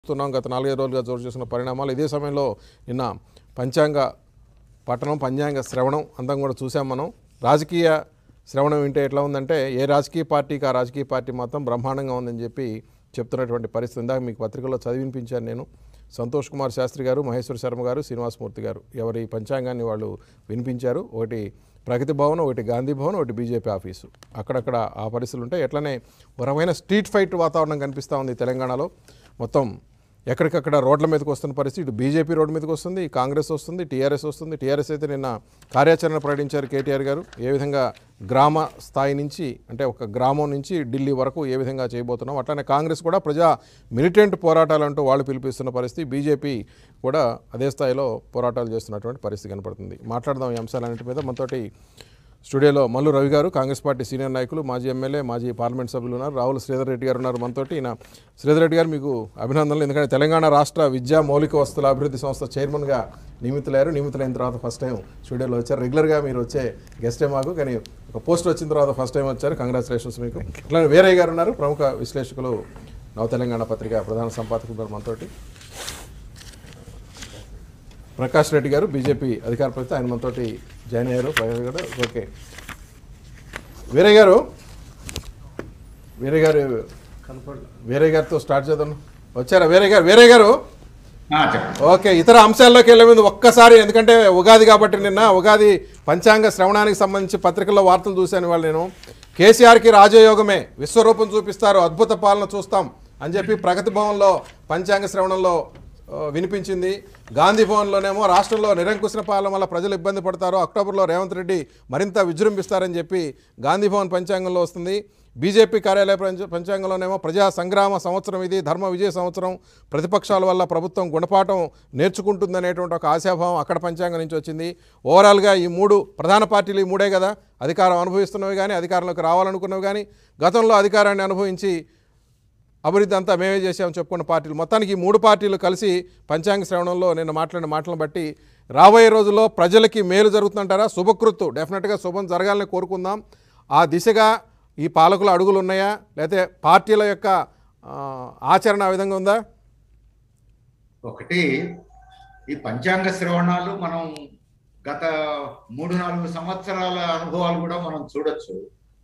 చూస్తున్నాం గత నాలుగైదు రోజులుగా చోటు చేసిన పరిణామాలు ఇదే సమయంలో నిన్న పంచాంగ పట్టణం పంచాంగ శ్రవణం అంతం కూడా చూసాం మనం రాజకీయ శ్రవణం వింటే ఎట్లా ఉందంటే ఏ రాజకీయ పార్టీకి ఆ రాజకీయ పార్టీ మొత్తం బ్రహ్మాండంగా ఉందని చెప్పి చెప్తున్నటువంటి పరిస్థితి ఇందాక మీకు పత్రికల్లో చదివినిపించాను నేను సంతోష్ కుమార్ శాస్త్రి గారు మహేశ్వర శర్మ గారు శ్రీనివాసమూర్తి గారు ఎవరి పంచాంగాన్ని వాళ్ళు వినిపించారు ఒకటి ప్రగతి భవన్ ఒకటి గాంధీ భవన్ ఒకటి బీజేపీ ఆఫీసు అక్కడక్కడ ఆ పరిస్థితులు ఉంటాయి ఎట్లనే ఒక రకమైన స్ట్రీట్ ఫైట్ వాతావరణం కనిపిస్తూ ఉంది తెలంగాణలో మొత్తం ఎక్కడికక్కడ రోడ్ల మీదకి వస్తున్న పరిస్థితి ఇటు బీజేపీ రోడ్డు మీదకి వస్తుంది కాంగ్రెస్ వస్తుంది టీఆర్ఎస్ వస్తుంది టీఆర్ఎస్ అయితే నిన్న కార్యాచరణ ప్రకటించారు కేటీఆర్ గారు ఏ విధంగా గ్రామ స్థాయి నుంచి అంటే ఒక గ్రామం నుంచి ఢిల్లీ వరకు ఏ విధంగా చేయబోతున్నాం అట్లనే కాంగ్రెస్ కూడా ప్రజా మిలిటెంట్ పోరాటాలు అంటూ వాళ్ళు పిలిపిస్తున్న పరిస్థితి బీజేపీ కూడా అదే స్థాయిలో పోరాటాలు చేస్తున్నటువంటి పరిస్థితి కనపడుతుంది మాట్లాడదాం ఈ అంశాలన్నింటి మీద మనతోటి స్టూడియోలో మల్లు రవి గారు కాంగ్రెస్ పార్టీ సీనియర్ నాయకులు మాజీ ఎమ్మెల్యే మాజీ పార్లమెంట్ సభ్యులు ఉన్నారు రావుల శ్రీధర్ రెడ్డి గారు ఉన్నారు మనతోటి ఈయన శ్రీధర్ రెడ్డి గారు మీకు అభినందనలు ఎందుకంటే తెలంగాణ రాష్ట్ర విద్యా మౌలిక వస్తువుల అభివృద్ధి సంస్థ చైర్మన్గా నియమితులయ్యారు నియమితులైన తర్వాత ఫస్ట్ టైం స్టూడియోలో వచ్చారు రెగ్యులర్గా మీరు వచ్చే గెస్టే మాకు కానీ ఒక పోస్ట్ వచ్చిన తర్వాత ఫస్ట్ టైం వచ్చారు కంగ్రాచులేషన్స్ మీకు అట్లానే వీరయ్య గారు ఉన్నారు ప్రముఖ విశ్లేషకులు నవ తెలంగాణ పత్రిక ప్రధాన సంపాదకులు ఉన్నారు మనతోటి ప్రకాష్ రెడ్డి గారు బీజేపీ అధికార ప్రతినిధి ఆయన మనతోటి జాయిన్ అయ్యారు ప్రకాష్ గారు ఓకే వీరయ్య గారు వీరయ్య గారు వీరయ్య గారితో స్టార్ట్ చేద్దాం వచ్చారా వీరయ్య గారు వీరయ్య గారు ఆ, చెప్పండి ఓకే ఇతర అంశాల్లోకి వెళ్ళే ముందు ఒక్కసారి ఎందుకంటే ఉగాది కాబట్టి నిన్న ఉగాది పంచాంగ శ్రవణానికి సంబంధించి పత్రికల్లో వార్తలు చూశాను వాళ్ళు నేను కేసీఆర్కి రాజయోగమే విశ్వరూపం చూపిస్తారు అద్భుత పాలన చూస్తాం అని చెప్పి ప్రగతి భవన్లో పంచాంగ శ్రవణంలో ఆ, వినిపించింది గాంధీ భవన్లోనేమో రాష్ట్రంలో నిరంకుశన పాలన వల్ల ప్రజలు ఇబ్బంది పడతారు అక్టోబర్లో రేవంత్ రెడ్డి మరింత విజృంభిస్తారని చెప్పి గాంధీ భవన్ పంచాంగంలో వస్తుంది బీజేపీ కార్యాలయ పంచ పంచాంగంలోనేమో ప్రజా సంగ్రామ సంవత్సరం ఇది ధర్మ విజయ సంవత్సరం ప్రతిపక్షాల వల్ల ప్రభుత్వం గుణపాఠం నేర్చుకుంటుందనేటువంటి ఒక ఆశాభావం అక్కడ పంచాంగం నుంచి వచ్చింది ఓవరాల్గా ఈ మూడు ప్రధాన పార్టీలు ఈ మూడే కదా అధికారం అనుభవిస్తున్నవి కానీ అధికారంలోకి రావాలనుకున్నవి కానీ గతంలో అధికారాన్ని అనుభవించి అభివృద్ధి అంతా మేమే చేసామని చెప్పుకున్న పార్టీలు మొత్తానికి ఈ మూడు పార్టీలు కలిసి పంచాంగ శ్రవణంలో నిన్న మాట్లాడిన మాటలను బట్టి రాబోయే రోజుల్లో ప్రజలకి మేలు జరుగుతుందంటారా శుభకృత్తు డెఫినెట్గా శుభం జరగాలని కోరుకుందాం ఆ దిశగా ఈ పాలకుల అడుగులు ఉన్నాయా లేకపోతే పార్టీల యొక్క ఆ, ఆచరణ ఆ విధంగా ఉందా ఒకటి ఈ పంచాంగ శ్రవణాలు మనం గత మూడు నాలుగు సంవత్సరాల అనుభవాలు కూడా మనం చూడొచ్చు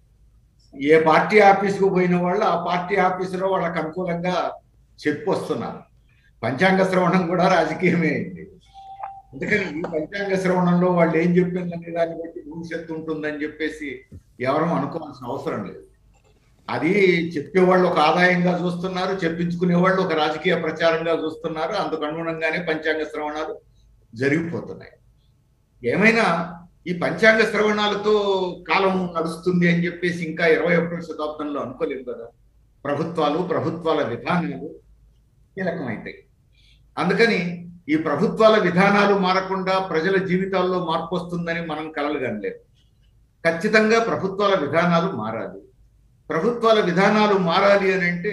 ఏ పార్టీ ఆఫీసుకు పోయిన వాళ్ళు ఆ పార్టీ ఆఫీసులో వాళ్ళకి అనుకూలంగా చెప్పు వస్తున్నారు పంచాంగ శ్రవణం కూడా రాజకీయమే అయింది అందుకని ఈ పంచాంగ శ్రవణంలో వాళ్ళు ఏం చెప్పిందనే దాన్ని బట్టి భవిష్యత్తు ఉంటుందని చెప్పేసి ఎవరు అనుకోవాల్సిన అవసరం లేదు అది చెప్పేవాళ్ళు ఒక ఆదాయంగా చూస్తున్నారు చెప్పించుకునే వాళ్ళు ఒక రాజకీయ ప్రచారంగా చూస్తున్నారు అందుకు అనుగుణంగానే పంచాంగ శ్రవణాలు జరిగిపోతున్నాయి ఏమైనా ఈ పంచాంగ శ్రవణాలతో కాలం నడుస్తుంది అని చెప్పేసి ఇంకా ఇరవై ఒకటో శతాబ్దంలో అనుకోలేము కదా ప్రభుత్వాలు ప్రభుత్వాల విధానాలు కీలకమైతాయి అందుకని ఈ ప్రభుత్వాల విధానాలు మారకుండా ప్రజల జీవితాల్లో మార్పు వస్తుందని మనం కలలు కనలేము ఖచ్చితంగా ప్రభుత్వాల విధానాలు మారాలి ప్రభుత్వాల విధానాలు మారాలి అని అంటే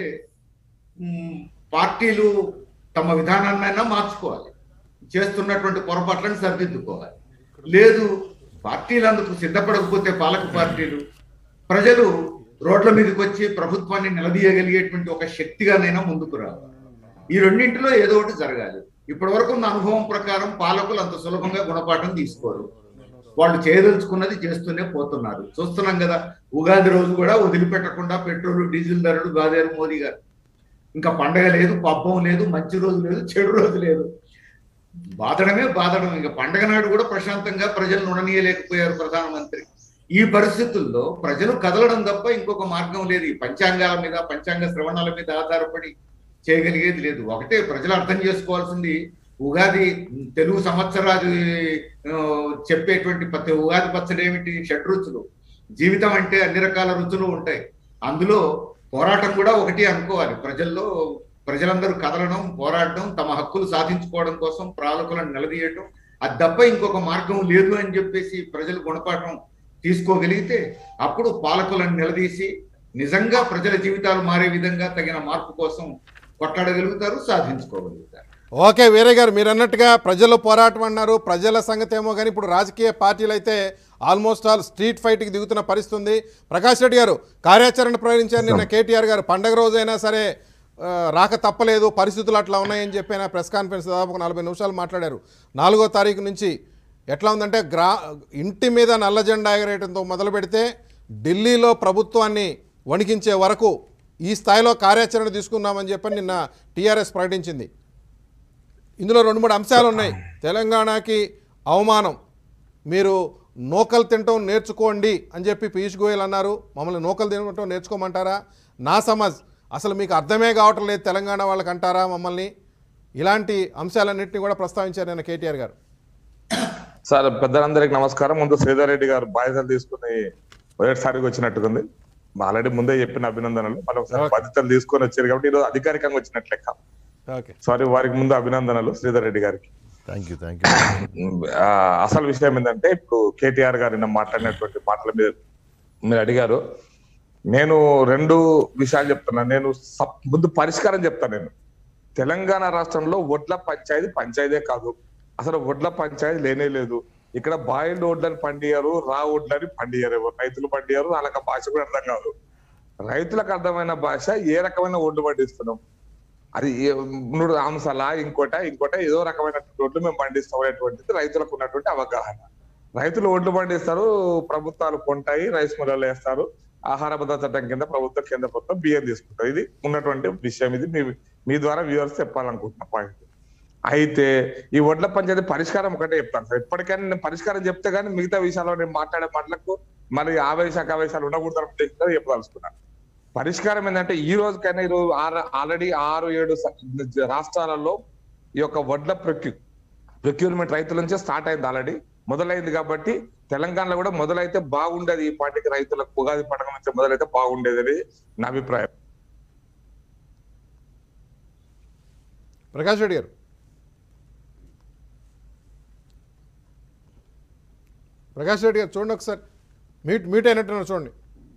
మ్, పార్టీలు తమ విధానాన్నైనా మార్చుకోవాలి చేస్తున్నటువంటి పొరపాట్లను సరిదిద్దుకోవాలి లేదు పార్టీలు అందుకు సిద్ధపడకపోతే పాలక పార్టీలు ప్రజలు రోడ్ల మీదకి వచ్చి ప్రభుత్వాన్ని నిలదీయగలిగేటువంటి ఒక శక్తిగానైనా ముందుకు రావాలి ఈ రెండింటిలో ఏదో ఒకటి జరగాలి ఇప్పటి వరకు ఉన్న అనుభవం ప్రకారం పాలకులు అంత సులభంగా గుణపాఠం తీసుకోరు వాళ్ళు చేయదలుచుకున్నది చేస్తూనే పోతున్నారు చూస్తున్నాం కదా ఉగాది రోజు కూడా వదిలిపెట్టకుండా పెట్రోల్ డీజిల్ ధరలు గాదేరు మోదీ గారు ఇంకా పండగ లేదు పబ్బం లేదు మంచి రోజు లేదు చెడు రోజు లేదు బాధడమే బాధడం ఇంకా పండగ నాడు కూడా ప్రశాంతంగా ప్రజలను ఉండనీయలేకపోయారు ప్రధానమంత్రి ఈ పరిస్థితుల్లో ప్రజలు కదలడం తప్ప ఇంకొక మార్గం లేదు ఈ పంచాంగాల మీద పంచాంగ శ్రవణాల మీద ఆధారపడి చేయగలిగేది లేదు ఒకటే ప్రజలు అర్థం చేసుకోవాల్సింది ఉగాది తెలుగు సంవత్సరాది ఆ, చెప్పేటువంటి ప్రతి ఉగాది పచ్చడి ఏమిటి షడ్రుచులు జీవితం అంటే అన్ని రకాల రుచులు ఉంటాయి అందులో పోరాటం కూడా ఒకటి అనుకోవాలి ప్రజల్లో ప్రజలందరూ కదలడం పోరాడడం తమ హక్కులు సాధించుకోవడం కోసం పాలకులను నిలదీయటం అది తప్ప ఇంకొక మార్గం లేదు అని చెప్పేసి ప్రజలు గుణపాఠం తీసుకోగలిగితే అప్పుడు పాలకులను నిలదీసి నిజంగా ప్రజల జీవితాలు మారే విధంగా తగిన మార్పు కోసం కొట్లాడగలుగుతారు సాధించుకోగలుగుతారు ఓకే వీరే గారు మీరు అన్నట్టుగా ప్రజలు పోరాటం అన్నారు ప్రజల సంగతి ఏమో కానీ ఇప్పుడు రాజకీయ పార్టీలు అయితే ఆల్మోస్ట్ ఆల్ స్ట్రీట్ ఫైట్కి దిగుతున్న పరిస్థితి ఉంది ప్రకాష్ రెడ్డి గారు కార్యాచరణ ప్రకటించారు నిన్న కేటీఆర్ గారు పండగ రోజైనా సరే ఆ, రాక తప్పలేదు పరిస్థితులు అట్లా ఉన్నాయని చెప్పి ఆయన ప్రెస్ కాన్ఫరెన్స్ దాదాపు ఒక నలభై నిమిషాలు మాట్లాడారు నాలుగో తారీఖు నుంచి ఎట్లా ఉందంటే గ్రా ఇంటి మీద నల్ల జెండా ఎగరేయడంతో మొదలు పెడితే ఢిల్లీలో ప్రభుత్వాన్ని వణికించే వరకు ఈ స్థాయిలో కార్యాచరణ తీసుకున్నామని చెప్పని నిన్న టీఆర్ఎస్ ప్రకటించింది ఇందులో రెండు మూడు అంశాలు ఉన్నాయి తెలంగాణకి అవమానం మీరు నూకలు తినటం నేర్చుకోండి అని చెప్పి పీయూష్ గోయల్ అన్నారు మమ్మల్ని నూకలు తినటం నేర్చుకోమంటారా నా సమజ్ అసలు మీకు అర్థమే కావటం లేదు తెలంగాణ వాళ్ళకి అంటారా మమ్మల్ని ఇలాంటి అంశాలన్నింటినీ కూడా ప్రస్తావించారు నేను కేటీఆర్ గారు సార్ పెద్దలందరికి నమస్కారం ముందు శ్రీధర్ రెడ్డి గారు బాధ్యతలు తీసుకుని మొదటిసారిగా వచ్చినట్టుకుంది ఆల్రెడీ ముందే చెప్పిన అభినందనలు మళ్ళీ ఒకసారి Okay. బాధ్యతలు తీసుకొని వచ్చారు కాబట్టి ఈరోజు అధికారికంగా వచ్చినట్లు లెక్క ఓకే సారీ వారికి ముందు అభినందనలు శ్రీధర్ రెడ్డి గారికి థ్యాంక్ యూ థ్యాంక్ యూ ఆ, అసలు విషయం ఏంటంటే ఇప్పుడు కేటీఆర్ గారు నిన్న మాట్లాడినటువంటి మాటల మీద మీరు అడిగారు నేను రెండు విషయాలు చెప్తున్నా నేను సప్- ముందు పరిష్కారం చెప్తాను నేను తెలంగాణ రాష్ట్రంలో వడ్ల పంచాయతీ పంచాయతీ కాదు అసలు వడ్ల పంచాయతీ లేనే లేదు ఇక్కడ బాయిల్డ్ వడ్లని పండియరు రా వడ్లని పండియరు ఎవరు రైతులు పండియరు వాళ్ళకి ఆ భాష కూడా అర్థం కాదు రైతులకు అర్థమైన భాష ఏ రకమైన ఒడ్డు పండిస్తున్నాం అది ఏ- మూడు అంశాల ఇంకోట ఇంకోట ఏదో రకమైన ఒడ్లు మేము పండిస్తాం అనేటువంటిది రైతులకు ఉన్నటువంటి అవగాహన రైతులు ఒడ్లు పండిస్తారు ప్రభుత్వాలు కొంటాయి రైస్ మిల్లలు వేస్తారు ఆహార భద్రత చట్టం కింద ప్రభుత్వం కేంద్ర ప్రభుత్వం బియ్యం తీసుకుంటారు ఇది ఉన్నటువంటి విషయం ఇది మీ మీ ద్వారా వ్యూవర్స్ చెప్పాలనుకుంటున్నా పాయింట్ అయితే ఈ ఒడ్ల పంచాయతీ పరిష్కారం ఒకటే చెప్తాను సార్ ఇప్పటికైనా నేను పరిష్కారం చెప్తే కానీ మిగతా విషయాల్లో నేను మాట్లాడే మాటలకు మరి ఆవేశ ఆవేశాలు ఉండకూడదు చెప్పదలుచుకున్నాను పరిష్కారం ఏంటంటే ఈ రోజుకైనా ఈ రోజు ఆల్రెడీ ఆరు ఏడు స- రాష్ట్రాలలో ఈ యొక్క వడ్ల ప్రొక్యూ ప్రొక్యూర్మెంట్ రైతుల నుంచే స్టార్ట్ అయింది ఆల్రెడీ మొదలైంది కాబట్టి తెలంగాణలో కూడా మొదలైతే బాగుండేది ఈ పార్టీకి రైతులకు ఉగాది పండుగ నుంచి మొదలైతే బాగుండేది అనేది నా అభిప్రాయం ప్రకాష్ రెడ్డి గారు ప్రకాష్ రెడ్డి గారు చూడండి ఒకసారి మీట్ మీట్ అయినట్టున్నారు చూడండి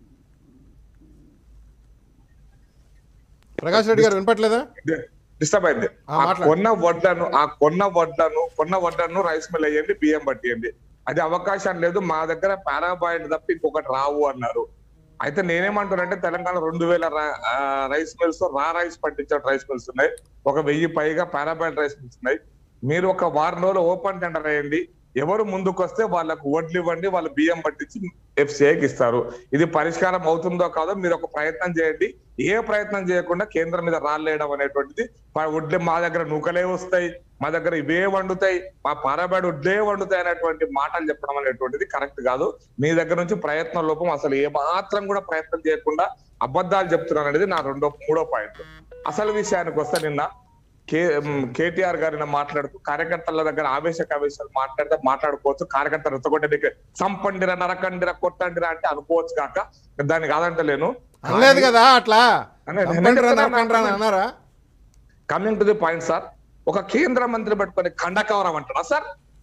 ప్రకాష్ రెడ్డి గారు వినపట్లేదా డిస్టర్బ్ అయింది ఆ, ఆ మాట్లాడు. కొన్న వడ్లను ఆ కొన్న వడ్లను కొన్న వడ్లను రైస్ మిల్ వేయండి బియ్యం పట్టియండి అది అవకాశం లేదు మా దగ్గర పారాబాయిడ్ తప్ప ఇంకొకటి రావు అన్నారు అయితే నేనేమంటానంటే తెలంగాణ రెండు వేల రా- ఆ, రైస్ మిల్స్ రా రైస్ పట్టించే రైస్ మిల్స్ ఉన్నాయి ఒక వెయ్యి పైగా పారాబాయిడ్ రైస్ మిల్స్ ఉన్నాయి మీరు ఒక వారం రోజులు ఓపెన్ టెండర్ అయ్యండి ఎవరు ముందుకు వస్తే వాళ్ళకు వడ్లు ఇవ్వండి వాళ్ళు బియ్యం పట్టించి ఎఫ్సిఐకి ఇస్తారు ఇది పరిష్కారం అవుతుందో కాదో మీరు ఒక ప్రయత్నం చేయండి ఏ ప్రయత్నం చేయకుండా కేంద్రం మీద రాళ్ళేయడం అనేటువంటిది ప- వడ్లే మా దగ్గర నూకలే వస్తాయి మా దగ్గర ఇవే వండుతాయి మా పారాబాడు వడ్లే వండుతాయి అనేటువంటి మాటలు చెప్పడం అనేటువంటిది కరెక్ట్ కాదు మీ దగ్గర నుంచి ప్రయత్న లోపం అసలు ఏ మాత్రం కూడా ప్రయత్నం చేయకుండా అబద్ధాలు చెప్తున్నాను అనేది నా రెండో మూడో పాయింట్ అసలు విషయానికి వస్తే నిన్న కే మ్, కేటీఆర్ గారు నిన్న మాట్లాడుతూ కార్యకర్తల దగ్గర ఆవేశక ఆవేశాలు మాట్లాడితే మాట్లాడుకోవచ్చు కార్యకర్త రెచ్చగొట్టడానికి సంపండిరా నరకండిరా కొట్టండిరా అంటే అనుకోవచ్చు కాక దాన్ని కాదంటలేను అనలేదు కదా అట్లా అనే- నేను చంపండి రా, చెప్తున్నా, నరకండి రా అని అన్నారా coming to the point sir ఒక కేంద్ర మంత్రి పట్టుకొని ఖండకవరం అంటారా సార్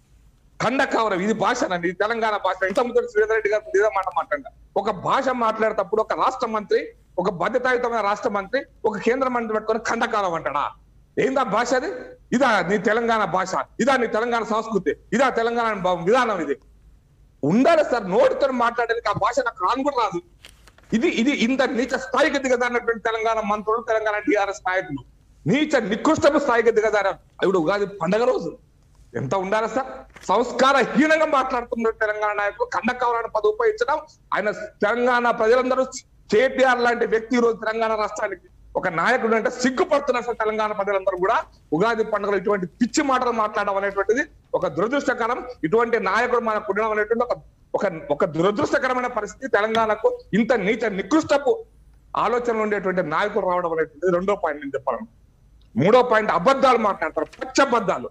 ఖండకవరం ఇది భాష నండి ఇది తెలంగాణ భాష ఇంత ముందు శ్రీధర్ రెడ్డి గారు ఇదే మాట మాట్లాడ ఒక భాష మాట్లాడేటప్పుడు ఒక రాష్ట్ర మంత్రి ఒక బాధ్యతాయుతమైన రాష్ట్ర మంత్రి ఒక కేంద్ర మంత్రి పట్టుకొని ఖండకాలం అంటాడా ఏందా భాష అది ఇదా నీ తెలంగాణ భాష ఇదా నీ తెలంగాణ సంస్కృతి ఇదా తెలంగాణ బ- విధానం ఇది ఉండాలి సార్ నోటితో మాట్లాడడానికి ఆ భాష నాకు రాను కూడా రాదు ఇది ఇది ఇంత నీచ స్థాయికి దిగజారినటువంటి తెలంగాణ మంత్రులు తెలంగాణ టిఆర్ఎస్ నాయకులు నీచ నికృష్టపు స్థాయికి దిగజారారు ఇప్పుడు ఉగాది పండగ రోజు ఎంత ఉండాలి సార్ సంస్కార హీనంగా మాట్లాడుతున్న తెలంగాణ నాయకులు కండకావరాన్ని పదవి ఉపయోగించడం ఆయన తెలంగాణ ప్రజలందరూ కేటీఆర్ లాంటి వ్యక్తి ఈ రోజు తెలంగాణ రాష్ట్రానికి ఒక నాయకుడు అంటే సిగ్గుపడుతున్నారు సార్ తెలంగాణ ప్రజలందరూ కూడా ఉగాది పండుగలు ఇటువంటి పిచ్చి మాటలు మాట్లాడడం అనేటువంటిది ఒక దురదృష్టకరం ఇటువంటి నాయకుడు మనకు ఉండడం అనేటువంటి ఒక ఒక ఒక దురదృష్టకరమైన పరిస్థితి తెలంగాణకు ఇంత నీచ నికృష్టపు ఆలోచనలు ఉండేటువంటి నాయకుడు రావడం అనేటువంటిది రెండో పాయింట్ నేను చెప్పాలను మూడో పాయింట్ అబద్ధాలు మాట్లాడతారు పచ్చ అబద్ధాలు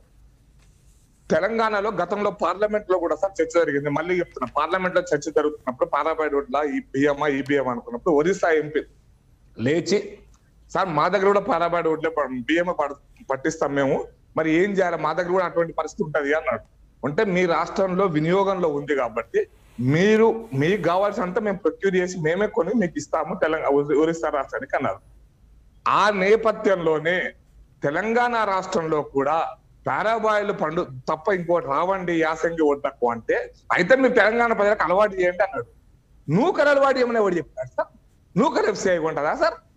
తెలంగాణలో గతంలో పార్లమెంట్ లో కూడా సార్ చర్చ జరిగింది మళ్ళీ చెప్తున్నా పార్లమెంట్ లో చర్చ జరుగుతున్నప్పుడు పారాబాయి రోడ్ల ఈ బియ్యమా ఈ బియ్యం అనుకున్నప్పుడు ఒరిస్సా ఎంపీ లేచి సార్ మా దగ్గర కూడా పారాబాయి రోడ్లే బియ్యం పట్టిస్తాం మేము మరి ఏం చేయాలి మా దగ్గర కూడా అటువంటి పరిస్థితి ఉంటది అన్నాడు అంటే మీ రాష్ట్రంలో వినియోగంలో ఉంది కాబట్టి మీరు మీకు కావాల్సినంత మేము ప్రొక్యూర్ చేసి మేమే కొని మీకు ఇస్తాము తెలంగాణ ఒరిస్సా రాష్ట్రానికి అన్నారు ఆ నేపథ్యంలోనే తెలంగాణ రాష్ట్రంలో కూడా పారాబాయిలు పండు తప్ప ఇంకోటి రావండి యాసంగి వద్దకు అంటే అయితే మీరు తెలంగాణ ప్రజలకు అలవాటు చేయండి అన్నాడు నూకలు అలవాటు చేయమని ఎవరు చెప్పారు సార్ నూకలు ఎఫ్సీఐ ఉంటుందా సార్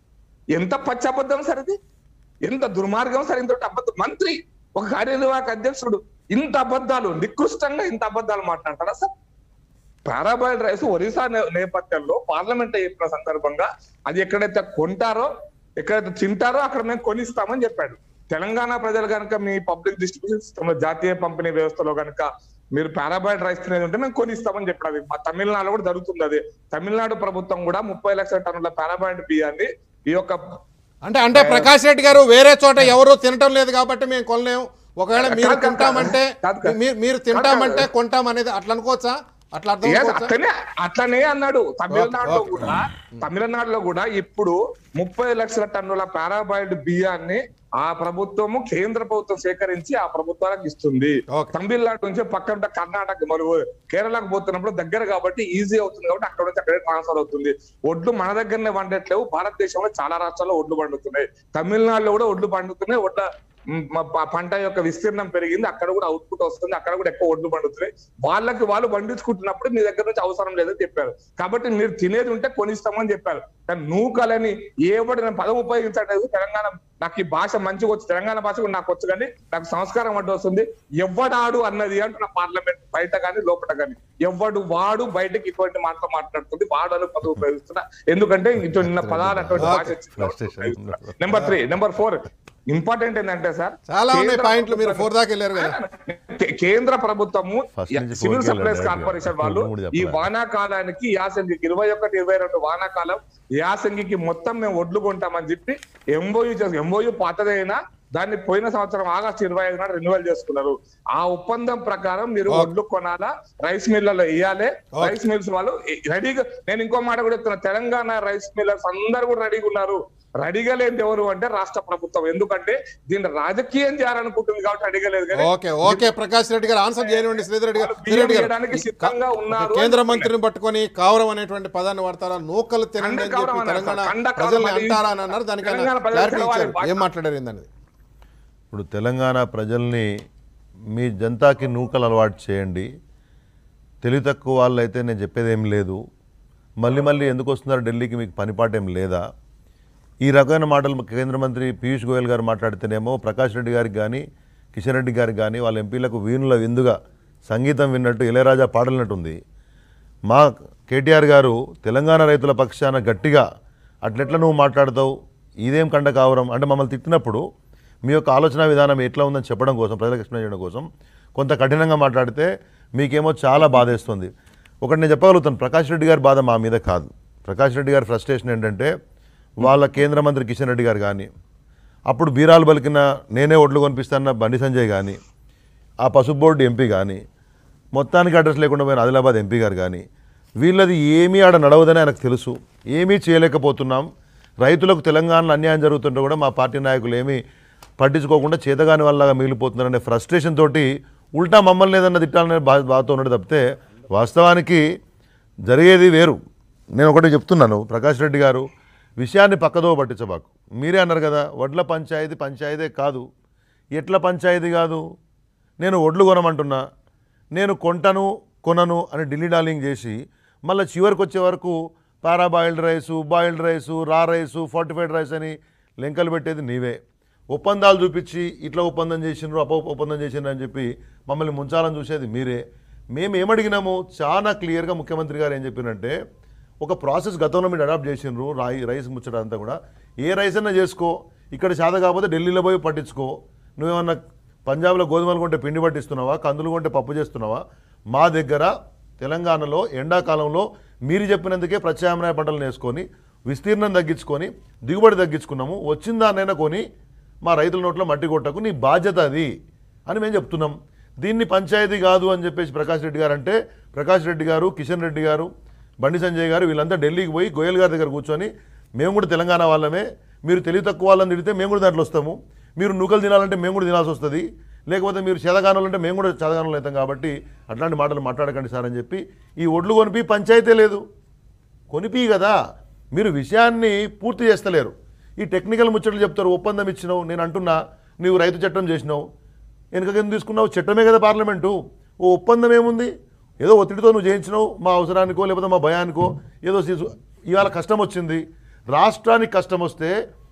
ఎంత పచ్చబద్ధం సార్ ఇది ఎంత దుర్మార్గం సార్ ఇంత అబద్ధం మంత్రి ఒక కార్యనిర్వాహక అధ్యక్షుడు ఇంత అబద్ధాలు నికృష్టంగా ఇంత అబద్ధాలు మాట్లాడతారా సార్ పారాబాయిల్ రైస్ ఒరిస్సా నే- నేపథ్యంలో పార్లమెంట్ చెప్పిన సందర్భంగా అది ఎక్కడైతే కొంటారో ఎక్కడైతే తింటారో అక్కడ మేము కొనిస్తామని చెప్పాడు తెలంగాణ ప్రజలు కనుక మీ పబ్లిక్ డిస్ట్రిబ్యూషన్ సిస్టమ్ లో జాతీయ పంపిణీ వ్యవస్థలో కనుక మీరు పారాబాయిల్ రైస్ తినేది ఉంటే మేము కొనిస్తామని చెప్పాడు అది మా తమిళనాడులో కూడా జరుగుతుంది అది తమిళనాడు ప్రభుత్వం కూడా ముప్పై లక్షల టన్నుల పారాబాయిల్ బియ్యాన్ని ఈ యొక్క అంటే అంటే ప్రకాష్ రెడ్డి గారు వేరే చోట ఎవరు తినటం లేదు కాబట్టి మేము కొనలేము ఒకవేళ మీరు కాదు, కాదు, తింటామంటే కాదు, కాదు. మీరు మీరు తింటామంటే కొంటాం అనేది అట్లా అనుకోవచ్చా అట్లా అర్థం Yes, అనుకోవచ్చా అట్లనే అట్లనే అన్నాడు తమిళనాడులో ఓకే. కూడా తమిళనాడులో కూడా ఇప్పుడు ముప్పై లక్షల టన్నుల పారాబాయిల్డ్ బియ్యాన్ని ఆ ప్రభుత్వము కేంద్ర ప్రభుత్వం సేకరించి ఆ ప్రభుత్వాలకు ఇస్తుంది ఓకే. తమిళనాడు నుంచి పక్కన కర్ణాటక మరియు కేరళకు పోతున్నప్పుడు దగ్గర కాబట్టి ఈజీ అవుతుంది కాబట్టి అక్కడ నుంచి అక్కడే ట్రాన్స్ఫర్ అవుతుంది ఒడ్లు మన దగ్గరనే పండట్లేవు భారతదేశంలో చాలా రాష్ట్రాల్లో ఒడ్లు పండుతున్నాయి తమిళనాడులో కూడా ఒడ్లు పండుతున్నాయి ఒడ్ల మ్, మ- ప- పంట యొక్క విస్తీర్ణం పెరిగింది అక్కడ కూడా అవుట్పుట్ వస్తుంది అక్కడ కూడా ఎక్కువ ఒడ్లు పండుతున్నాయి వాళ్ళకి వాళ్ళు పండించుకుంటున్నప్పుడు మీ దగ్గర నుంచి అవసరం లేదని చెప్పారు కాబట్టి మీరు తినేది ఉంటే కొనిస్తామని చెప్పారు కానీ నూకలని ఏబడి నేను పదం ఉపయోగించట్లేదు తెలంగాణ నాకు ఈ భాష మంచిగా వచ్చి తెలంగాణ భాష కూడా నాకు వచ్చు కానీ నాకు సంస్కారం అడ్డు వస్తుంది ఎవ్వడాడు అన్నది అంటున్న పార్లమెంట్ బయట కానీ లోపల కానీ ఎవ్వడు వాడు బయటకి ఇటువంటి మాటలు మాట్లాడుతుంది వాడు అని పదవి ఉపయోగిస్తున్నా ఎందుకంటే ఇటు నిన్న పదాలు అటువంటి భాష Frustration. Number three number four important ఏంటంటే సార్ చాలా ఉన్నాయి కేంద్ర పాయింట్లు మీరు ప్రభుత్వం- ఫోర్ దాకా వెళ్ళారు కదా కే- కేంద్ర ప్రభుత్వము First నుంచి సివిల్ four కి సప్లైస్ వెళ్ళండి. కార్పొరేషన్ వాళ్ళు మూడు ఈ చెప్పాలి. వానాకాలానికి యాసంగికి ఇరవై ఒకటి ఇరవై రెండు వానాకాలం యాసంగికి మొత్తం మేము ఒడ్లు కొంటామని చెప్పి ఎంఓయూ చేసి ఎంఓయూ పాతదైనా దాన్ని పోయిన సంవత్సరం ఆగస్టు ఇరవై ఐదు నాడు రెన్యువల్ చేసుకున్నారు ఆ ఒప్పందం ప్రకారం మీరు Okay. ఒడ్లు కొనాలా రైస్ మిల్లలో వేయాలి రైస్ మిల్స్ వాళ్ళు రెడీగా నేను ఇంకో మాట కూడా చెప్తున్నా తెలంగాణ రైస్ మిల్లర్స్ అందరు కూడా రెడీగా ఉన్నారు రెడీగా లేనిది ఎవరు అంటే రాష్ట్ర ప్రభుత్వం ఎందుకంటే దీన్ని రాజకీయం చేయాలనుకుంటుంది కాబట్టి రెడీగా లేదు కానీ ఓకే ఓకే ప్రకాష్ రెడ్డి గారు ఆన్సర్ చేయనివ్వండి శ్రీధర్ రెడ్డి గారు వాళ్ళు శ్రీధర్ రెడ్డి గారు బియ్యం సిద్ధంగా ఉన్నారు ఒక కేంద్ర అని మంత్రిని పట్టుకొని కావరం అనేటువంటి పదాన్ని వాడతారా నూకలు తినండి అని కండ చెప్పి కావరం తెలంగాణ అన్నారు. కండ కావరం ప్రజల్ని అది అంటారా అని అన్నారు దానికైనా తెలంగాణ ప్రజలు క్లారిటీ తెలవాలి ఇచ్చారు భాష. ఏం మాట్లాడారు ఏందనేది ఇప్పుడు తెలంగాణ ప్రజల్ని మీ జనతాకి నూకలు అలవాటు చేయండి తెలివి తక్కువ వాళ్ళు అయితే నేను చెప్పేది ఏం లేదు మళ్ళీ మళ్ళీ ఎందుకు వస్తున్నారు ఢిల్లీకి మీకు పనిపాట ఏం లేదా ఈ రకమైన మాటలు కేంద్ర మంత్రి పీయూష్ గోయల్ గారు మాట్లాడితేనేమో ప్రకాష్ రెడ్డి గారికి కానీ కిషన్ రెడ్డి గారికి కానీ వాళ్ళ ఎంపీలకు వీణుల విందుగా సంగీతం విన్నట్టు ఇళయరాజా పాడలినట్టుంది మా కేటీఆర్ గారు తెలంగాణ రైతుల పక్షాన గట్టిగా అట్లెట్లా నువ్వు మాట్లాడతావు ఇదేం కండ కావరం అంటే మమ్మల్ని తిట్టినప్పుడు మీ యొక్క ఆలోచన విధానం ఎట్లా ఉందని చెప్పడం కోసం ప్రజలకు ఎక్స్ప్లెయిన్ చేయడం కోసం కొంత కఠినంగా మాట్లాడితే మీకేమో చాలా బాధేస్తుంది ఒకటి నేను చెప్పగలుగుతాను ప్రకాష్ రెడ్డి గారి బాధ మా మీద కాదు ప్రకాష్ రెడ్డి గారి ఫ్రస్ట్రేషన్ ఏంటంటే వాళ్ళ కేంద్ర మంత్రి కిషన్ రెడ్డి గారు కానీ అప్పుడు బీరాలు పలికిన నేనే ఒడ్లు కొనిపిస్తాన్న బండి సంజయ్ కానీ ఆ పసుపు బోర్డు ఎంపీ కానీ మొత్తానికి అడ్రస్ లేకుండా పోయిన ఆదిలాబాద్ ఎంపీ గారు కానీ వీళ్ళది ఏమీ ఆడ నడవదని ఆయనకు తెలుసు ఏమీ చేయలేకపోతున్నాం రైతులకు తెలంగాణలో అన్యాయం జరుగుతుంటే కూడా మా పార్టీ నాయకులు ఏమీ పట్టించుకోకుండా చేతగాని వాళ్ళగా మిగిలిపోతున్నారనే ఫ్రస్ట్రేషన్ తోటి ఉల్టా మమ్మల్ని ఏదన్నా తిట్టాలనే బా బాధతో ఉన్నది తప్పితే వాస్తవానికి జరిగేది వేరు నేను ఒకటి చెప్తున్నాను ప్రకాష్ రెడ్డి గారు విషయాన్ని పక్కదో పట్టించబాకు మీరే అన్నారు కదా వడ్ల పంచాయతీ పంచాయతీ కాదు ఎట్ల పంచాయతీ కాదు నేను ఒడ్లు కొనమంటున్నా నేను కొంటను కొనను అని ఢిల్లీ డార్లింగ్ చేసి మళ్ళీ చివరికి వచ్చే వరకు parboiled rice boiled rice raw rice fortified rice అని లెంకలు పెట్టేది నీవే ఒప్పందాలు చూపించి ఇట్లా ఒప్పందం చేసినారు అప ఒప్పందం చేసినారు అని చెప్పి మమ్మల్ని ముంచాలని చూసేది మీరే మేము ఏమడిగినాము చాలా క్లియర్గా ముఖ్యమంత్రి గారు ఏం చెప్పినంటే ఒక ప్రాసెస్ గతంలో మీరు అడాప్ట్ చేసినారు రాయి రైస్ ముచ్చట అంతా కూడా ఏ రైస్ అన్నా చేసుకో ఇక్కడ చేత కాకపోతే ఢిల్లీలో పోయి పట్టించుకో నువ్వేమన్నా పంజాబ్లో గోధుమలు కొంటే పిండి పట్టిస్తున్నావా కందులు కొంటే పప్పు చేస్తున్నావా మా దగ్గర తెలంగాణలో ఎండాకాలంలో మీరు చెప్పినందుకే ప్రత్యామ్నాయ పంటలు వేసుకొని విస్తీర్ణం తగ్గించుకొని దిగుబడి తగ్గించుకున్నాము వచ్చిన దాన్నైనా కొని మా రైతుల నోట్లో మట్టి కొట్టకు నీ బాధ్యత అది అని మేము చెప్తున్నాం దీన్ని పంచాయతీ కాదు అని చెప్పేసి ప్రకాష్ రెడ్డి గారు అంటే ప్రకాష్ రెడ్డి గారు కిషన్ రెడ్డి గారు బండి సంజయ్ గారు వీళ్ళంతా ఢిల్లీకి పోయి గోయల్ గారి దగ్గర కూర్చొని మేము కూడా తెలంగాణ వాళ్ళమే మీరు తెలివి తక్కువ వాళ్ళని తిడితే మేము కూడా దాంట్లో వస్తాము మీరు నూకలు తినాలంటే మేము కూడా తినాల్సి వస్తుంది లేకపోతే మీరు చేదగానులు అంటే మేము కూడా చేదగానులు అవుతాం కాబట్టి అట్లాంటి మాటలు మాట్లాడకండి సార్ అని చెప్పి ఈ ఒడ్లు కొనిపి పంచాయతీ లేదు కొనిపి కదా మీరు విషయాన్ని పూర్తి చేస్తలేరు ఈ టెక్నికల్ ముచ్చట్లు చెప్తారు ఒప్పందం ఇచ్చినావు నేను అంటున్నా నువ్వు రైతు చట్టం చేసినావు వెనుకకి తీసుకున్నావు చట్టమే కదా పార్లమెంటు ఓ ఒప్పందం ఏముంది ఏదో ఒత్తిడితో నువ్వు చేయించినావు మా అవసరానికో లేకపోతే మా భయానికో ఏదో చేసు- ఇవాళ కష్టం వచ్చింది రాష్ట్రానికి కష్టం వస్తే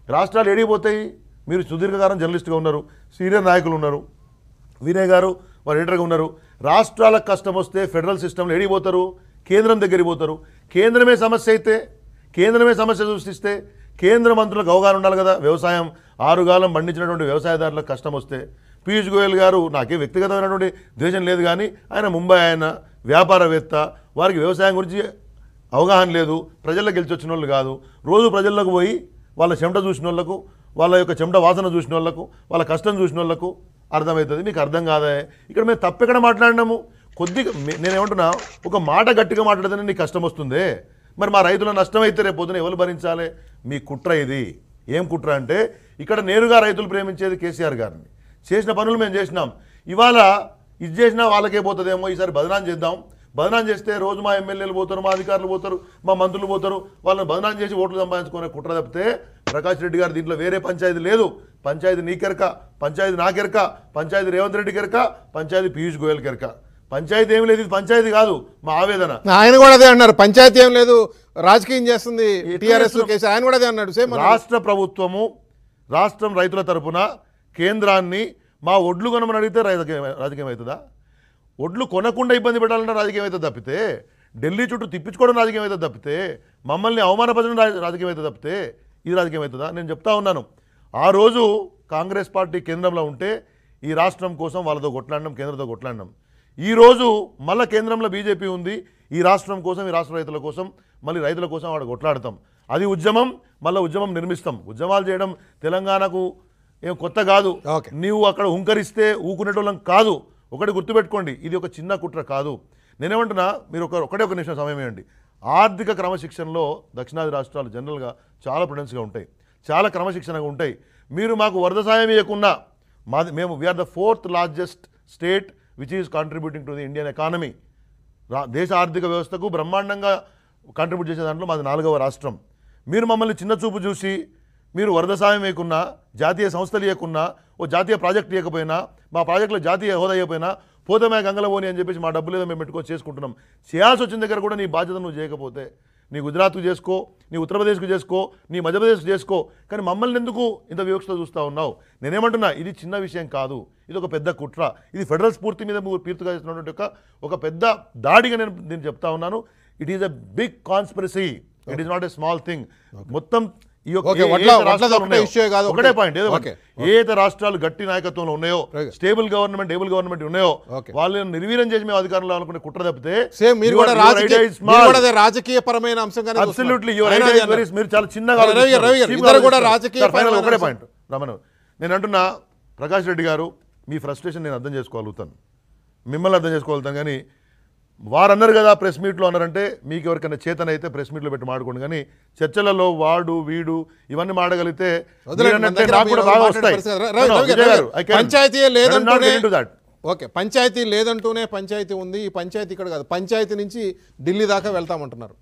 రాష్ట్రాలు ఏడిపోతాయి మీరు సుదీర్ఘకాలం జర్నలిస్ట్గా ఉన్నారు సీనియర్ నాయకులు ఉన్నారు వినయ్ గారు వారు ఎడిటర్గా ఉన్నారు రాష్ట్రాలకు కష్టం వస్తే ఫెడరల్ సిస్టంలో ఏడిపోతారు కేంద్రం దగ్గరికి పోతారు కేంద్రమే సమస్య అయితే కేంద్రమే సమస్య సృష్టిస్తే కేంద్ర మంత్రులకు అవగాహన ఉండాలి కదా వ్యవసాయం ఆరుగాలం పండించినటువంటి వ్యవసాయదారులకు కష్టం వస్తే పీయూష్ గోయల్ గారు నాకే వ్యక్తిగతమైనటువంటి ద్వేషం లేదు కానీ ఆయన ముంబై ఆయన వ్యాపారవేత్త వారికి వ్యవసాయం గురించి అవగాహన లేదు ప్రజల్లో గెలిచి వచ్చిన వాళ్ళు కాదు రోజు ప్రజల్లోకి పోయి వాళ్ళ చెమట చూసిన వాళ్ళకు వాళ్ళ యొక్క చెమట వాసన చూసిన వాళ్ళకు వాళ్ళ కష్టం చూసిన వాళ్ళకు అర్థమవుతుంది మీకు అర్థం కాదా ఇక్కడ మేము తప్పెక్కడ మాట్లాడినాము కొద్దిగా మే- నేనేమంటున్నా ఒక మాట గట్టిగా మాట్లాడితేనే నీకు కష్టం వస్తుందే మరి మా రైతుల నష్టం అయితే రేపు పొద్దున ఎవరు భరించాలి మీ కుట్ర ఇది ఏం కుట్ర అంటే ఇక్కడ నేరుగా రైతులు ప్రేమించేది కేసీఆర్ గారిని చేసిన పనులు మేము చేసినాం ఇవాళ ఇది చేసినా వాళ్ళకే పోతుందేమో ఈసారి బదనాం చేద్దాం బదనాం చేస్తే రోజు మా ఎమ్మెల్యేలు పోతారు మా అధికారులు పోతారు మా మంత్రులు పోతారు వాళ్ళని బదనాం చేసి ఓట్లు సంపాదించుకునే కుట్ర తప్పితే ప్రకాష్ రెడ్డి గారు దీంట్లో వేరే పంచాయతీ లేదు పంచాయతీ నీకెరక పంచాయతీ నాకెరక పంచాయతీ రేవంత్ రెడ్డి కెరక పంచాయతీ పీయూష్ గోయల్ కెరక పంచాయతీ ఏమి లేదు ఇది పంచాయతీ కాదు మా ఆవేదన ఆయన కూడా అదే అన్నారు పంచాయతీ ఏం లేదు రాజకీయం చేస్తుంది ఎట్లా టీఆర్ఎస్ చేస్తున్నాం? కేసు ఆయన కూడా అదే అన్నాడు సేమ్ అన్నాడు. రాష్ట్ర ప్రభుత్వము రాష్ట్రం రైతుల తరపున కేంద్రాన్ని మా ఒడ్లు కొనమని అడిగితే రాజకీయం రాజకీయం అవుతుందా ఒడ్లు కొనకుండా ఇబ్బంది పెట్టాలంటే రాజకీయం అవుతుంది తప్పితే ఢిల్లీ చుట్టూ తిప్పించుకోవడం రాజకీయం అవుతుంది తప్పితే మమ్మల్ని అవమానపరచడం రాజ- రాజకీయం అవుతుంది తప్పితే ఇది రాజకీయం అవుతుందా నేను చెప్తా ఉన్నాను ఆ రోజు కాంగ్రెస్ పార్టీ కేంద్రంలో ఉంటే ఈ రాష్ట్రం కోసం వాళ్ళతో కొట్లాడినాం కేంద్రంతో కొట్లాడినాం ఈ రోజు మళ్ళీ కేంద్రంలో బీజేపీ ఉంది ఈ రాష్ట్రం కోసం ఈ రాష్ట్ర రైతుల కోసం మళ్ళీ రైతుల కోసం వాడు కొట్లాడతాం అది ఉద్యమం మళ్ళీ ఉద్యమం నిర్మిస్తాం ఉద్యమాలు చేయడం తెలంగాణకు ఏం కొత్త కాదు ఓకే. నీవు అక్కడ హుంకరిస్తే ఊకునేటోళ్ళం కాదు ఒకటి గుర్తుపెట్టుకోండి ఇది ఒక చిన్న కుట్ర కాదు నేనేమంటున్నా మీరు ఒక ఒకటే ఒక నిమిషం సమయం ఇవ్వండి ఆర్థిక క్రమశిక్షణలో దక్షిణాది రాష్ట్రాలు జనరల్గా చాలా ప్రుడెన్స్గా ఉంటాయి చాలా క్రమశిక్షణగా ఉంటాయి మీరు మాకు వరద సాయం ఇవ్వకున్నా మాది మేము we are the fourth largest state which is contributing to the Indian economy రా దేశ ఆర్థిక వ్యవస్థకు బ్రహ్మాండంగా కాంట్రిబ్యూట్ చేసే దాంట్లో మాది నాలుగవ రాష్ట్రం మీరు మమ్మల్ని చిన్న చూపు చూసి మీరు వరద సాయం ఇవ్వకున్నా జాతీయ సంస్థలు ఇవ్వకున్నా ఓ జాతీయ ప్రాజెక్ట్ ఇవ్వకపోయినా మా ప్రాజెక్టులో జాతీయ హోదా ఇవ్వకపోయినా పోతమే గంగలవోని అని చెప్పేసి మా డబ్బులు ఏదో మేము పెట్టుకొని చేసుకుంటున్నాం చేయాల్సి వచ్చిన దగ్గర కూడా నీ బాధ్యత నువ్వు చేయకపోతే నీ గుజరాత్కు చేసుకో నీ ఉత్తరప్రదేశ్కు చేసుకో నీ మధ్యప్రదేశ్కు చేసుకో కానీ మమ్మల్ని ఎందుకు ఇంత వివక్షత చూస్తూ ఉన్నావు నేనేమంటున్నా ఇది చిన్న విషయం కాదు ఇది ఒక పెద్ద కుట్ర ఇది ఫెడరల్ స్ఫూర్తి మీద మీరు పీర్తుగా చేస్తున్నటువంటి ఒక ఒక పెద్ద దాడిగా నేను నేను చెప్తా ఉన్నాను it is a big conspiracy it is not a small thing మొత్తం ఈ యొక్క Okay, ఏ- ఏ వడ్ల- అయితే వడ్లది రాష్ట్రాలు ఒకటే ఉన్నాయో, issue కాదు, ఒకటే ఒకటే. పాయింట్ ఏదో Okay. ఏ అయితే రాష్ట్రాలు గట్టి నాయకత్వంలో ఉన్నాయో Okay. Stable government able government ఉన్నాయో Okay. వాళ్ళని నిర్వీర్యం చేసి మేము అధికారంలో అనుకునే కుట్ర తప్పితే సేమ్ మీరు your- కూడా your రాజకీయ idea is మీరు small. కూడా అదే రాజకీయ పరమైన అంశంగానే అబ్సల్యూట్లీ చూస్తున్నారు. యువర్ ఆయన ఐడియా అదే వెరీ అన్నారు. మీరు చాలా చిన్నగా రవి గారు, ఆలోచిస్తున్నారు. రవి గారు, Cheap ఇద్దరు కూడా ఆలోచిస్తున్నారు. రాజకీయ సార్, final పరమైన ఒకటే అంశం. పాయింట్ రమణ నేను అంటున్నా ప్రకాష్ రెడ్డి గారు మీ ఫ్రస్ట్రేషన్ నేను అర్థం చేసుకోగలుగుతాను మిమ్మల్ని అర్థం చేసుకోగలుగుతాను కానీ వారు అన్నారు కదా ప్రెస్ మీట్లో అన్నారంటే మీకు ఎవరికైనా చేతనైతే ప్రెస్ మీట్లో పెట్టి మాడుకోండి కానీ చర్చలలో వాడు వీడు ఇవన్నీ మాడగలిగితే వదిలేండి, మన మీరన్నట్టే దగ్గర నాకు కూడా మీరు బాగా మాట్లాడే వస్తాయి పరిస్థితి- రవి- No, no, రవి గారు, విజయ్ గారు, రవి I can- పంచాయతీ I will not లేదంటూనే get into that. ఓకే పంచాయతీ లేదంటూనే పంచాయతీ ఉంది ఈ పంచాయతీ ఇక్కడ కాదు పంచాయతీ నుంచి ఢిల్లీ దాకా వెళ్తామంటున్నారు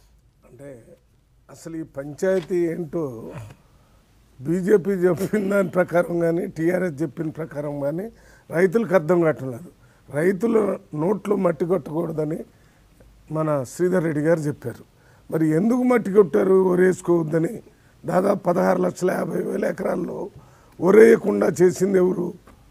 అంటే అసలు ఈ పంచాయతీ ఏంటో బీజేపీ చెప్పిన దాని ప్రకారం కానీ టీఆర్ఎస్ చెప్పిన ప్రకారం కానీ రైతులకు అర్థం కావట్లేదు రైతుల నోట్లో మట్టి కొట్టకూడదని మన శ్రీధర్ రెడ్డి గారు చెప్పారు మరి ఎందుకు మట్టి కొట్టారు ఒరేసుకోవద్దని దాదాపు పదహారు లక్షల యాభై వేల ఎకరాల్లో ఒరేయకుండా చేసింది ఎవరు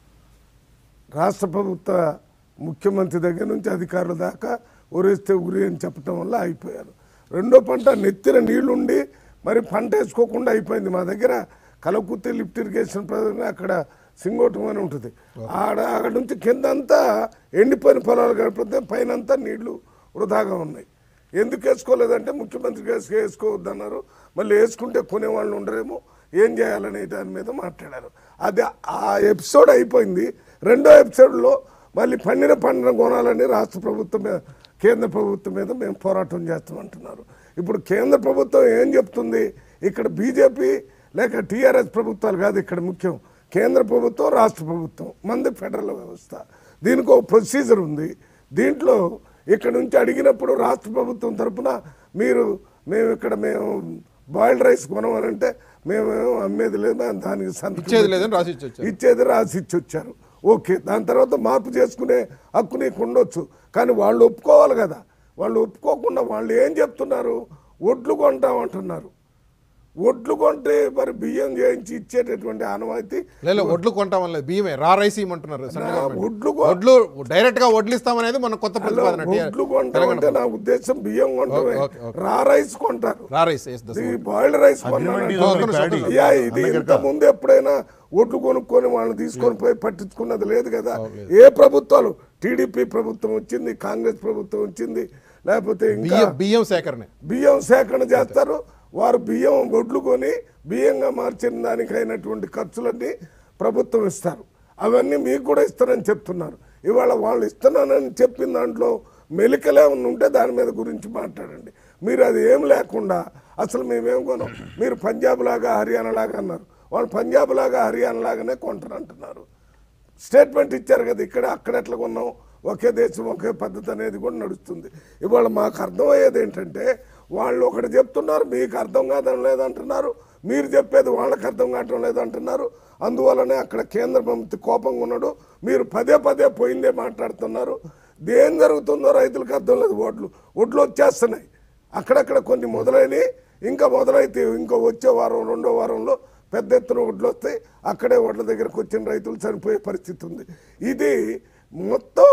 రాష్ట్ర ప్రభుత్వ ముఖ్యమంత్రి దగ్గర నుంచి అధికారుల దాకా ఊరేస్తే ఊరి అని చెప్పడం వల్ల అయిపోయారు రెండో పంట నెత్తిన నీళ్లుండి మరి పంట వేసుకోకుండా అయిపోయింది మా దగ్గర కలకుత్తి లిఫ్ట్ ఇరిగేషన్ ప్రధాన అక్కడ సింగోటం అని ఉంటుంది ఆడ అక్కడ నుంచి కింద అంతా ఎండిపోయిన పొలాలు కడిపోతే పైన అంతా నీళ్లు వృధాగా ఉన్నాయి ఎందుకు వేసుకోలేదంటే ముఖ్యమంత్రి గారు వేసుకోవద్దన్నారు మళ్ళీ వేసుకుంటే కొనేవాళ్ళు ఉండరేమో ఏం చేయాలనే దాని మీద మాట్లాడారు అది ఆ ఎపిసోడ్ అయిపోయింది రెండో ఎపిసోడ్లో మళ్ళీ పండిన పండిన కొనాలని రాష్ట్ర ప్రభుత్వం మీద కేంద్ర ప్రభుత్వం మీద మేము పోరాటం చేస్తామంటున్నారు ఇప్పుడు కేంద్ర ప్రభుత్వం ఏం చెప్తుంది ఇక్కడ బీజేపీ లేక టీఆర్ఎస్ ప్రభుత్వాలు కాదు ఇక్కడ ముఖ్యం కేంద్ర ప్రభుత్వం రాష్ట్ర ప్రభుత్వం మంది ఫెడరల్ వ్యవస్థ దీనికి ఒక ప్రొసీజర్ ఉంది దీంట్లో ఇక్కడ నుంచి అడిగినప్పుడు రాష్ట్ర ప్రభుత్వం తరపున మీరు మేము ఇక్కడ మేము బాయిల్డ్ రైస్ కొనమనంటే మేమేమో అమ్మేది లేదు మేము దానికి సంతకం ఇచ్చేది లేదని రాసి ఇచ్చి వచ్చారు. ఇచ్చేది రాసి ఇచ్చి వచ్చారు ఓకే దాని తర్వాత మార్పు చేసుకునే హక్కు నీకు ఉండొచ్చు కానీ వాళ్ళు ఒప్పుకోవాలి కదా వాళ్ళు ఒప్పుకోకుండా వాళ్ళు ఏం చెప్తున్నారు ఒడ్లు కొంటామంటున్నారు ఒడ్లు కొంటే మరి బియ్యం చేయించి ఇచ్చేటటువంటి ఆనవాయితీ లేదు ఒడ్లు కొంటామని లేదు బియ్యమే రా రైస్ ఇవ్వమంటున్నారు సెంట్రల్ గవర్నమెంట్. ఒడ్లు కొ- ఒడ్లు డైరెక్ట్ గా వడ్లు ఇస్తామనేది మన కొత్త ప్రతిపాదన ఒడ్లు కొంటాం అంటే నా ఉద్దేశం బియ్యం కొంటమే ఓకే, ఓకే. రా రైస్ కొంటారు రా రైస్ yes, that's ఈ right. Boiled rice Agreement is కొన్నాను. only paddy. అయ్యా ఇది ఇంత ముందు ఎప్పుడైనా ఓట్లు కొనుక్కొని వాళ్ళని తీసుకొని పోయి పట్టించుకున్నది లేదు కదా ఏ ప్రభుత్వాలు టీడీపీ ప్రభుత్వం వచ్చింది కాంగ్రెస్ ప్రభుత్వం వచ్చింది లేకపోతే ఇంకా బియ్యం బియ్యం సేకరణ బియ్యం సేకరణ చేస్తారు వారు బియ్యం ఒడ్లు కొని బియ్యంగా మార్చిన దానికి అయినటువంటి ఖర్చులన్నీ ప్రభుత్వం ఇస్తారు అవన్నీ మీకు కూడా ఇస్తారని చెప్తున్నారు ఇవాళ వాళ్ళు ఇస్తున్నానని చెప్పిన దాంట్లో మెలికలే ఉన్న ఉంటే దాని మీద గురించి మాట్లాడండి మీరు అది ఏం లేకుండా అసలు మేమేం కొనం మీరు పంజాబ్ లాగా హర్యానా లాగా అన్నారు వాళ్ళు పంజాబ్ లాగా హర్యానా లాగానే కొంటారు అంటున్నారు స్టేట్మెంట్ ఇచ్చారు కదా ఇక్కడ అక్కడ ఎట్లా కొన్నాం ఒకే దేశం ఒకే పద్ధతి అనేది కూడా నడుస్తుంది ఇవాళ మాకు అర్థమయ్యేది ఏంటంటే వాళ్ళు ఒకటి చెప్తున్నారు మీకు అర్థం కాదని లేదంటున్నారు మీరు చెప్పేది వాళ్ళకి అర్థం కావటం లేదంటున్నారు అందువల్లనే అక్కడ కేంద్ర మంత్రి కోపంగా ఉన్నాడు మీరు పదే పదే పోయిందే మాట్లాడుతున్నారు దేం జరుగుతుందో రైతులకు అర్థం లేదు ఓట్లు ఓట్లు వచ్చేస్తున్నాయి అక్కడక్కడ కొన్ని మొదలైనవి ఇంకా మొదలైతే ఇంకా వచ్చే వారం రెండో వారంలో పెద్ద ఎత్తున ఒడ్లు వస్తాయి అక్కడే ఒడ్ల దగ్గరకు వచ్చిన రైతులు చనిపోయే పరిస్థితి ఉంది ఇది మొత్తం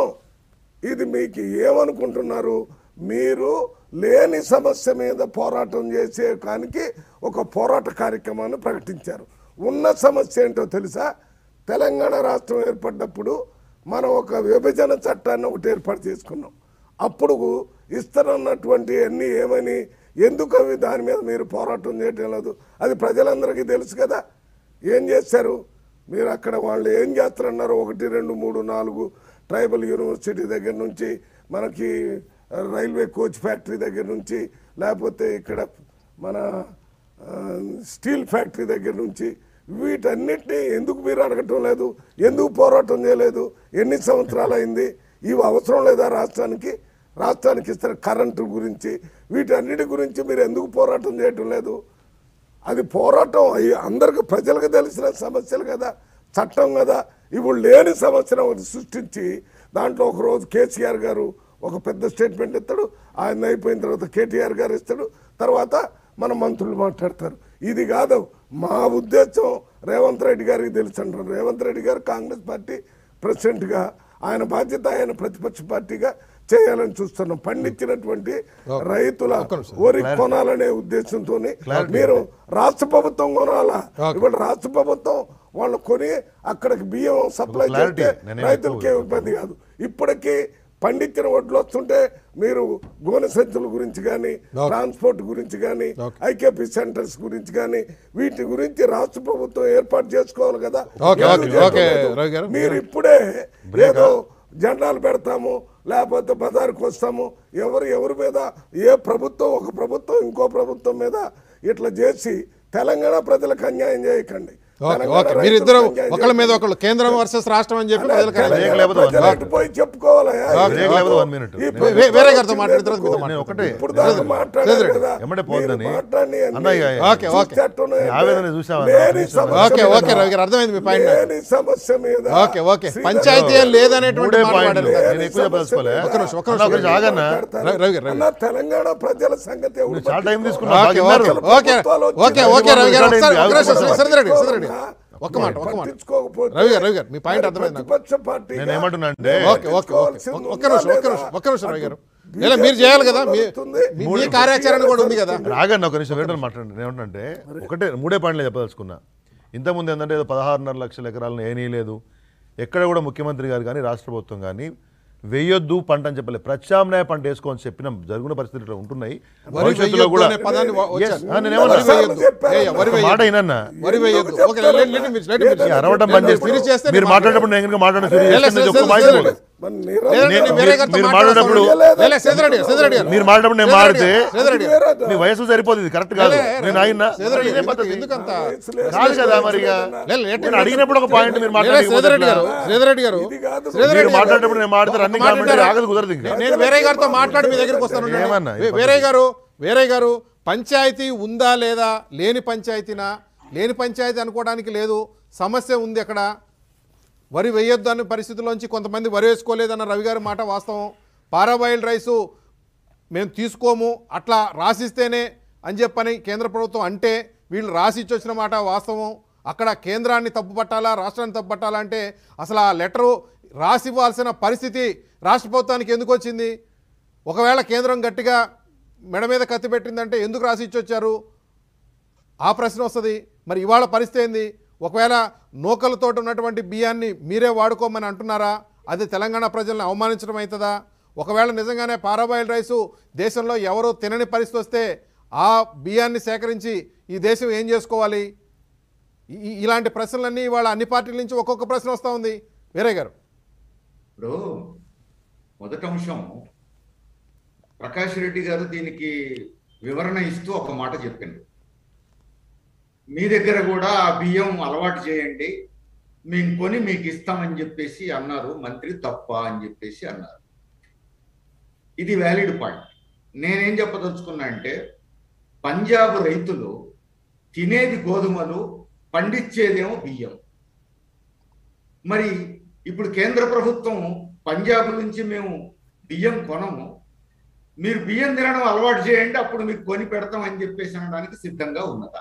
ఇది మీకు ఏమనుకుంటున్నారు మీరు లేని సమస్య మీద పోరాటం చేసే కానికి ఒక పోరాట కార్యక్రమాన్ని ప్రకటించారు ఉన్న సమస్య ఏంటో తెలుసా తెలంగాణ రాష్ట్రం ఏర్పడ్డప్పుడు మనం ఒక విభజన చట్టాన్ని ఒకటి ఏర్పాటు చేసుకున్నాం అప్పుడు ఇస్తారన్నటువంటి అన్నీ ఏమని ఎందుకు అవి దాని మీద మీరు పోరాటం చేయటం లేదు అది ప్రజలందరికీ తెలుసు కదా ఏం చేశారు మీరు అక్కడ వాళ్ళు ఏం చేస్తారన్నారు ఒకటి రెండు మూడు నాలుగు ట్రైబల్ యూనివర్సిటీ దగ్గర నుంచి మనకి రైల్వే కోచ్ ఫ్యాక్టరీ దగ్గర నుంచి లేకపోతే ఇక్కడ మన ఆ, స్టీల్ ఫ్యాక్టరీ దగ్గర నుంచి వీటన్నిటిని ఎందుకు మీరు అడగటం లేదు ఎందుకు పోరాటం చేయలేదు ఎన్ని సంవత్సరాలు అయింది ఇవి అవసరం లేదా రాష్ట్రానికి రాష్ట్రానికి ఇస్తారు కరెంటు గురించి వీటన్నిటి గురించి మీరు ఎందుకు పోరాటం చేయటం లేదు అది పోరాటం అయ్యి అందరికి ప్రజలకు తెలిసిన సమస్యలు కదా చట్టం కదా ఇప్పుడు లేని సమస్యను ఒకటి సృష్టించి దాంట్లో ఒక రోజు కేసీఆర్ గారు ఒక పెద్ద స్టేట్మెంట్ ఇస్తాడు ఆయన అయిపోయిన తర్వాత కేటీఆర్ గారు ఇస్తాడు తర్వాత మన మంత్రులు మాట్లాడతారు ఇది కాదు మా ఉద్దేశం రేవంత్ రెడ్డి గారికి తెలుసు అంటారు రేవంత్ రెడ్డి గారు కాంగ్రెస్ పార్టీ ప్రెసిడెంట్గా ఆయన బాధ్యత ఆయన ప్రతిపక్ష పార్టీగా చేయాలని చూస్తున్నాం పండించినటువంటి రైతుల వరి కొనాలనే ఉద్దేశంతో మీరు రాష్ట్ర ప్రభుత్వం కొనాలా ఇప్పుడు రాష్ట్ర ప్రభుత్వం వాళ్ళు కొని అక్కడికి బియ్యం సప్లై clarity. చేస్తే నేనేం రైతులకి ఏం ఇబ్బంది కాదు ఇప్పటికీ పండించిన వడ్లు వస్తుంటే మీరు గోనె సంచుల గురించి కానీ ట్రాన్స్పోర్ట్ గురించి కానీ ఐకేపీ సెంటర్స్ గురించి కానీ వీటి గురించి రాష్ట్ర ప్రభుత్వం ఏర్పాటు చేసుకోవాలి కదా ఓకే, ఎందుకు ఓకే, చేయడం ఓకే, లేదు? రవి గారు. మీరు ఇప్పుడే ఏదో జెండాలు పెడతాము లేకపోతే బజారుకు వస్తాము ఎవరు ఎవరి మీద ఏ ప్రభుత్వం ఒక ప్రభుత్వం ఇంకో ప్రభుత్వం మీద ఇట్లా చేసి తెలంగాణ ప్రజలకు అన్యాయం చేయకండి ఓకే తెలంగాణ ఓకే రైతులకు మీరిద్దరు అన్యాయం ఒకళ్ళ మీద చేయకండి. ఒకళ్ళు కేంద్రం వర్సెస్ రాష్ట్రం అని చెప్పి అలా ప్రజలకు తెలంగాణ బ్రేక్ లేకపోతే one ప్రజలు minute. అటు పోయి చెప్పుకోవాలయ్యా. బ్రేక్ లేకపోతే one minute. ఈ నేను- ప్రభుత్వం వే- వేరే గారితో వచ్చింది మాట్లాడిన తర్వాత ఎందుకు? మీతో నేను ఒకటే ఇప్పుడు దాకా మాట్లాడారు చంద్రుడు. కదా. ఎమ్మటే మీరు పోద్దని. మాట్లాడి అన్ని అన్నయ్య, ఓకే, ఓకే. చూస్తే అట్టున్నాయంటే ఆవేదన చూసావా? లేని చూసావా? సమస్య ఓకే మీద- ఓకే రవి గారు అర్థమైంది మీ పాయింట్ నాకు. లేని సమస్య మీద ఓకే ఓకే శ్రీధర్ పంచాయతీ ఏం లేదనేటువంటి మూడే మాట పాయింట్లు వాడారు. నేను ఎక్కువ చెప్పదలుచుకోలే ఒక్క నిమిషం, ఒక్క అన్న, నిమిషం. ఒక నిమిషం ఆగన్నా రవి- రవి గారు, రవి అన్న తెలంగాణ ప్రజల సంగతి ఎవడు నువ్వు చాలా టైం పట్టించుకోవాలి? తీసుకున్నావు బాగా ఓకే విన్నారు. Okay okay okay okay Ravi గారు ఒకసారి ఒక్క నిమిషం శ్రీ- శ్రీధర్ రెడ్డి శ్రీధర్ రెడ్డి ఒక్క మాట ఒక్క మాట పట్టించుకోకపోతే రవి గారు, రవి గారు, మీ పాయింట్ అర్థమైంది నాకు. ప్రతిపక్ష పార్టీగా నేను ఏమంటున్నా అంటే- ఓకే ఓకే ఓకే ఒక్క- ఒక్క నిమిషం ఒక్క నిమిషం ఒక్క నిమిషం రవి గారు లేదా మీరు చేయాలి కదా మీ- మీ- మీ కార్యాచరణ కూడా ఉంది కదా రాగండి ఒక నిమిషం వేటలు మాట్లాడండి నేను ఏమంటే ఒకటే మూడే పాయింట్లు చెప్పదలుచుకున్నా ఇంతకుముందు ఏంటంటే ఏదో పదహారున్నర లక్షల ఎకరాలను ఏమీ లేదు ఎక్కడ కూడా ముఖ్యమంత్రి గారు కానీ రాష్ట్ర ప్రభుత్వం కానీ వేయొద్దు పంట అని చెప్పలేదు ప్రత్యామ్నాయ పంట వేసుకోని చెప్పిన జరుగున పరిస్థితులు ఇట్లా ఉంటున్నాయి వరి భవిష్యత్తులో వేయొద్దు కూడా అనే పదాన్ని వా- Yes, వచ్చారు. ఆ, నేను ఏమన్నా వరి వేయొద్దు. ఏ, ఏ, వరి ఒక మాట వేయొద్దు. అయినన్నా వరి వేయొద్దు okay let- let- let me- let me- ఈ అరవటం బంద్ చేస్తే ఫినిష్ చేస్తే మీరు నేను మాట్లాడేటప్పుడు నేను కనుక మాట్లాడడం ఫినిష్ లేదు, చేస్తే లేదు, ఒక్క లేదు, మాట లేదు, ఇవ్వలేదు. లేదు. మరి లేదండి, నిరంతరం నేను మీరు- వేరే గారితో మీరు మాట్లాడతాను. మాట్లాడేటప్పుడు- లే, లే, శ్రీధర్ రెడ్డి, శ్రీధర్ రెడ్డి గారు. మీరు మాట్లాడప్పుడు నేను శ్రీధర్ మాడితే రెడ్డి, శ్రీధర్ రెడ్డి గారు. మీ వయసు సరిపోతుంది కరెక్ట్ కాదు లే, నేను ఆయన శ్రీధర్ రెడ్డి ఇదే గారు, పద్ధతి. ఎందుకంత కాదు కదా మరి ఇక. లే, లే, నేను అడిగినప్పుడు ఒక పాయింట్ మీరు లే, మాట్లాడకపోతే శ్రీధర్ రెడ్డి గారు ఎట్లా? శ్రీధర్ రెడ్డి గారు ఇది కాదు. శ్రీధర్ మీరు రెడ్డి గారు. మాట్లాడేటప్పుడు నేను మాట్లాడితే రన్నింగ్ ఒక మాట కామెంటరీ వింటారా? ఆగదు కుదరదు ఇంకా నేను వేరే గారితో మాట్లాడి మీ దగ్గరికి వస్తాను ఉండండి. ఏమన్నా ఈ వే- వేరే గారు వేరే గారు పంచాయతీ ఉందా లేదా లేని పంచాయతీనా లేని పంచాయతీ అనుకోవడానికి లేదు సమస్య ఉంది అక్కడ వరి వేయొద్దు అనే పరిస్థితుల్లోంచి కొంతమంది వరి వేసుకోలేదన్న రవి గారి మాట వాస్తవం పారాబాయిల్డ్ రైసు మేము తీసుకోము అట్లా రాసిస్తేనే అని చెప్పని కేంద్ర ప్రభుత్వం అంటే వీళ్ళు రాసి ఇచ్చి వచ్చిన మాట వాస్తవం అక్కడ కేంద్రాన్ని తప్పుపట్టాలా రాష్ట్రాన్ని తప్పుపట్టాలా అంటే అసలు ఆ లెటరు రాసి ఇవ్వాల్సిన పరిస్థితి రాష్ట్ర ప్రభుత్వానికి ఎందుకు వచ్చింది ఒకవేళ కేంద్రం గట్టిగా మెడ మీద కత్తి పెట్టిందంటే ఎందుకు రాసి ఇచ్చి వచ్చారు ఆ ప్రశ్న వస్తుంది మరి ఇవాళ పరిస్థితి ఏంది ఒకవేళ నూకలతో ఉన్నటువంటి బియ్యాన్ని మీరే వాడుకోమని అంటున్నారా అది తెలంగాణ ప్రజల్ని అవమానించడం అవుతుందా ఒకవేళ నిజంగానే పారాబాయిల్ రైసు దేశంలో ఎవరో తినని పరిస్థితి వస్తే ఆ బియ్యాన్ని సేకరించి ఈ దేశం ఏం చేసుకోవాలి ఈ- ఈ- ఇలాంటి ప్రశ్నలన్నీ ఇవాళ అన్ని పార్టీల నుంచి ఒక్కొక్క ప్రశ్న వస్తూ ఉంది వేరే గారు ఇప్పుడు మొదటి అంశం ప్రకాష్ రెడ్డి గారు దీనికి వివరణ ఇస్తూ ఒక మాట చెప్పిండు మీ దగ్గర కూడా ఆ బియ్యం అలవాటు చేయండి మేము కొని మీకు ఇస్తామని చెప్పేసి అన్నారు మంత్రి తప్ప అని చెప్పేసి అన్నారు ఇది వ్యాలిడ్ పాయింట్ నేనేం చెప్పదలుచుకున్నా అంటే పంజాబ్ రైతులు తినేది గోధుమలు పండించేదేమో బియ్యం మరి ఇప్పుడు కేంద్ర ప్రభుత్వం పంజాబ్ నుంచి మేము బియ్యం కొనము మీరు బియ్యం తినడం అలవాటు చేయండి అప్పుడు మీకు కొని పెడతాం అని చెప్పేసి అనడానికి సిద్ధంగా ఉన్నదా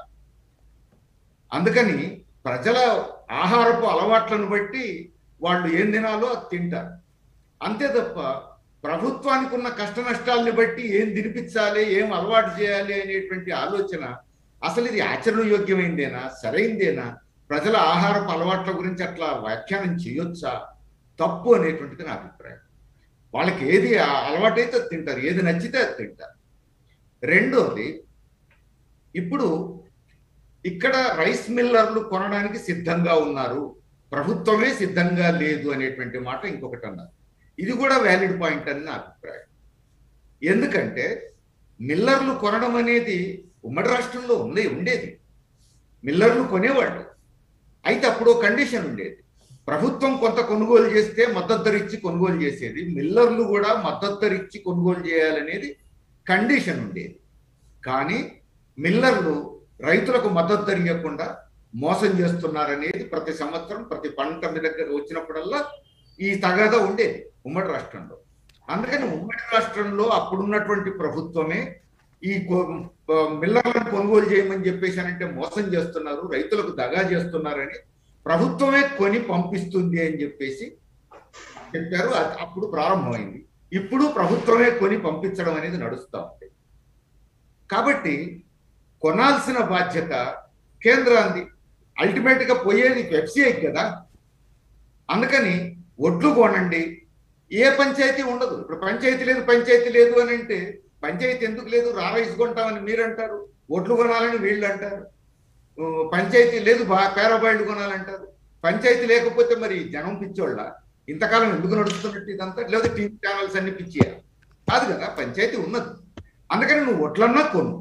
అందుకని ప్రజల ఆహారపు అలవాట్లను బట్టి వాళ్ళు ఏం తినాలో అది తింటారు అంతే తప్ప ప్రభుత్వానికి ఉన్న కష్ట నష్టాలని బట్టి ఏం తినిపించాలి ఏం అలవాటు చేయాలి అనేటువంటి ఆలోచన అసలు ఇది ఆచరణయోగ్యమైందేనా సరైందేనా ప్రజల ఆహారపు అలవాట్ల గురించి అట్లా వ్యాఖ్యానం చేయొచ్చా తప్పు అనేటువంటిది నా అభిప్రాయం వాళ్ళకి ఏది ఆ- అలవాటైతే అది తింటారు ఏది నచ్చితే అది తింటారు రెండోది ఇప్పుడు ఇక్కడ రైస్ మిల్లర్లు కొనడానికి సిద్ధంగా ఉన్నారు ప్రభుత్వమే సిద్ధంగా లేదు అనేటువంటి మాట ఇంకొకటి అన్నారు ఇది కూడా వ్యాలిడ్ పాయింట్ అని నా అభిప్రాయం ఎందుకంటే మిల్లర్లు కొనడం అనేది ఉమ్మడి రాష్ట్రంలో ఉంది ఉండేది మిల్లర్లు కొనేవాళ్ళు అయితే అప్పుడు ఒక కండిషన్ ఉండేది ప్రభుత్వం కొంత కొనుగోలు చేస్తే మద్దతు ధర ఇచ్చి కొనుగోలు చేసేది మిల్లర్లు కూడా మద్దతు ధర ఇచ్చి కొనుగోలు చేయాలనేది కండిషన్ ఉండేది కానీ మిల్లర్లు రైతులకు మద్దతు ధర ఇవ్వకుండా మోసం చేస్తున్నారనేది ప్రతి సంవత్సరం ప్రతి పంట మీ దగ్గర వచ్చినప్పుడల్లా ఈ తగాదా ఉండేది ఉమ్మడి రాష్ట్రంలో అందుకని ఉమ్మడి రాష్ట్రంలో అప్పుడున్నటువంటి ప్రభుత్వమే ఈ కొ- ఆ, మిల్లర్లను కొనుగోలు చేయమని చెప్పేసానంటే మోసం చేస్తున్నారు రైతులకు దగా చేస్తున్నారని ప్రభుత్వమే కొని పంపిస్తుంది అని చెప్పేసి చెప్పారు అది అప్పుడు ప్రారంభమైంది ఇప్పుడు ప్రభుత్వమే కొని పంపించడం అనేది నడుస్తా ఉంది కాబట్టి కొనాల్సిన బాధ్యత కేంద్రాంది అల్టిమేట్ గా పోయేది ఎఫ్సిఐ కదా అందుకని ఒడ్లు కొనండి ఏ పంచాయతీ ఉండదు ఇప్పుడు పంచాయతీ లేదు పంచాయతీ లేదు అని అంటే పంచాయతీ ఎందుకు లేదు రా రైస్ కొంటామని మీరు అంటారు ఒడ్లు కొనాలని వీళ్ళు అంటారు ఊ, పంచాయతీ లేదు బా- పేరబాయిళ్ళు కొనాలంటారు పంచాయతీ లేకపోతే మరి జనం పిచ్చోళ్ళ ఇంతకాలం ఎందుకు నడుస్తున్నట్టు ఇదంతా లేదా టీవీ ఛానల్స్ అన్ని పిచ్చియా కాదు కదా పంచాయతీ ఉన్నది అందుకని నువ్వు ఒట్లన్నా కొను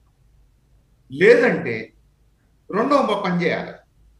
లేదంటే రెండో ప- పని చేయాలి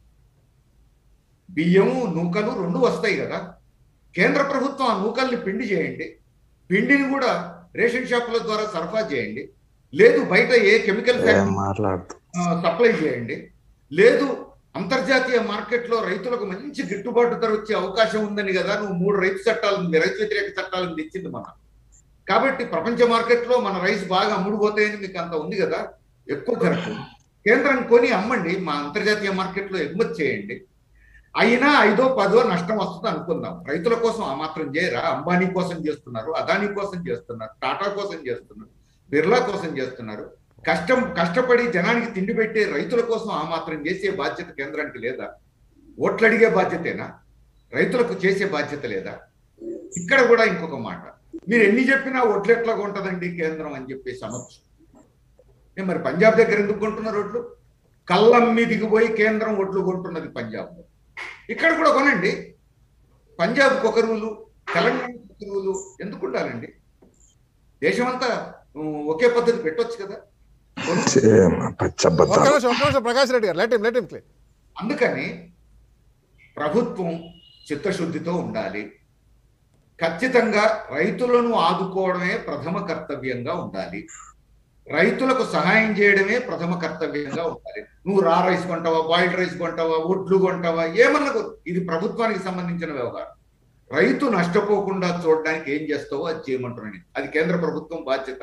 బియ్యము నూకలు రెండు వస్తాయి కదా కేంద్ర ప్రభుత్వం ఆ నూకల్ని పిండి చేయండి పిండిని కూడా రేషన్ షాపుల ద్వారా సరఫరా చేయండి లేదు బయట ఏ కెమికల్ ఫ్యాక్టరీ మాట్లాడుతూ ఆ, సప్లై చేయండి లేదు అంతర్జాతీయ మార్కెట్లో రైతులకు మంచి గిట్టుబాటు ధర వచ్చే అవకాశం ఉందని కదా నువ్వు మూడు రైతు చట్టాలను రైతు వ్యతిరేక చట్టాలను తెచ్చింది మన కాబట్టి ప్రపంచ మార్కెట్లో మన రైస్ బాగా అమ్ముడుపోతాయని మీకు అంత ఉంది కదా ఎక్కువ ధరకు కేంద్రం కొని అమ్మండి మా అంతర్జాతీయ మార్కెట్లో ఎగుమతి చేయండి అయినా ఐదో పదో నష్టం వస్తుంది అనుకుందాం రైతుల కోసం ఆ మాత్రం చేయరా అంబానీ కోసం చేస్తున్నారు అదానీ కోసం చేస్తున్నారు టాటా కోసం చేస్తున్నారు బిర్లా కోసం చేస్తున్నారు కష్టం కష్టపడి జనానికి తిండి పెట్టే రైతుల కోసం ఆ మాత్రం చేసే బాధ్యత కేంద్రానికి లేదా ఓట్లు అడిగే బాధ్యతేనా రైతులకు చేసే బాధ్యత లేదా ఇక్కడ కూడా ఇంకొక మాట మీరు ఎన్ని చెప్పినా ఒట్లు ఎట్లా ఉంటదండి కేంద్రం అని చెప్పేసి అనొచ్చు ఏ మరి పంజాబ్ దగ్గర ఎందుకు కొంటున్నారు ఒట్లు కళ్ళం మీదికి పోయి కేంద్రం ఒట్లు కొంటున్నది పంజాబ్లో ఇక్కడ కూడా కొనండి పంజాబ్కి ఒక రూలు తెలంగాణకు ఒక రూలు ఎందుకు ఉండాలండి దేశమంతా ఉమ్, ఒకే పద్ధతి పెట్టొచ్చు కదా కొను. ఒక్క పచ్చబద్దాలు నిమిషం ఒక్క నిమిషం ప్రకాష్ రెడ్డి గారు లెట్ లెట్ క్లియర్ అందుకని ప్రభుత్వం చిత్తశుద్ధితో ఉండాలి ఖచ్చితంగా రైతులను ఆదుకోవడమే ప్రథమ కర్తవ్యంగా ఉండాలి రైతులకు సహాయం చేయడమే ప్రథమ కర్తవ్యంగా ఉండాలి నువ్వు రా రైస్ కొంటావా బాయిల్డ్ రైస్ కొంటావా ఒడ్లు కొంటావా ఏమన్నా కొను. ఇది ప్రభుత్వానికి సంబంధించిన వ్యవహారం రైతు నష్టపోకుండా చూడడానికి ఏం చేస్తావో అది చేయమంటున్నాను అది కేంద్ర ప్రభుత్వం బాధ్యత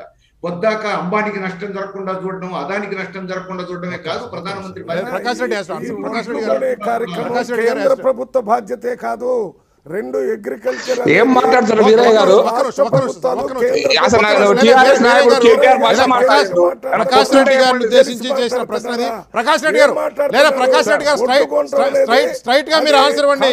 పొద్దాక అంబానీకి నష్టం జరగకుండా చూడడం అదానికి నష్టం జరగకుండా చూడడమే కాదు ప్రధానమంత్రి లేదు, Prakash Reddy has to answer. ఈ ప్రకాష్ రెడ్డి ఒడ్లు గారు కొనే కార్యక్రమం ప్రకాష్ రెడ్డి గారు కేంద్ర has to- ప్రభుత్వ బాధ్యతే కాదు రెండు అగ్రికల్చర్ ఏం మాట్లాడతారు వీరయ్య గారు? ఒక్క నిమిషం, ఒక్క నిమిషం, ఒక్క నిమిషం. అసలు నాకు లేదు, TRS లేదు, నాయకుడు లేదు, కేటీఆర్ భాష లేదు, మాట్లాడిండు. ప్రకాష్- ప్రకాష్ రెడ్డి గారిని ఉద్దేశించి చేసిన ప్రశ్న అది ప్రకాష్ రెడ్డి గారు లేదా ప్రకాష్ రెడ్డి గారు స్ట్రైట్ స్ట్రైట్ స్ట్రైట్ గా మీరు ఆన్సర్ ఇవ్వండి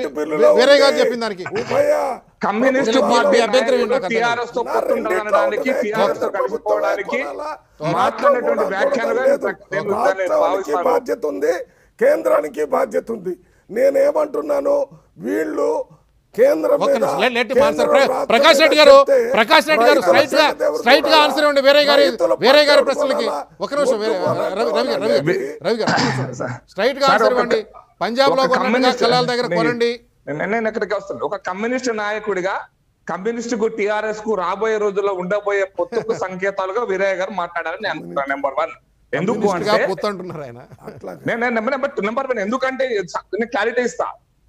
వేరే గారు చెప్పిన దానికి కమ్యూనిస్ట్ మీ- మీ పార్టీ అభ్యంతరం ఏంటో కథ టిఆర్ఎస్ తో పొత్తుండడానికి టిఆర్ఎస్ తో కలిసిపోవడానికి మాట్లాడినటువంటి వ్యాఖ్యలుగా నేను దాన్ని రాష్ట్రానికి భావిస్తాను బాధ్యత ఉంది కేంద్రానికి బాధ్యత ఉంది నేనేమంటున్నాను వీళ్ళు కేంద్రం ఒక్క మీద నిమిషం, let- let him కేంద్రం answer. ప్ర- రాష్ట్రం ప్రకాష్ మీద రెడ్డి గారు చెప్తే ప్రకాష్ రెడ్డి గారు రైతుల స్ట్రైట్ గా సంగతి ఎవరు స్ట్రైట్ గా చూడాలా? ఆన్సర్ ఇవ్వండి వేరే గారి రైతుల వేరే గారి పట్ల ప్రశ్నలకి చూడాలా? ఒక నిమిషం వేరే ఒడ్డు రవి రవి గారు రవి గారు రవి గారు స్ట్రైట్ గా సార్, ఆన్సర్ ఒక- ఇవ్వండి పంజాబ్ లో ఒక కొన్నట్టుగా కమ్యూనిస్ట్ కలాల దగ్గర నేను- కొనండి నేను నేను ఎక్కడికి వస్తాను ఒక కమ్యూనిస్ట్ నాయకుడిగా కమ్యూనిస్ట్ కు టిఆర్ఎస్ కు రాబోయే రోజుల్లో ఉండబోయే పొత్తుకు సంకేతాలుగా వీరయ్య గారు మాట్లాడారని నేను అనుకుంటున్నాను నెంబర్ వన్ ఎందుకు కమ్యూనిస్ట్ గా అంటే పొత్తు అంటున్నారు ఆయన అట్లా నేను నేను నెంబర్ నెంబర్ నెంబర్ వన్ ఎందుకంటే నేను క్లారిటీ ఇస్తా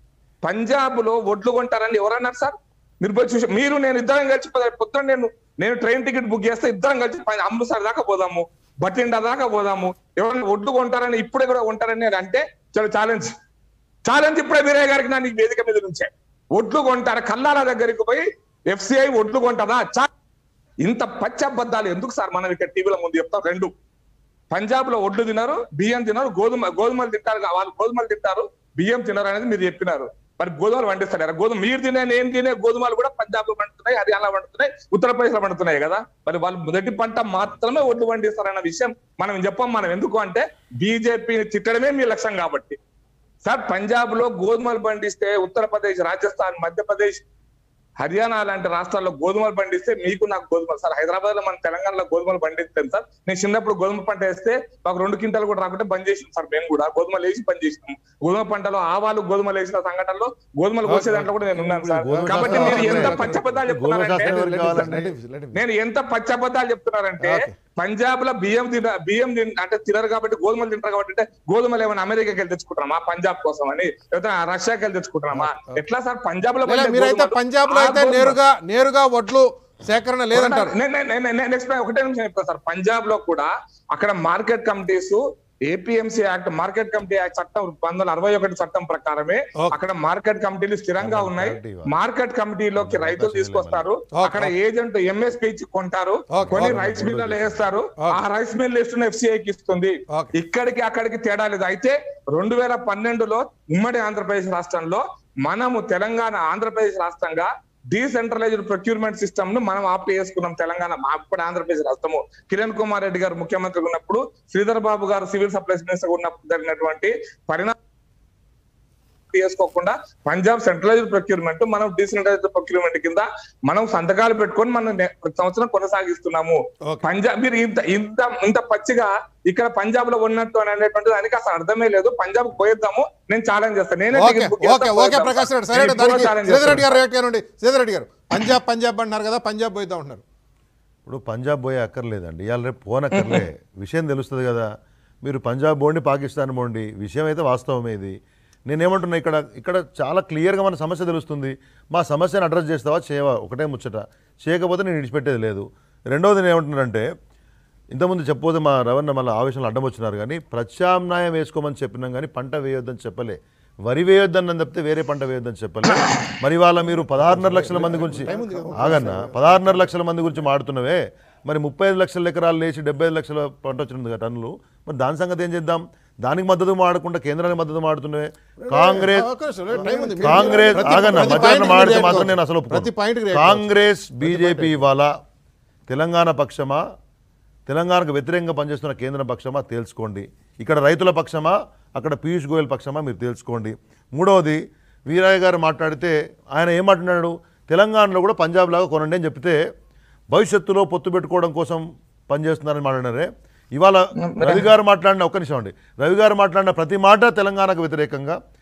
పంజాబ్ లో ఒడ్లు కొంటారని ఎవరన్నారు సార్ మీరు పోయి చూసి మీరు నేను ఇద్దరం కలిసి పొద్దు- పొద్దున్న నేను నేను ట్రైన్ టికెట్ బుక్ చేస్తే ఇద్దరం కలిసి పై- అమృత్సర్ దాకా పోదాము బట్టిండా దాకా పోదాము ఎవరైనా ఒడ్లు కొంటారని ఇప్పుడే కూడా కొంటారని నేను అంటే చలో ఛాలెంజ్ ఛాలెంజ్ ఇప్పుడే వీరయ్య గారికి నా నీకు వేదిక మీద నుంచే ఒడ్లు కొంటారు కల్లాల దగ్గరికి పోయి ఎఫ్సిఐ ఒడ్లు కొంటారా చా ఇంత పచ్చి అబద్ధాలు ఎందుకు సార్ మనం ఇక్కడ టీవీలో ముందు చెప్తాం రెండు పంజాబ్ లో ఒడ్లు తిన్నారు బియ్యం తిన్నారు గోధుమ గోధుమలు తింటారు కా- వాళ్ళు గోధుమలు తింటారు బియ్యం తినరు అనేది మీరు చెప్పినారు మరి గోధుమలు పండిస్తారు గోధుమ మీరు తినే నేను తినే గోధుమలు కూడా పంజాబ్ లో పండుతున్నాయి హర్యానా పండుతున్నాయి ఉత్తరప్రదేశ్ లో పండుతున్నాయి కదా మరి వాళ్ళు మొదటి పంట మాత్రమే ఒడ్లు పండిస్తారన్న విషయం మనం చెప్పం మనం ఎందుకు అంటే బీజేపీని తిట్టడమే మీ లక్ష్యం కాబట్టి సార్ పంజాబ్ లో గోధుమలు పండిస్తే ఉత్తరప్రదేశ్ రాజస్థాన్ మధ్యప్రదేశ్ హర్యానా లాంటి రాష్ట్రాల్లో గోధుమలు పండిస్తే మీకు నాకు గోధుమలు సార్ హైదరాబాద్ లో మన తెలంగాణలో గోధుమలు పండిస్తాను సార్ నేను చిన్నప్పుడు గోధుమ పంట వేస్తే మాకు రెండు క్వింటాలు కూడా రాకుంటే బంద్ చేసినాం సార్ మేము కూడా గోధుమలు వేసి పని చేసినాం గోధుమ పంటలో ఆవాలు గోధుమలు వేసిన సంఘటనలో గోధుమలు కోసే దాంట్లో కూడా నేను ఉన్నాను సార్ గోధుమ కాబట్టి శాస్త్రం మీరు ఎంత ఎవరికి పచ్చబద్దాలు గోధుమ శాస్త్రం చెప్తున్నారంటే ఎవరికి కావాలండి Let him- నేను ఎంత పచ్చబద్దాలు చెప్తున్నారంటే Okay. పంజాబ్ లో బియ్యం తిన బియ్యం తిన అంటే తినరు కాబట్టి గోధుమలు తింటారు కాబట్టి అంటే గోధుమలు ఏమైనా అమెరికాకి వెళ్ళి తెచ్చుకుంటామా పంజాబ్ కోసం అని లేకపోతే రష్యాకి వెళ్ళి తెచ్చుకుంటున్నామా ఎట్లా సార్ పంజాబ్ లో లేదా పండే మీరైతే గోధుమలు- పంజాబ్ లో ఆ అయితే గోధుమ- నేరుగా నేరుగా వడ్లు సేకరణ లేదంటారు నేను- నేను- నేను- నేను explain- ఒకటే నిమిషం చెప్తాను సార్ పంజాబ్ లో కూడా అక్కడ market committees APMC act market committee act చట్టం పంతొమ్మిది వందల అరవై ఒకటి చట్టం ప్రకారమే Okay. అక్కడ మార్కెట్ కమిటీలు స్థిరంగా ఉన్నాయి clarity ఇవ్వాలి. మార్కెట్ కమిటీలోకి రైతులు తీసుకొస్తారు Okay. అక్కడ ఏజెంట్ ఎంఎస్పీ ఇచ్చి కొంటారు Okay. కొన్ని Okay. రైస్ మిల్లు వేస్తారు Okay. ఆ రైస్ మిల్ లిస్టును ఎఫ్సిఐకి ఇస్తుంది Okay. ఇక్కడికి అక్కడికి తేడా లేదు అయితే రెండు వేల పన్నెండులో ఉమ్మడి ఆంధ్రప్రదేశ్ రాష్ట్రంలో మనము తెలంగాణ ఆంధ్రప్రదేశ్ రాష్ట్రంగా డీసెంట్రలైజ్డ్ ప్రొక్యూర్మెంట్ సిస్టమ్ ను మనం ఆప్ చేసుకున్నాం తెలంగాణ మా అప్పుడు ఆంధ్రప్రదేశ్ రాష్ట్రము కిరణ్ కుమార్ రెడ్డి గారు ముఖ్యమంత్రి ఉన్నప్పుడు శ్రీధర్ బాబు గారు సివిల్ సప్లైస్ మినిస్టర్ ఉన్నప్పుడు జరిగినటువంటి పరిణామం చేసుకోకుండా పంజాబ్ సెంట్రలైజ్డ్ ప్రొక్యూర్మెంట్ మనం డీసెంట్రలైజ్డ్ ప్రొక్యూర్మెంట్ కింద మనం సంతకాలు పెట్టుకొని మనం నే- ప్రతి సంవత్సరం కొనసాగిస్తున్నాము Okay. పంజాబ్ మీరు ఇంత ఇంత ఇంత పచ్చిగా ఇక్కడ పంజాబ్ లో ఉన్నట్టు అని అనేటువంటిది దానికి అసలు అర్థమే లేదు పంజాబ్ పోయిద్దాము నేను ఛాలెంజ్ చేస్తాను నేనే ఓకే ticket book చేస్తా, ఓకే ఓకే పోయిద్దాం. ప్రకాష్ రెడ్డి సరే నేను ఇప్పుడు దానికి challenge శ్రీధర్ రెడ్డి చేస్తాను. గారు రేట్ గారు శ్రీధర్ రెడ్డి గారు పంజాబ్ పంజాబ్ అంటున్నారు కదా పంజాబ్ పోయిద్దాం అంటున్నారు ఇప్పుడు పంజాబ్ పోయే అక్కర్లేదండి ఇవాళ రేపు పోనక్కర్లే విషయం తెలుస్తుంది కదా మీరు పంజాబ్ పోండి పాకిస్తాన్ పోండి విషయం అయితే వాస్తవమే ఇది నేనేమంటున్నా ఇక్కడ ఇక్కడ చాలా క్లియర్గా మన సమస్య తెలుస్తుంది మా సమస్యను అడ్రస్ చేస్తావా చేయవా ఒకటే ముచ్చట చేయకపోతే నేను విడిచిపెట్టేది లేదు రెండవది నేను ఏమంటున్నానంటే ఇంతకుముందు చెప్పబోతే మా రవణ మళ్ళీ ఆవేశంలో అడ్డం వచ్చినారు కానీ ప్రత్యామ్నాయం వేసుకోమని చెప్పినాం కానీ పంట వేయొద్దని చెప్పలే వరి వేయొద్దని తప్పితే వేరే పంట వేయొద్దని చెప్పలే మరి వాళ్ళ మీరు పదహారున్నర లక్షల మంది గురించి ఆగన్న పదహారున్నర లక్షల మంది గురించి మాడుతున్నవే మరి ముప్పై ఐదు లక్షల ఎకరాలు లేచి డెబ్బై ఐదు లక్షల పంట వచ్చినది కదా టన్నులు మరి దాని సంగతి ఏం చేద్దాం దానికి మద్దతు మాడకుండా కేంద్రానికి మద్దతు మాడుతున్నవే కాంగ్రెస్ ఒక్క నిమిషం, టైం ఉంది. కాంగ్రెస్ ప్రతి- ఆగన్న ప్రతి మధ్యాహ్నం పాయింట్కి మాడితే రియాక్ట్ మాత్రం నేను అవ్వచ్చు. అసలు ఒప్పుకోను. ప్రతి పాయింట్కి రియాక్ట్ కాంగ్రెస్ బీజేపీ ఇవాళ తెలంగాణ పక్షమా తెలంగాణకు వ్యతిరేకంగా పనిచేస్తున్న కేంద్ర పక్షమా తేల్చుకోండి ఇక్కడ రైతుల పక్షమా అక్కడ పీయూష్ గోయల్ పక్షమా మీరు తేల్చుకోండి మూడవది వీరయ్య గారు మాట్లాడితే ఆయన ఏం మాట్లాడాడు తెలంగాణలో కూడా పంజాబ్ లాగా కొనండి అని చెప్తే భవిష్యత్తులో పొత్తు పెట్టుకోవడం కోసం పనిచేస్తున్నారని మాట్లాడారే ఇవాళ రవి గారు మాట్లాడిన ఒక్క నిమిషం అండి రవి గారు మాట్లాడిన ప్రతి మాట తెలంగాణకు వ్యతిరేకంగా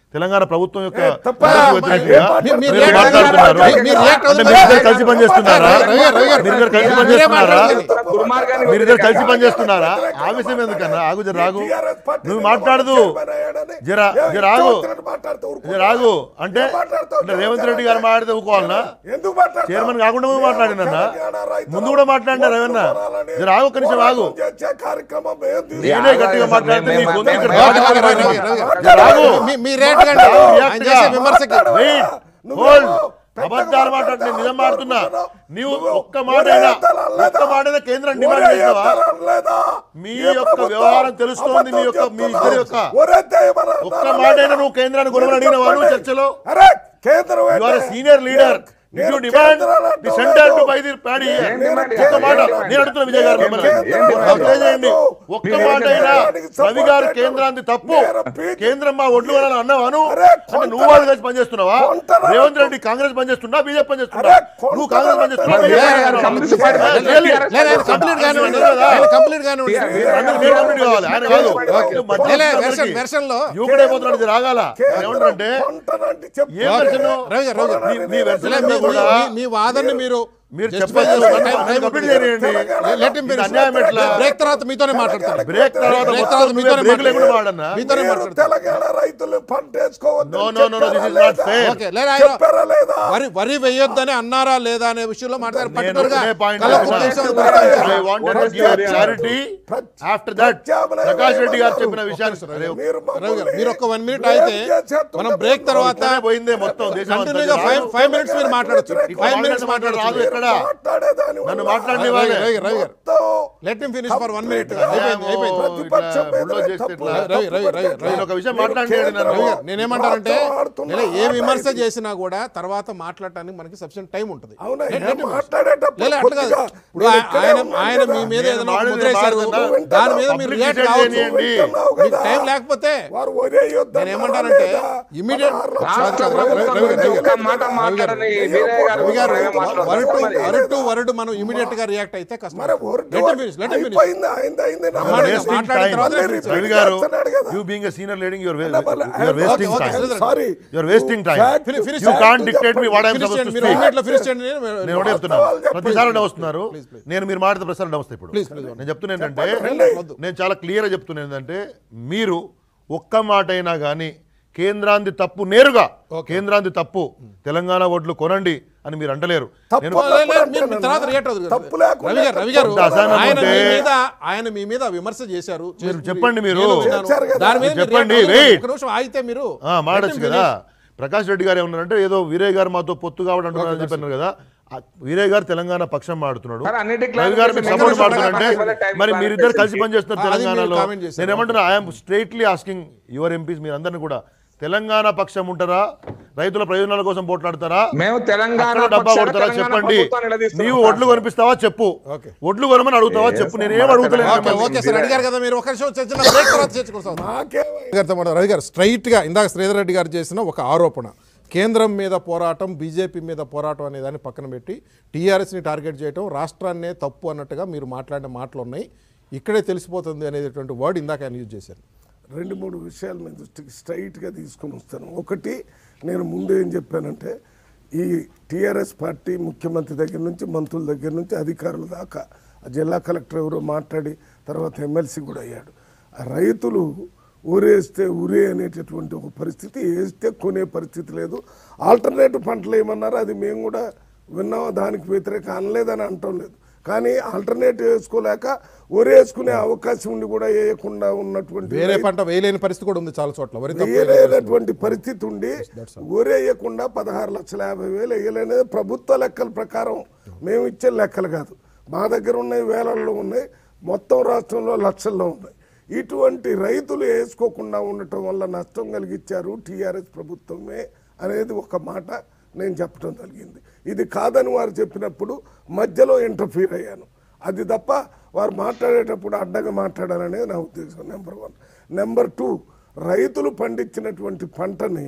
తెలంగాణ ప్రభుత్వం యొక్క ఏ, తప్ప. పద్ధతికి వ్యతిరేకంగా మీ- మీ మీరు రియాక్ట్ మాట్లాడుతున్నారు మీ- మీ రియాక్ట్ అంటే అవుతుంది. మీరు ఇద్దరు కలిసి పనిచేస్తున్నారా రవి గారు, రవి గారు, మీరు ఇద్దరు కలిసి మీరే పనిచేస్తున్నారా మాట్లాడండి. దుర్మార్గాన్ని మీరు ఇద్దరు కలిసి వ్యతిరేకంగా పనిచేస్తున్నారా ఆవేశం ఎందుకన్నా ఆగు జర రాగు TRS పార్టీ నువ్వు మాట్లాడదు చైర్మన్ అయ్యాడని జర ఏ జర ఆగు ఇష్టం మాట్లాడుతూ ఊరుకో. జర ఆగు అంటే ఏం మాట్లాడతావు? అంటే రేవంత్ రెడ్డి గారు మాట్లాడితే ఊకోవాలనా ఎందుకు మాట్లాడతావు? చైర్మన్ కాకుండా నువ్వు మాట్లాడినన్నా తెలంగాణ రైతుల ముందు కూడా మాట్లాడినా రేవన్న పోరాటాలని జర ఆగు ఒక్క నిమిషం ఆగు పోరాటం చేసే కార్యక్రమం మేము తీసుకు- నేనే గట్టిగా మాట్లాడితే నీ గొంతు ఇక్కడ మేము- బాగా రవి గారు, రవి మాట్లాడింది. గారు, రవి గారు. జర ఆగు మీ- మీ రేట్ కండి ఆగు, ఆయన రియాక్ట్ చేసే గా. విమర్శకి వెయిట్ నువ్వు హోల్డ్ పెద్దగా అబద్ధాలు మాట్లాడితే నిజం మాట్లాడుతున్నా నీవు నువ్వు ఒక్క మాట అయినా ఊరేగించాలా లేదా? ఒక్క మాట అయినా కేంద్రం డిమాండ్ చేసావా ఊరేగించాలా లేదా? మీ ఏ యొక్క ప్రభుత్వం వ్యవహారం తెలుస్తోంది, మీ యొక్క- మీ ఇద్దరి యొక్క. ఊరేగితే ఏమన్నా ఒక్క అన్నారా మాట లేదా? అయినా నువ్వు కేంద్రాన్ని కొనమని అడిగినవా నువ్వు చర్చలో అరే కేంద్రం యు ఆర్ ఏంటి? సీనియర్ లీడర్ నేను యు డిమాండ్ కేంద్రాలు ది అంటాం సెంటర్ టు లేదు. బై ది ప్యాడీ ఏం డిమాండ్? ఒక్క ఏం మాట డిమాండ్? నేను అడుగుతున్నా విజయ్ గారు ఏం మిమ్మల్ని డిమాండ్? ఏం డిమాండ్? నాకు తెలియజేయండి ఒక్క మీరు మాట ఏం అయినా డిమాండ్? రవి గారు కేంద్రాన్ని తప్పు నేను పీకి- కేంద్రం మా ఒడ్లు వల్ల అన్నావాను అరే, అంటే కొంత- నువ్వు వాళ్ళు కలిసి పనిచేస్తున్నావా కొంత- రేవంత్ రెడ్డి కాంగ్రెస్ పనిచేస్తున్నా బీజేపీ పనిచేస్తున్నా అరే, కొంత- నువ్వు కాంగ్రెస్ పనిచేస్తున్నా అరే, BJP గారు పనిచేస్తున్నావా? కమ్యూనిస్ట్ పార్టీ ఏ, పనిచేస్తున్నా, లేదు. TRS లేదు ఆయన కంప్లీట్ కానివ్వండి కదా. ఆయన కంప్లీట్ కానివ్వండి TRS అందరికీ నేను కంప్లీట్ కావాలి ఆయన కాదు ఓకే. మధ్య లే, లే, అందరికీ. వెర్షన్- వెర్షన్లో యువకుడైపోతున్నాడు ఇది రాగాల కేంద్రం ఏమంటారంటే కొంటనంటే చెప్పు. ఏం వెర్షన్ రవి గారు, రవి గారు. మీ- మీ వెర్షన్ లే, అంతా మీ- కూడా మీ- మీ వాదనని మీరు మీరు justify చెప్పాలి చేసుకోండి. నన్ను- టైం- నన్ను టైం కంప్లీట్ కంప్లీట్ చేయనియండి. Let him ఇది finish. అన్యాయం ఎట్లా? బ్రేక్ తర్వాత మీతోనే మాట్లాడతాను బ్రేక్ తర్వాత బ్రేక్ మొత్తం తర్వాత నువ్వే మీతోనే బ్రేక్ లేకుండా మాట్లాడతాను. వాడన్నా మీతోనే మీరు మాట్లాడతాను తెలంగాణ రైతులు పంట వేసుకోవద్దు No, no, no, no, this is not fair. Okay లేదా ఆయన చెప్పారా లేదా వరి వరి వేయొద్దని అన్నారా లేదా అనే విషయంలో మాట్లాడారు నేను పర్టికులర్ గా ఒకటే point కళ్ళ చెప్తున్నా. ఉద్దేశం I ప్రస్తావించారు. I wanted to give a clarity after that ప్రత్యామ్నాయం ప్రకాష్ రెడ్డి గారు ఏమన్నారు? చెప్పిన విషయాన్ని అరే, మీరు రవి గారు, మీరు ఒక్క వన్ మినిట్ బ్రేక్ అయితే చేసేస్తున్నారు. మనం బ్రేక్ తర్వాత ఇక్కడే పోయిందే మొత్తం దేశం అంతా. కంటిన్యూగా ఫైవ్ రాదు. ఫైవ్ మినిట్స్ మీరు మాట్లాడచ్చు వ్యతిరేకం. ఫైవ్ మినిట్స్ రాదు మాట్లాడచ్చు ఎక్కడ మాట్లాడేదాని నన్ను వల్ల మాట్లాడని రవి వాళ్ళే గారు, రవి గారు, రవి గారు మొత్తం let him finish for one minute Complete గా అయిపోయింది అయిపోయింది ప్రతిపక్షం ఇట్లా మీద బుల్డోజ్ చేస్తే తప్పు. ఇట్లా. రవి, రవి, రవి, రవి. నేను ఒక విషయం మాట్లాడినాడు నన్ను. రవి గారు, నేనేమంటానంటే ఆడుతున్న లేదా ఏ ఆట విమర్శ ఇది. చేసినా కూడా తర్వాత మాట్లాడటానికి మనకి సఫిషియెంట్ టైం ఉంటుంది అవునా Let- let him finish. మాట్లాడేటప్పుడు లేదు అట్లా కాదు కొద్దిగా ఇప్పుడు నేను ఆ- ఇక్కడే ఆయన ఉన్నాను ఆయన కదా. మీ మీద నేను ఏదైనా ఒక మాట్లాడేది ముద్ర వేశారు మాట్లాడేది దాని మీద మీరు Public రియాక్ట్ decide కావచ్చు చేయండి. వింటున్నావు మీకు కదా. టైం లేకపోతే వారు ఒరేయొద్దు నేను ఏమంటానంటే ఇమీడియట్ రాష్ట్ర ప్రభుత్వం గురించి ఒక్క మాట మాట్లాడని వీరయ్య గారు రవి గారు ఏమో మాట్లాడుతున్నారు. వరటు మరి వరటు వరటు మనం ఇమీడియట్ గా రియాక్ట్ అయితే కష్టం మరి ఒరు- Let him finish, let him finish. అయిపోయింది అయింది అయింది నా అమ్మాడి మాట. Wasting మాట్లాడిన time. తర్వాత మళ్ళీ finish. repeat రవి గారు చేస్తున్నాడు కదా. You being senior leading your మళ్ళీ- your wasting okay, time okay. Sorry. Your wasting time Fact- Finish, finish. You fact can't dictate me what I'm Finish suppose చేయండి, టు మీరు speak immediate finish చేయండి నేను ఒకటే చెప్తున్నా వాస్తవాలు చెప్పండి. ప్రతిసారి అడ్డ వస్తున్నారు Please, please. నేను మీరు మాట్లాడితే ప్రతిసారి అడ్డ వస్తాయి ఇప్పుడు Please, please. నేను చెప్తున్నా ఏంటంటే వద్దు. నేను చాలా క్లియర్గా చెప్తున్నా ఏంటంటే మీరు ఒక్క మాట అయినా కానీ కేంద్రాంది తప్పు నేరుగా కేంద్రాంది తప్పు తెలంగాణ ఓట్లు కొనండి అని మీరు అంటలేరు తప్పు నేను లే, లే, మీరు మీరు తర్వాత రియాక్ట్ అవుతుంది తప్పు లేకుండా రవి గారు రవి గారు కొంత అసహనం ఆయన మీ ఉంటే- మీద ఆయన మీ మీద విమర్శ చేశారు మీరు చెప్పండి మీరు. నేను విన్నాను. చేశారు కదా. దాని మీద మీరు చెప్పండి, react అవ్వలేదు. wait. ఒక నిమిషం ఆగితే మీరు ఆ, మాడచ్చు let him కదా finish. ప్రకాష్ రెడ్డి గారు ఏమన్నారంటే ఏదో వీరయ్య గారు మాతో పొత్తు కాబట్టి అంటున్నారని చెప్పన్నారు కదా ఆ, వీరయ్య గారు తెలంగాణ పక్షం మాడుతున్నాడు మరి అన్నిటికీ రవి గారు మీకు clarification సపోర్ట్ ఇవ్వాలి. మాడుతున్నారంటే ఇవ్వాలి, time మరి మీరిద్దరు కలిసి clarification. పనిచేస్తున్నారు అది మీరు తెలంగాణలో comment చేశారు. నేను ఏమంటున్నా I'm straightly asking your MPs మీరు అందరిని కూడా తెలంగాణ పక్షం ఉంటారా రైతుల ప్రయోజనాల కోసం పోట్లాడతారా మేము తెలంగాణ అక్కడ డబ్బా పక్షాన కొడతారా తెలంగాణ చెప్పండి ప్రభుత్వాన్ని నిలదీస్తున్నాం. నీవు ఒడ్లు కొనిపిస్తావా చెప్పు Okay. ఒడ్లు కొనమని అడుగుతావా చెప్పు నేనేం ఓకే అడుగుతలేదు ఓకే సార్ అడిగారు కదా మీరు ఒక నిమిషం చర్చన బ్రేక్ తర్వాత చర్చకొస్తాం నాకేమై గారితో మాట రవి గారు స్ట్రైట్గా ఇందాక శ్రీధర్ రెడ్డి గారు చేసిన ఒక ఆరోపణ కేంద్రం మీద పోరాటం బీజేపీ మీద పోరాటం అనే దాన్ని పక్కన పెట్టి టీఆర్ఎస్ని టార్గెట్ చేయడం రాష్ట్రాన్నే తప్పు అన్నట్టుగా మీరు మాట్లాడిన మాటలు ఉన్నాయి ఇక్కడే తెలిసిపోతుంది అనేటువంటి వర్డ్ ఇందాక ఆయన యూజ్ చేశారు రెండు మూడు విషయాలు మీ దృష్టికి స్ట్రైట్గా తీసుకొని వస్తాను ఒకటి నేను ముందు ఏం చెప్పానంటే ఈ టీఆర్ఎస్ పార్టీ ముఖ్యమంత్రి దగ్గర నుంచి మంత్రుల దగ్గర నుంచి అధికారుల దాకా ఆ జిల్లా కలెక్టర్ ఎవరో మాట్లాడి తర్వాత ఎమ్మెల్సీ కూడా అయ్యాడు ఆ రైతులు ఊరేస్తే ఊరే అనేటటువంటి ఒక పరిస్థితి వేస్తే కొనే పరిస్థితి లేదు ఆల్టర్నేటివ్ పంటలు ఏమన్నారో అది మేము కూడా విన్నాం దానికి వ్యతిరేక అనలేదని అంటం లేదు కానీ ఆల్టర్నేటివ్ వేసుకోలేక ఊరేసుకునే అవకాశం ఉండి కూడా వేయకుండా ఉన్నటువంటి వేరే పంట వేయలేని పరిస్థితి కూడా ఉంది చాలా చోట్ల వరి తప్ప వేయలేనటువంటి పరిస్థితి ఉండి ఊరేయకుండా పదహారు లక్షల యాభై వేలు వేయలేనిది ప్రభుత్వ లెక్కల ప్రకారం మేము ఇచ్చే లెక్కలు కాదు మా దగ్గర ఉన్నాయి వేలల్లో ఉన్నాయి మొత్తం రాష్ట్రంలో లక్షల్లో ఉన్నాయి ఇటువంటి రైతులు వేసుకోకుండా ఉండటం వల్ల నష్టం కలిగించారు టీఆర్ఎస్ ప్రభుత్వమే అనేది ఒక మాట నేను చెప్పడం జరిగింది ఇది కాదని వారు చెప్పినప్పుడు మధ్యలో ఇంటర్ఫీర్ అయ్యాను అది తప్ప వారు మాట్లాడేటప్పుడు అడ్డగా మాట్లాడాలనేది నా ఉద్దేశం నెంబర్ వన్ నెంబర్ టూ రైతులు పండించినటువంటి పంటని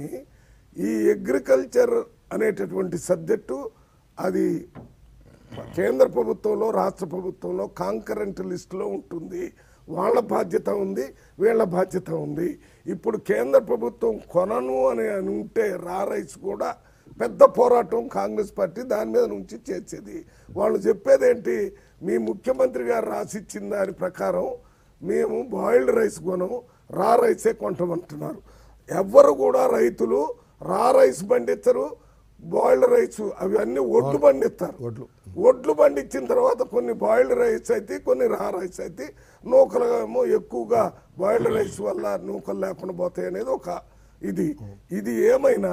ఈ అగ్రికల్చర్ అనేటటువంటి సబ్జెక్టు అది కేంద్ర ప్రభుత్వంలో రాష్ట్ర ప్రభుత్వంలో కాంకరెంట్ లిస్టులో ఉంటుంది వాళ్ళ బాధ్యత ఉంది వీళ్ళ బాధ్యత ఉంది ఇప్పుడు కేంద్ర ప్రభుత్వం కొనను అని అని ఉంటే రా రైస్ కూడా పెద్ద పోరాటం కాంగ్రెస్ పార్టీ దాని మీద నుంచి చేసేది వాళ్ళు చెప్పేది ఏంటి మీ ముఖ్యమంత్రి గారు రాసిచ్చిన దాని ప్రకారం మేము బాయిల్డ్ రైస్ కొనం రా రైసే కొంటామంటున్నారు ఎవ్వరు కూడా రైతులు రా రైస్ పండించరు బాయిల్డ్ రైస్ అవి అన్ని ఒడ్లు పండిస్తారు ఒడ్లు. ఒడ్లు పండించిన తర్వాత కొన్ని బాయిల్డ్ రైస్ అయితే కొన్ని రా రైస్ అయితే నూకలు ఏమో ఎక్కువగా బాయిల్డ్ రైస్ వల్ల నూకలు లేకుండా పోతాయి అనేది ఒక ఇది ఇది ఏమైనా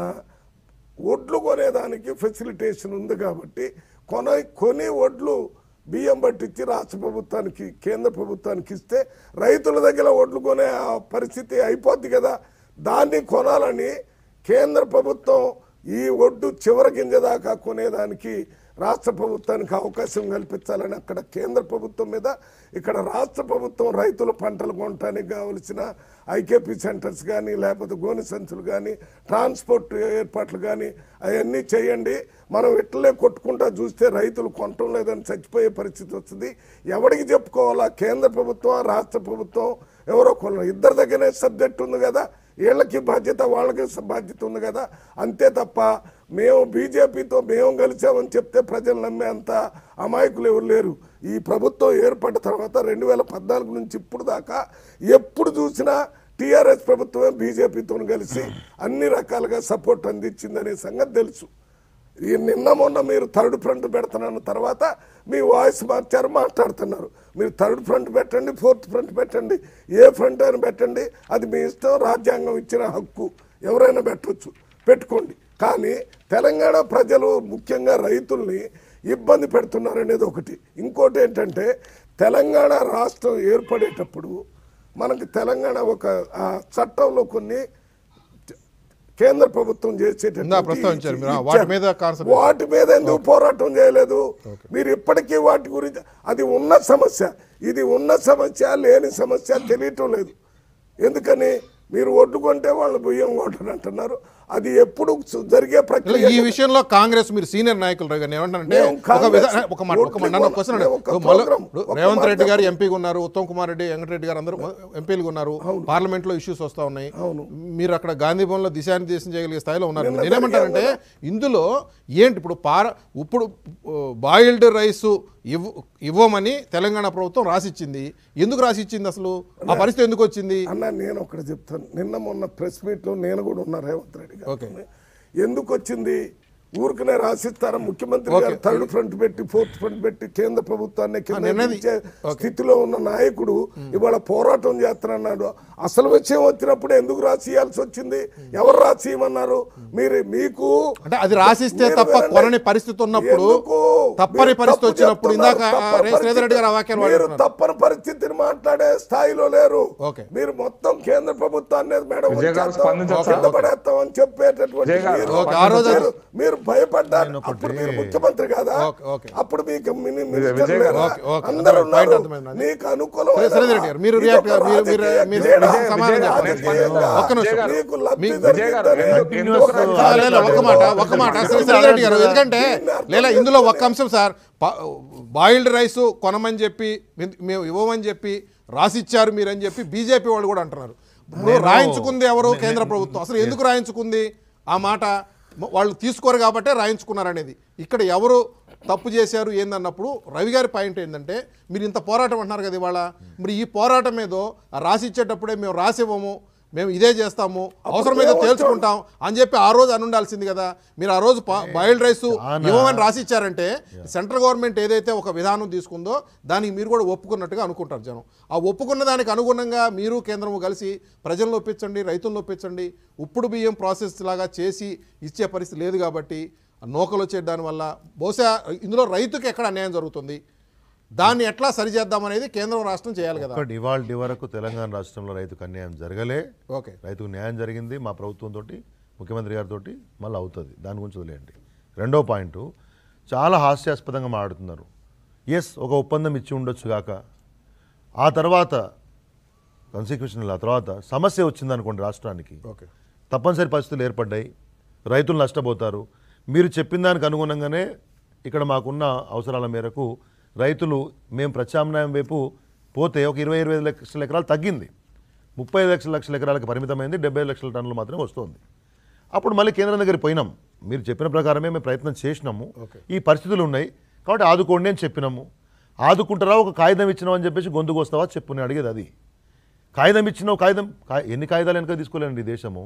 ఒడ్లు కొనేదానికి ఫెసిలిటేషన్ ఉంది కాబట్టి కొన కొని ఒడ్లు బియ్యం పట్టించి రాష్ట్ర ప్రభుత్వానికి కేంద్ర ప్రభుత్వానికి ఇస్తే రైతుల దగ్గర ఒడ్లు కొనే ఆ పరిస్థితి అయిపోద్ది కదా దాన్ని కొనాలని కేంద్ర ప్రభుత్వం ఈ ఒడ్డు చివరి గింజ దాకా కొనేదానికి రాష్ట్ర ప్రభుత్వానికి అవకాశం కల్పించాలని అక్కడ కేంద్ర ప్రభుత్వం మీద ఇక్కడ రాష్ట్ర ప్రభుత్వం రైతుల పంటలు కొనడానికి కావలసిన ఐకేపీ సెంటర్స్ కానీ లేకపోతే గోని సంచులు కానీ ట్రాన్స్పోర్ట్ ఏర్పాట్లు కానీ అవన్నీ చేయండి మనం ఇట్లే కొట్టుకుంటా చూస్తే రైతులు కొనటం లేదని చచ్చిపోయే పరిస్థితి వస్తుంది ఎవరికి చెప్పుకోవాలా కేంద్ర ప్రభుత్వం రాష్ట్ర ప్రభుత్వం ఎవరో కొన ఇద్దరి దగ్గరే సబ్జెక్ట్ ఉంది కదా వీళ్ళకి బాధ్యత వాళ్ళకి బాధ్యత ఉంది కదా అంతే తప్ప మేము బీజేపీతో మేము కలిసామని చెప్తే ప్రజలు నమ్మేంత అమాయకులు ఎవరు లేరు ఈ ప్రభుత్వం ఏర్పడిన తర్వాత రెండు వేల పద్నాలుగు నుంచి ఇప్పుడు దాకా ఎప్పుడు చూసినా టీఆర్ఎస్ ప్రభుత్వమే బీజేపీతో కలిసి అన్ని రకాలుగా సపోర్ట్ అందించిందనే సంగతి తెలుసు ఈ నిన్న మొన్న మీరు థర్డ్ ఫ్రంట్ పెడుతున్నాను తర్వాత మీ వాయిస్ మార్చారు మాట్లాడుతున్నారు మీరు థర్డ్ ఫ్రంట్ పెట్టండి ఫోర్త్ ఫ్రంట్ పెట్టండి ఏ ఫ్రంట్ అయినా పెట్టండి అది మీ ఇష్టం రాజ్యాంగం ఇచ్చిన హక్కు ఎవరైనా పెట్టవచ్చు పెట్టుకోండి కానీ తెలంగాణ ప్రజలు ముఖ్యంగా రైతుల్ని ఇబ్బంది పెడుతున్నారు అనేది ఒకటి ఇంకోటి ఏంటంటే తెలంగాణ రాష్ట్రం ఏర్పడేటప్పుడు మనకి తెలంగాణ ఒక ఆ చట్టంలో కొన్ని కేంద్ర ప్రభుత్వం చేసేటటువంటి ఇందా ప్రస్తావించారు మీరు. ఆ, ఇచ్చారు. వాటి మీద కాన్సన్ట్రేట్ వాటి మీద ఎందుకు పోరాటం చేయలేదు మీరు ఇప్పటికీ వాటి గురించి అది ఉన్న సమస్య ఇది ఉన్న సమస్య లేని సమస్య తెలియటం లేదు ఎందుకని మీరు ఒడ్డు కొంటే వాళ్ళు బియ్యం కొట్టని అంటున్నారు అది ఎప్పుడు జరిగే ఇలా ప్రక్రియ ఈ విషయంలో కాంగ్రెస్ మీరు సీనియర్ నాయకులు రవి గారు ఏమంటారంటే మేము ఒక కాంగ్రెస్ విధా ఒక మాట ఒక మాట నన్ను క్వశ్చన్ మేము ఒక అడగండి. మళ్ళీ ప్రోగ్రామ్, ఇప్పుడు ఒక రేవంత్ మాట రెడ్డి గారు ఎంపీగా ఉన్నారు ఉత్తమ్ కుమార్ రెడ్డి వెంకటరెడ్డి గారు అందరూ ఎంపీలుగా ఉన్నారు పార్లమెంట్ లో ఇష్యూస్ వస్తా ఉన్నాయి మీరు అక్కడ గాంధీ భవన్ లో దిశానిర్దేశం చేయగలిగే స్థాయిలో ఉన్నారు నిన్న నేనేమంటానంటే ఇందులో ఏంటి ఇప్పుడు పార ఇప్పుడు బాయిల్డ్ రైస్ ఇవ్వ ఇవ్వమని తెలంగాణ ప్రభుత్వం రాసిచ్చింది ఎందుకు రాసిచ్చింది అసలు ఆ పరిస్థితి ఎందుకు వచ్చింది అన్న నేను ఒకటి చెప్తాను నిన్న మొన్న ప్రెస్ మీట్ లో నేను కూడా ఉన్నా రేవంత్ రెడ్డి ఓకే. గారు ఎందుకు వచ్చింది ఊరికనే రాసిస్తారా ముఖ్యమంత్రి గారు థర్డ్ ఫ్రంట్ పెట్టి ఫోర్త్ ఫ్రంట్ పెట్టి కేంద్ర ప్రభుత్వాన్ని కింద నిన్నది- దించే స్థితిలో ఉన్న నాయకుడు ఇవాళ పోరాటం చేస్తానన్నాడు అసలు విషయం వచ్చినప్పుడు ఎందుకు రాసియాల్సి వచ్చింది ఎవరు రాసియమన్నారు మీరు మీకు అంటే అది రాసిస్తే మీరు తప్ప వినండి. కొనని పరిస్థితి ఉన్నప్పుడు ఎందుకు? తప్పని మీరు పరిస్థితి తప్పు వచ్చినప్పుడు చెప్తున్నారు. ఇందాక ఆ, తప్పని రేవంత్ రెడ్డి గారు ఆ వాక్యాలు మీరు వాడుతున్నారు. తప్పని పరిస్థితిని మాట్లాడే స్థాయిలో లేరు ఓకే. మీరు మొత్తం కేంద్ర ప్రభుత్వాన్ని మేడం విజయ్ గారు వచ్చేద్దాం, స్పందించండి కింద సార్. పడేస్తామని చెప్పేటటువంటి విజయ్ గారు, మీరు- ఓకే, ఆ రోజు మీరు- మీరు భయపడ్డారు నేను ఒకటి- అప్పుడు మీరు ముఖ్యమంత్రి కాదా ఓకే, ఓకే. అప్పుడు మీకు మిని విజయ్ మినిస్టర్ గారు, లేరా? Okay, okay. అందరూ అర్థమైంది, పాయింట్ ఉన్నారు అర్థమైంది. నీకు అనుకూలం సరే, శ్రీధర్ రెడ్డి గారు, మీరు రియాక్ట్ మీరు మీరు మీరు సమాధానం చెప్పండి ఒక్క నిమిషం మీకు లబ్ధి మీ- విజయ్ గారు, జరిగిందని ఎందుకు- ఎందుకు ఒక సార్ ఆ, లేదు, ఒక్క మాట ఒక్క మాట శ్రీ శ్రీధర్ రెడ్డి గారు ఎందుకంటే లేదా ఇందులో ఒక్క అంశం సార్ బాయిల్డ్ రైస్ కొనమని చెప్పి మేము- మేము ఇవ్వమని చెప్పి రాసిచ్చారు మీరని చెప్పి బీజేపీ వాళ్ళు కూడా అంటున్నారు ఇప్పుడు రాయించుకుంది ఎవరు కేంద్ర ప్రభుత్వం అసలు ఎందుకు రాయించుకుంది ఆ మాట మ- వాళ్ళు తీసుకోరు కాబట్టే రాయించుకున్నారు అనేది ఇక్కడ ఎవరు తప్పు చేశారు ఏందన్నప్పుడు రవి గారి పాయింట్ ఏంటంటే మీరు ఇంత పోరాటం అంటున్నారు కదా ఇవాళ మరి ఈ పోరాటం ఏదో రాసిచ్చేటప్పుడే మేము రాసివ్వము మేము ఇదే చేస్తాము అవసరమైతే తేల్చుకుంటాం అని చెప్పి ఆ రోజు అని ఉండాల్సింది కదా మీరు ఆ రోజు బాయిల్డ్ రైస్ ఇవ్వమని రాసిచ్చారంటే సెంట్రల్ గవర్నమెంట్ ఏదైతే ఒక విధానం తీసుకుందో దానికి మీరు కూడా ఒప్పుకున్నట్టుగా అనుకుంటారు జనం ఆ ఒప్పుకున్న దానికి అనుగుణంగా మీరు కేంద్రము కలిసి ప్రజలను ఒప్పించండి రైతులను ఒప్పించండి ఉప్పుడు బియ్యం ప్రాసెస్ లాగా చేసి ఇచ్చే పరిస్థితి లేదు కాబట్టి ఆ నూకలు వచ్చే దానివల్ల బహుశా ఇందులో రైతుకి ఎక్కడ అన్యాయం జరుగుతుంది దాన్ని ఎట్లా సరిచేద్దామనేది కేంద్రం రాష్ట్రం చేయాలి కదా ఒక్కటి ఇవాళ వరకు తెలంగాణ రాష్ట్రంలో రైతుకు అన్యాయం జరగలే ఓకే రైతుకు న్యాయం జరిగింది మా ప్రభుత్వంతో ముఖ్యమంత్రి గారితో మళ్ళీ అవుతుంది దాని గురించి వదిలేయండి రెండో పాయింట్ చాలా హాస్యాస్పదంగా మాట్లాడుతున్నారు ఎస్ ఒక ఒప్పందం ఇచ్చి ఉండొచ్చు గాక ఆ తర్వాత కాన్సిక్యూషన్ ఆ తర్వాత సమస్య వచ్చింది అనుకోండి రాష్ట్రానికి ఓకే తప్పనిసరి పరిస్థితులు ఏర్పడ్డాయి రైతులు నష్టపోతారు మీరు చెప్పిన దానికి అనుగుణంగానే ఇక్కడ మాకున్న అవసరాల మేరకు రైతులు మేము ప్రత్యామ్నాయం వైపు పోతే ఒక ఇరవై ఇరవై ఐదు లక్షల ఎకరాలు తగ్గింది ముప్పై ఐదు లక్షల లక్షల ఎకరాలకు పరిమితమైంది డెబ్బై ఐదు లక్షల టన్నులు మాత్రమే వస్తుంది అప్పుడు మళ్ళీ కేంద్రం దగ్గరికి పోయినాం మీరు చెప్పిన ప్రకారమే మేము ప్రయత్నం చేసినాము ఈ పరిస్థితులు ఉన్నాయి కాబట్టి ఆదుకోండి అని చెప్పినాము ఆదుకుంటారా ఒక కాగితం ఇచ్చినావు అని చెప్పేసి గొంతుకు వస్తావా చెప్పు నేను అడిగేది అది కాగితం ఇచ్చినావు కాగితం కా- ఎన్ని కాగితాలు వెనక తీసుకోలేండి ఈ దేశము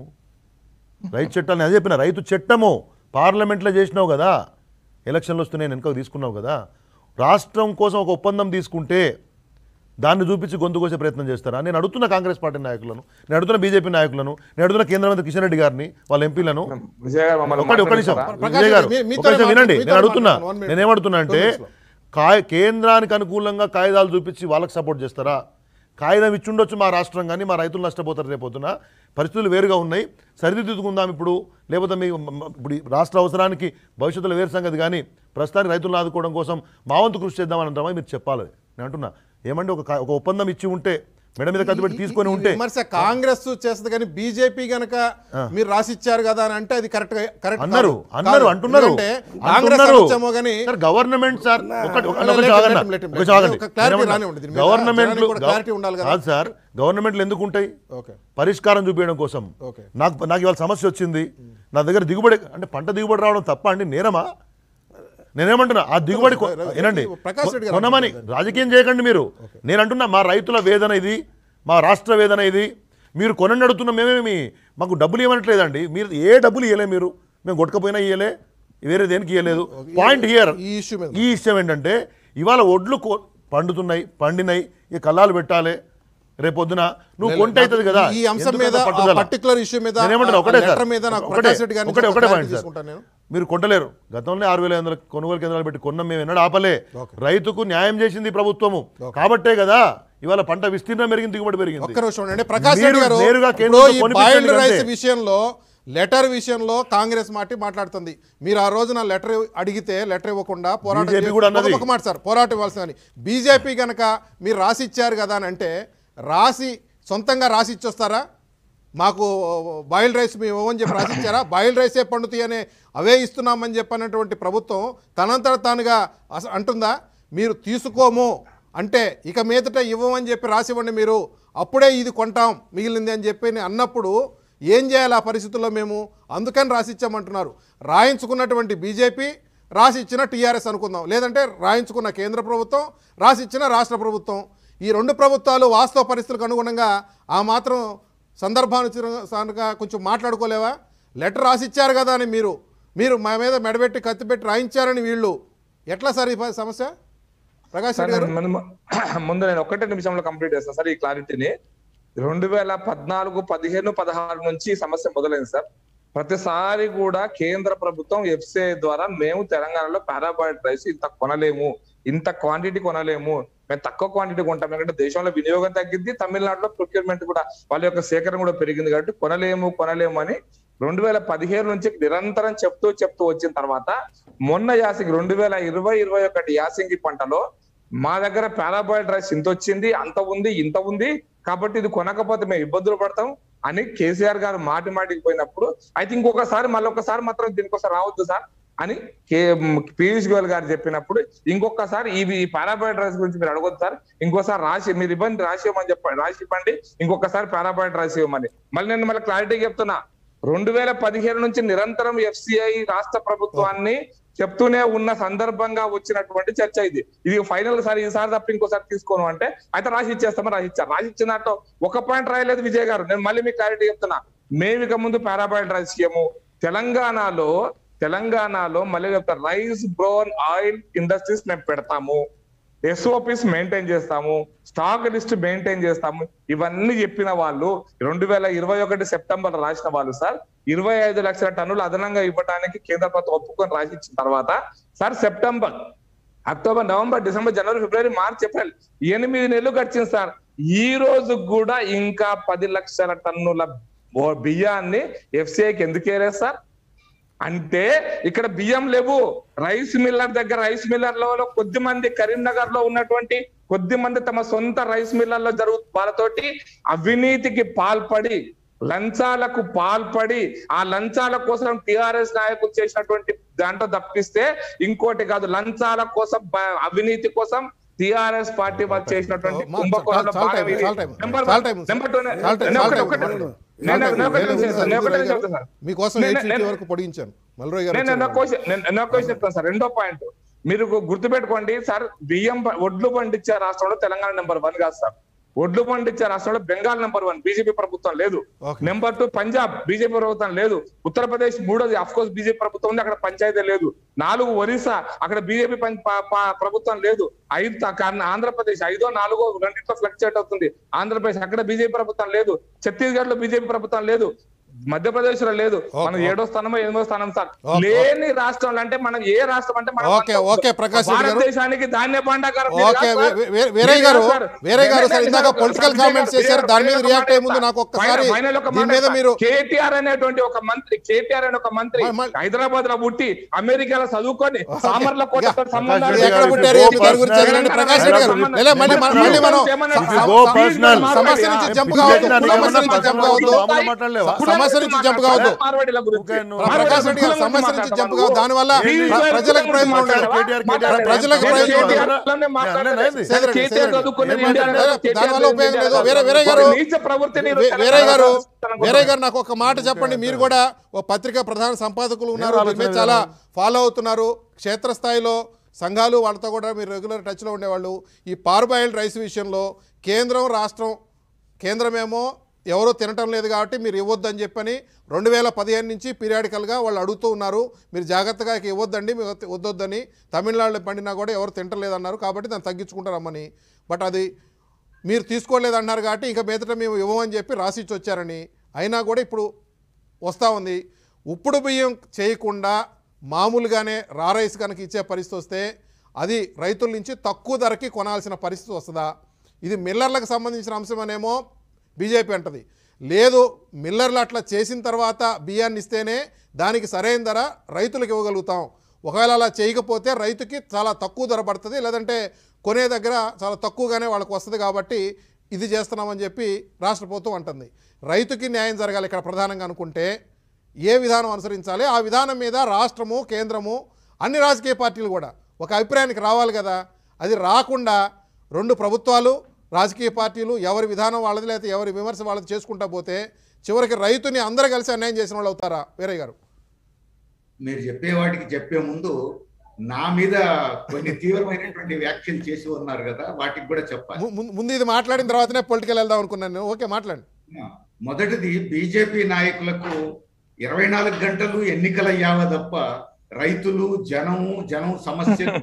రైతు చట్టాలని అదే చెప్పిన రైతు చట్టము పార్లమెంట్లో చేసినావు కదా ఎలక్షన్లు వస్తున్నాయి వెనక తీసుకున్నావు కదా రాష్ట్రం కోసం ఒక ఒప్పందం తీసుకుంటే దాన్ని చూపించి గొంతు కోసే ప్రయత్నం చేస్తారా నేను అడుగుతున్న కాంగ్రెస్ పార్టీ నాయకులను నేను అడుగుతున్న బీజేపీ నాయకులను నేను అడుగుతున్న కేంద్ర మంత్రి కిషన్ రెడ్డి గారిని వాళ్ళ ఎంపీలను విజయ్ గారు మమ్మల్ని ఒకటి ఒక నిమిషం మాట్లాడతారా? ప్రకాష్ విజయ్ గారు రెడ్డి, మీ- ఒక మీతోనే నిమిషం వినండి మాట్లాడు, నేను అడుగుతున్నా మీతోనే మాట్లాడు, one నేను ఏమడుతున్నా అంటే minutes లో. కాయ కేంద్రానికి అనుకూలంగా కాయిదాలు చూపించి వాళ్ళకి సపోర్ట్ చేస్తారా కాగితం ఇచ్చుండొచ్చు మా రాష్ట్రం కానీ మా రైతులు నష్టపోతారు రేపొద్దున పరిస్థితులు వేరుగా ఉన్నాయి సరిదిద్దుకుందాం ఇప్పుడు లేకపోతే మీ మ- మ- ఇప్పుడు ఈ రాష్ట్ర అవసరానికి భవిష్యత్తులో వేరు సంగతి కానీ ప్రస్తుతానికి రైతులను ఆదుకోవడం కోసం మా వంతు కృషి చేద్దామని అంటామా మీరు చెప్పాలి నేను అంటున్నా ఏమంటే ఒక కా- ఒక ఒప్పందం ఇచ్చి ఉంటే మెడ మీద కత్తి పెట్టి తీసుకొని ఈ ఉంటే విమర్శ కాంగ్రెస్ చేస్తుంది కానీ బీజేపీ గనక మీరు రాసిచ్చారు కదా అని అంటే అది కరెక్ట్ కరెక్ట్ అన్నారు కాదు. అన్నారు కాదు. అంటున్నారు ఎందుకంటే కాంగ్రెస్ అంటున్నారు. అనొచ్చేమో కానీ సార్ గవర్నమెంట్ సార్ ఒకటి ఒక- let ఒక him, ఆగండి. let him, let him, ఒక let him. ఆగండి. ఒక clarity నేనేమన్నా? రానివ్వండి దీని మీద. గవర్నమెంట్లు జనానికి కూడా clarity ఉండాలి కదా. కాదు సార్ గవర్నమెంట్లు ఎందుకు ఉంటాయి ఓకే పరిష్కారం చూపించడం కోసం ఓకే. నాకు నాకు ఇవాళ సమస్య వచ్చింది నా దగ్గర దిగుబడి అంటే పంట దిగుబడి రావడం తప్ప అండి నేరమా నేనేమంటున్నా ఆ దిగుబడి కొ- రవి- ఏనండి ప్రకాష్ రెడ్డి గారు కొనమని రాజకీయం చేయకండి మీరు నేను అంటున్నా మా రైతుల వేదన ఇది మా రాష్ట్ర వేదన ఇది మీరు కొనండి అడుగుతున్నా మేమేమి మాకు డబ్బులు ఇవ్వనట్లేదండి మీరు ఏ డబ్బులు ఇవ్వలే మీరు మేము కొట్టకపోయినా ఇవ్వలే వేరే దేనికి ఇవ్వలేదు పాయింట్ హియర్ ఈ issue మీద. ఈ విషయం ఏంటంటే ఇవాళ ఒడ్లు కో- పండుతున్నాయి పండినాయి ఈ కళ్ళాలు పెట్టాలి రేపొద్దున నువ్వు కొంటే అవుతుంది కదా ఈ అంశం ఎందుకు మీద అంత పట్టుదల? పర్టికులర్ ఇష్యూ మీద నేనేమంటున్నా ఆ ఒకటే letter సార్ మీద నాకు ఒకటే ప్రకాష్ రెడ్డి గారి నుంచి ఒకటే ఒక ఒకటే clarity పాయింట్ సార్ తీసుకుంటాను నేను. మీరు కొంటలేరు గతంలో ఆరు వేల ఐదు వందల కొనుగోలు కేంద్రాలు పెట్టి కొన్నాం మేము ఎన్నడూ ఆపలే రైతుకు న్యాయం చేసింది ఈ ప్రభుత్వము కాబట్టే కదా ఇవాళ పంట విస్తీర్ణం పెరిగింది దిగుబడి పెరిగింది ఒక్క నిమిషం ఉండండి ప్రకాష్ మీరు రెడ్డి గారు నేరుగా ఇప్పుడు కేంద్రంతో ఈ కొనిపించండి బాయిల్డ్ రైస్ అంతే. విషయంలో లెటర్ విషయంలో కాంగ్రెస్ మాటి మాట్లాడుతుంది మీరు ఆ రోజున లెటర్ అడిగితే లెటర్ ఇవ్వకుండా పోరాటం BJP చేసి- కూడా అన్నది. ఒక- ఒక మాట సార్ పోరాటం ఇవ్వాల్సిందని బీజేపీ కనుక మీరు రాసి ఇచ్చారు కదా అని అంటే రాసి సొంతంగా రాసి ఇచ్చొస్తారా మాకు బాయిల్డ్ రైస్ మేము ఇవ్వమని చెప్పి రాసి ఇచ్చారా బాయిల్డ్ రైసే పండుతాయి అనే అవే ఇస్తున్నామని చెప్పినటువంటి ప్రభుత్వం తనంతట తానుగా అస- అంటుందా మీరు తీసుకోము అంటే ఇక మీదట ఇవ్వమని చెప్పి రాసివ్వండి మీరు అప్పుడే ఇది కొంటాం మిగిలింది అని చెప్పి అన్నప్పుడు ఏం చేయాలి ఆ పరిస్థితుల్లో మేము అందుకని రాసిచ్చామంటున్నారు రాయించుకున్నటువంటి బీజేపీ రాసిచ్చిన టీఆర్ఎస్ అనుకుందాం లేదంటే రాయించుకున్న కేంద్ర ప్రభుత్వం రాసిచ్చిన రాష్ట్ర ప్రభుత్వం ఈ రెండు ప్రభుత్వాలు వాస్తవ పరిస్థితులకు అనుగుణంగా ఆ మాత్రం సందర్భానుసారంగా కొంచెం మాట్లాడుకోలేవా లెటర్ రాసిచ్చారు కదా అని మీరు మీరు మా మీద మెడబెట్టి కత్తిపెట్టి రాయించారని వీళ్ళు ఎట్లా సార్ ఈ ప- సమస్య ప్రకాష్ సార్ రెడ్డి గారు నేను ముందు- ముందు నేను ఒకటే నిమిషంలో కంప్లీట్ చేస్తాను సార్ ఈ క్లారిటీని రెండు వేల పద్నాలుగు పదిహేను పదహారు నుంచి ఈ సమస్య మొదలైంది సార్ ప్రతిసారి కూడా కేంద్ర ప్రభుత్వం ఎఫ్సిఐ ద్వారా మేము తెలంగాణలో పారాబాయిడ్ రైస్ ఇంత కొనలేము ఇంత క్వాంటిటీ కొనలేము మేము తక్కువ క్వాంటిటీ కొంటాం ఎందుకంటే దేశంలో వినియోగం తగ్గింది తమిళనాడులో ప్రొక్యూర్మెంట్ కూడా వాళ్ళ యొక్క సేకరణ కూడా పెరిగింది కాబట్టి కొనలేము కొనలేము అని రెండు వేల పదిహేను నుంచి నిరంతరం చెప్తూ చెప్తూ వచ్చిన తర్వాత మొన్న యాసింగి రెండు వేల ఇరవై ఇరవై ఒకటి యాసింగి పంటలో మా దగ్గర పారాబాయిడ్ రైస్ ఇంత వచ్చింది అంత ఉంది ఇంత ఉంది కాబట్టి ఇది కొనకపోతే మేము ఇబ్బందులు పడతాం అని కేసీఆర్ గారు మాటి మాటికి పోయినప్పుడు అయితే ఇంకొకసారి మళ్ళీ ఒకసారి మాత్రం దీనికోసం రావద్దు సార్ అని కే పీయూష్ గోయల్ గారు చెప్పినప్పుడు ఇంకొకసారి ఇవి ఈ పారాబాయిడ్ రైస్ గురించి మీరు అడగొద్దు సార్ ఇంకోసారి రాసి మీరు ఇబ్బంది రాసి ఇవ్వమని చెప్పండి రాసి ఇవ్వండి ఇంకొకసారి పారాబాయిడ్ రైస్ ఇవ్వమని మళ్ళీ నేను మళ్ళీ క్లారిటీ చెప్తున్నా రెండు వేల పదిహేను నుంచి నిరంతరం ఎఫ్సిఐ రాష్ట్ర ప్రభుత్వాన్ని చెప్తూనే ఉన్న సందర్భంగా వచ్చినటువంటి చర్చ ఇది ఇది ఫైనల్ సారి ఈసారి తప్ప ఇంకోసారి తీసుకోను అంటే అయితే రాసి ఇచ్చేస్తామని రాసి ఇచ్చారు రాసి ఇచ్చిన దాంట్లో ఒక పాయింట్ రాయలేదు విజయ్ గారు నేను మళ్ళీ మీకు క్లారిటీ చెప్తున్నా మేము ఇక ముందు పారాబాయిడ్ రైస్ ఇయ్యము తెలంగాణలో తెలంగాణలో మళ్ళీ చెప్తా రైస్ బ్రోన్ ఆయిల్ ఇండస్ట్రీస్ మేము పెడతాము ఎస్ఓపిస్ మెయింటైన్ చేస్తాము స్టాక్ లిస్ట్ మెయింటైన్ చేస్తాము ఇవన్నీ చెప్పిన వాళ్ళు రెండు వేల ఇరవై ఒకటి సెప్టెంబర్ రాసిన వాళ్ళు సార్ ఇరవై ఐదు లక్షల టన్నులు అదనంగా ఇవ్వడానికి కేంద్ర ప్రభుత్వం ఒప్పుకొని రాసి ఇచ్చిన తర్వాత sir September October November December జనవరి ఫిబ్రవరి మార్చ్ ఏప్రిల్ ఎనిమిది నెలలు గడిచింది సార్ ఈ రోజు కూడా ఇంకా పది లక్షల టన్నుల బో- బియ్యాన్ని ఎఫ్సిఐకి ఎందుకు వేయలేదు సార్ అంటే ఇక్కడ బియ్యం లేవు రైస్ మిల్లర్ దగ్గర రైస్ మిల్లర్లలో కొద్ది మంది కరీంనగర్ లో ఉన్నటువంటి కొద్ది మంది తమ సొంత రైస్ మిల్లర్లో జరుగు వాళ్ళతోటి అవినీతికి పాల్పడి లంచాలకు పాల్పడి ఆ లంచాల కోసం టిఆర్ఎస్ నాయకులు చేసినటువంటి దాంట్లో తప్పిస్తే ఇంకోటి కాదు లంచాల కోసం బ- అవినీతి కోసం టిఆర్ఎస్ పార్టీ వాళ్ళు చేసినటువంటి మా- కుంభకోణంలో చాలా భాగం టైం, ఇది. చాలా టైం, నెంబర్ చాలా వన్, టైం, నెంబర్ టూ, చాలా టైం, నేను చాలా ఒకటే- టైం, ఒకటే- చాలా నేను- టైం. నేను ఒకటే లేదు, చెప్తాను సార్, నేను ఒకటే మల్రోయ్ గారు, చెప్తాను సార్. మీకోసం నేను- ఎయిట్ ఫిఫ్టీ నేను- వరకు పొడిగించాను మల్రోయ్ గారు నేను వచ్చారు. ఎన్నో క్వశ్చన్ నేను ఎన్నో క్వశ్చన్ చెప్తాను సార్ రెండో పాయింట్ మీరు గుర్తుపెట్టుకోండి సార్ బియ్యం ప- ఒడ్లు పండించే రాష్ట్రంలో తెలంగాణ నెంబర్ వన్ కాదు సార్ ఒడ్లు పండించే రాష్ట్రంలో బెంగాల్ నెంబర్ వన్ బీజేపీ ప్రభుత్వం లేదు Okay. Number two Punjab BJP ప్రభుత్వం లేదు ఉత్తరప్రదేశ్ మూడోది అఫ్ కోర్స్ బీజేపీ ప్రభుత్వం ఉంది అక్కడ పంచాయతీ లేదు నాలుగు ఒరిస్సా అక్కడ బీజేపీ ప్రభుత్వం లేదు ఐదు త- కారణ- ఆంధ్రప్రదేశ్ ఐదో నాలుగో రెండింటిలో ఫ్లక్చుయేట్ అవుతుంది ఆంధ్రప్రదేశ్ అక్కడ బీజేపీ ప్రభుత్వం లేదు ఛత్తీస్గఢ్ లో బీజేపీ ప్రభుత్వం లేదు మధ్యప్రదేశ్ లో లేదు మనం Okay. ఏడో స్థానమో ఎనిమిదో స్థానం సార్ Okay. లేని రాష్ట్రంలో అంటే మనం ఏ రాష్ట్రం అంటే మనం Okay, okay, ప్రకాష్ రెడ్డి గారు. భారతదేశానికి ధాన్య భాండాగారం ఓకే వే- వే- వేరే గారు వేరే గారు సార్ ఇందాక పొలిటికల్ కామెంట్స్ చేశారు దాని మీద రియాక్ట్ అయ్యే ముందు నాకు ఒక్కసారి దీని మీద మీరు కేటీఆర్ అనేటువంటి ఒక మంత్రి కేటీఆర్ అనే ఒక మంత్రి మ- మ- హైదరాబాద్ లో పుట్టి అమెరికాలో చదువుకొని సామర్ల కోట ఇక సంబంధాలు మీరు ఎక్కడ పుట్టారు ఏమి దాని గురించి చదివినండి ప్రకాష్ రెడ్డి గారు లే, మళ్ళీ మనం మళ్ళీ మనం If you go personal, సమస్య నుంచి జంప్ కావద్దు సమస్య నుంచి జంప్ కావద్దు మామూలు మాట్లాడలేవా? సమస్య నుంచి జంప్ కావద్దు మార్వాడీల గురించి. ఓకే, నువ్వు- మార్వాడీల ప్రకాష్ రెడ్డి గారు గురించి సమస్య నుంచి జంప్ మాట్లాడతావా? కావద్దు దానివల్ల ప్లీజ్ ప్ర- సార్, ప్రజలకు ప్రయోజనం ఉండదు మాట్లాడవా? కేటీఆర్ మాట్లాడలేదు. ప్రజలకు నేను ప్రయోజనం కేటీఆర్ ఉండదు. లోనే మాట్లాడలేదు. నేను సేదరండి, కేటీఆర్ సేదరండి. చదువుకున్నది ఏం ఇండియాలో, మాట్లాడలేదు. కేటీఆర్ దానివల్ల ఉపయోగం లేదు. ఇండియాలో. వేరే- వేరే గారు- నీచ ప్రవృత్తిని వే- తెలంగాణ వేరే గారు రాష్ట్రానికి వేరే గారు నాకు ఒక మాట చెప్పండి మీరు కూడా ఓ పత్రిక ప్రధాన సంపాదకులు ఉన్నారు నేను దీని మీద ఆలోచన చాలా ఫాలో అవుతున్నారు క్షేత్రస్థాయిలో సంఘాలు వాళ్ళతో కూడా మీరు రెగ్యులర్ టచ్లో ఉండేవాళ్ళు ఈ పార్బాయిల్డ్ రైస్ విషయంలో కేంద్రం రాష్ట్రం కేంద్రమేమో ఎవరో తినటం లేదు కాబట్టి మీరు ఇవ్వద్దని చెప్పని రెండు వేల పదిహేను నుంచి పీరియాడికల్గా వాళ్ళు అడుగుతూ ఉన్నారు మీరు జాగ్రత్తగా ఇక ఇవ్వద్దండి మీరు వద్దొద్దని తమిళనాడులో పండినా కూడా ఎవరు తింటలేదన్నారు కాబట్టి దాన్ని తగ్గించుకుంటారమ్మని బట్ అది మీరు తీసుకోలేదన్నారు కాబట్టి ఇంకా మీదట మేము ఇవ్వమని చెప్పి రాసిచ్చి వచ్చారని అయినా కూడా ఇప్పుడు వస్తూ ఉంది ఉప్పుడు బియ్యం చేయకుండా మామూలుగానే రా రైస్ కనుక ఇచ్చే పరిస్థితి వస్తే అది రైతుల నుంచి తక్కువ ధరకి కొనాల్సిన పరిస్థితి వస్తుందా ఇది మిల్లర్లకు సంబంధించిన అంశమనేమో బీజేపీ అంటది లేదు మిల్లర్లు అట్లా చేసిన తర్వాత బియ్యాన్ని ఇస్తేనే దానికి సరైన ధర రైతులకు ఇవ్వగలుగుతాం ఒకవేళ అలా చేయకపోతే రైతుకి చాలా తక్కువ ధర పడుతుంది లేదంటే కొనే దగ్గర చాలా తక్కువగానే వాళ్ళకి వస్తుంది కాబట్టి ఇది చేస్తున్నామని చెప్పి రాష్ట్ర ప్రభుత్వం అంటుంది రైతుకి న్యాయం జరగాలి ఇక్కడ ప్రధానంగా అనుకుంటే ఏ విధానం అనుసరించాలి ఆ విధానం మీద రాష్ట్రము కేంద్రము అన్ని రాజకీయ పార్టీలు కూడా ఒక అభిప్రాయానికి రావాలి కదా అది రాకుండా రెండు ప్రభుత్వాలు రాజకీయ పార్టీలు ఎవరి విధానం వాళ్ళది లేకపోతే ఎవరి విమర్శ వాళ్ళది చేసుకుంటా పోతే చివరికి రైతుని అందరూ కలిసి అన్యాయం చేసిన వాళ్ళు అవుతారా వేరే గారు మీరు చెప్పే వాటికి చెప్పే ముందు నా మీద కొన్ని తీవ్రమైనటువంటి వ్యాఖ్యలు చేసి ఉన్నారు కదా వాటికి కూడా చెప్పాలి ము- ముందు- ముందు ఇది మాట్లాడిన తర్వాతనే పొలిటికల్ వెళ్దాం అనుకున్నాను నేను. ఓకే మాట్లాడండి మొదటిది బీజేపీ నాయకులకు ఇరవై నాలుగు గంటలు ఎన్నికలయ్యావా తప్ప రైతులు జనము జనం సమస్యలు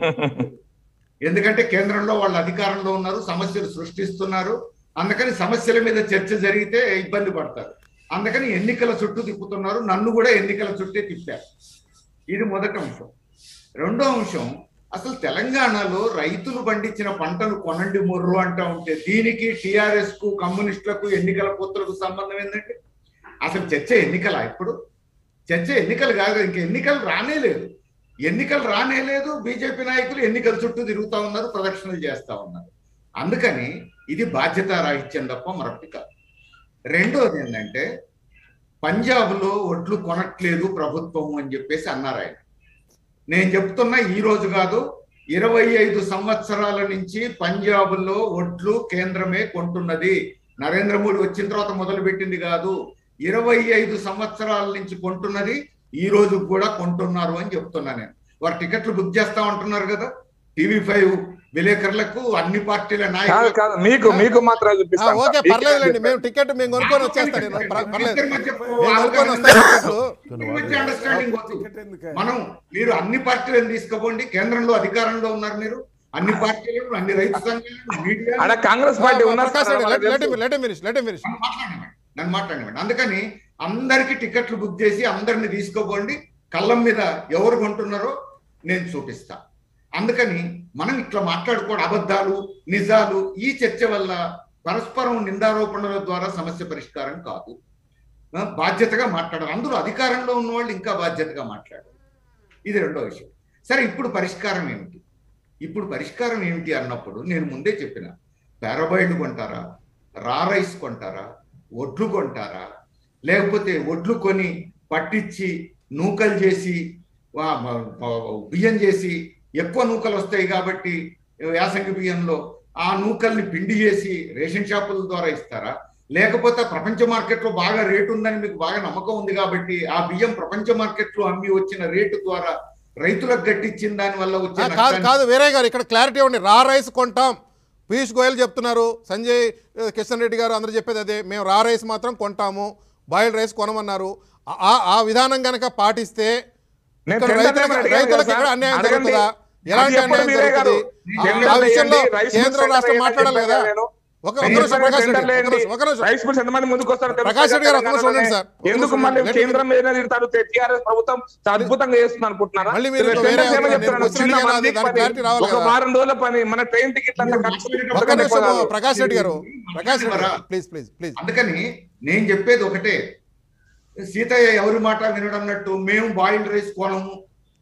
ఎందుకంటే కేంద్రంలో వాళ్ళు అధికారంలో ఉన్నారు సమస్యలు సృష్టిస్తున్నారు అందుకని సమస్యల మీద చర్చ జరిగితే ఇబ్బంది పడతారు అందుకని ఎన్నికల చుట్టూ తిప్పుతున్నారు నన్ను కూడా ఎన్నికల చుట్టే తిప్పారు ఇది మొదటి అంశం రెండో అంశం అసలు తెలంగాణలో రైతులు పండించిన పంటలు కొనండి మొర్రు అంటా ఉంటే దీనికి టిఆర్ఎస్ కు కమ్యూనిస్టులకు ఎన్నికల పొత్తులకు సంబంధం ఏంటంటే అసలు చర్చ ఎన్నికల ఇప్పుడు చర్చ ఎన్నికలు కాదు ఇంక ఎన్నికలు రానే లేదు ఎన్నికలు రానే లేదు బీజేపీ నాయకులు ఎన్నికల చుట్టూ తిరుగుతా ఉన్నారు ప్రదక్షిణలు చేస్తా ఉన్నారు అందుకని ఇది బాధ్యత రాహిత్యం తప్ప మరొకటి కాదు రెండోది ఏంటంటే పంజాబ్లో ఒడ్లు కొనట్లేదు ప్రభుత్వం అని చెప్పేసి అన్నారు ఆయన నేను చెప్తున్నా ఈ రోజు కాదు ఇరవై ఐదు సంవత్సరాల నుంచి పంజాబ్లో ఒడ్లు కేంద్రమే కొంటున్నది నరేంద్ర మోడీ వచ్చిన తర్వాత మొదలు పెట్టింది కాదు ఇరవై ఐదు సంవత్సరాల నుంచి కొంటున్నది ఈ రోజు కూడా కొంటున్నారు అని చెప్తున్నా నేను వారు టికెట్లు బుక్ చేస్తా ఉంటున్నారు కదా టీవీ ఫైవ్ విలేకరులకు అన్ని పార్టీల కాదు నాయకులకు కాదు మీకు మీకు మాత్రమే ఆ, చూపిస్తాను ఓకే సార్. పర్లేదులేండి మేము టికెట్ మేము కొనుక్కొని వచ్చేస్తాను నేను పర్- పర్లేదు ఇద్దరి మధ్య మేము కొనుక్కొని వస్తాను టికెట్లు ఇద్దరి మధ్య అండర్స్టాండింగ్ వద్దు టికెట్ ఎందుకు మనం మీరు అన్ని పార్టీలను తీసుకోపోండి కేంద్రంలో అధికారంలో ఉన్నారు మీరు అన్ని పార్టీలను అన్ని రైతు సంఘాలను మీడియా ఆడ కాంగ్రెస్ పార్టీ ఉన్నారు ప్రకాష్ సార్, రెడ్డి వాళ్ళకి లెట్ తెలుసు. లెట్ ఫినిష్ లెట్ ఫినిష్ నన్ను మాట్లాడనివ్వండి నన్ను మాట్లాడనివ్వండి అందుకని అందరికి టికెట్లు బుక్ చేసి అందరిని తీసుకోపోండి కళ్ళం మీద ఎవరు కొంటున్నారో నేను చూపిస్తా అందుకని మనం ఇట్లా మాట్లాడుకోవడం అబద్ధాలు నిజాలు ఈ చర్చ వల్ల పరస్పరం నిందారోపణల ద్వారా సమస్య పరిష్కారం కాదు ఆ, బాధ్యతగా మాట్లాడాలి అందులో అధికారంలో ఉన్న వాళ్ళు ఇంకా బాధ్యతగా మాట్లాడారు ఇది రెండో విషయం సరే ఇప్పుడు పరిష్కారం ఏమిటి ఇప్పుడు పరిష్కారం ఏమిటి అన్నప్పుడు నేను ముందే చెప్పిన పారాబాయిడ్ కొంటారా రా రైస్ కొంటారా ఒడ్లు కొంటారా లేకపోతే ఒడ్లు కొని పట్టించి నూకలు చేసి వా- మ- మ- బియ్యం చేసి ఎక్కువ నూకలు వస్తాయి కాబట్టి యాసంగి బియ్యంలో ఆ నూకల్ని పిండి చేసి రేషన్ షాపుల ద్వారా ఇస్తారా లేకపోతే ప్రపంచ మార్కెట్లో బాగా రేటు ఉందని మీకు బాగా నమ్మకం ఉంది కాబట్టి ఆ బియ్యం ప్రపంచ మార్కెట్లో అమ్మి వచ్చిన రేటు ద్వారా రైతులకు గట్టించిన దాని వల్ల ఆ, వచ్చే కాదు నష్టాన్ని- కాదు వేరే గారు ఇక్కడ క్లారిటీ ఉండి రా రైస్ కొంటాం పీయూష్ గోయల్ చెప్తున్నారు సంజయ్ ఆ, కిషన్ రెడ్డి గారు అందరూ చెప్పేది అదే మేము రా రైస్ మాత్రం కొంటాము బాయిల్డ్ రైస్ కొనమన్నారు ఆ- ఆ- ఆ విధానం గనక పాటిస్తే నేను ఇక్కడ టెండర్ రైతులకు ఏమని అడిగాను రైతులకు కదా ఇక్కడ సార్? అన్యాయం అడగండి. జరుగుతుందా ఎలాంటి అది ఎప్పుడు అన్యాయం మీరే గారు. జరుగుతుంది ఆ- టెండర్ ఆ విషయంలో వేయండి, రైస్ మిల్స్ కేంద్ర టెండర్ రాష్ట్రం వేయండి మాట్లాడాలి కదా నేను. ఒక ఒక రైస్ నిమిషం మిల్స్ ప్రకాష్ రెడ్డి టెండర్లు ఒక వేయండి. నిమిషం ఒక నిమిషం రైస్ మిల్స్ ఎంతమంది ముందుకు వస్తారు తెలుసు ప్రకాష్ రెడ్డి గారు, ఒక నిమిషం తెలంగాణలోనే. ఉండండి సార్. ఒక ఎందుకు నిమిషం మళ్ళీ ఉండండి. కేంద్రం మీద తిడతారు టీఆర్ఎస్ ప్రభుత్వం చాలా అద్భుతంగా చేస్తుంది అనుకుంటున్నారా మళ్ళీ మీరు టెండర్స్ వేరే ఏమని నేను చెప్తున్నాను? క్వశ్చన్ చిన్న అడిగాను, మందికి దానికి పని. క్లారిటీ రావాలి ఒక కదా. వారం రోజుల పని మన ట్రైన్ టికెట్ అంతా ఖర్చు ఒక అంతకంటే నిమిషం ఎక్కువ కాదు. ప్రకాష్ రెడ్డి గారు ప్రకాష్ రెడ్డి మరా? గారు ప్లీజ్ ప్లీజ్ ప్లీజ్ అందుకని నేను చెప్పేది ఒకటే సీతయ్య ఎవరి మాట వినడన్నట్టు మేము బాయిల్డ్ రైస్ కొనము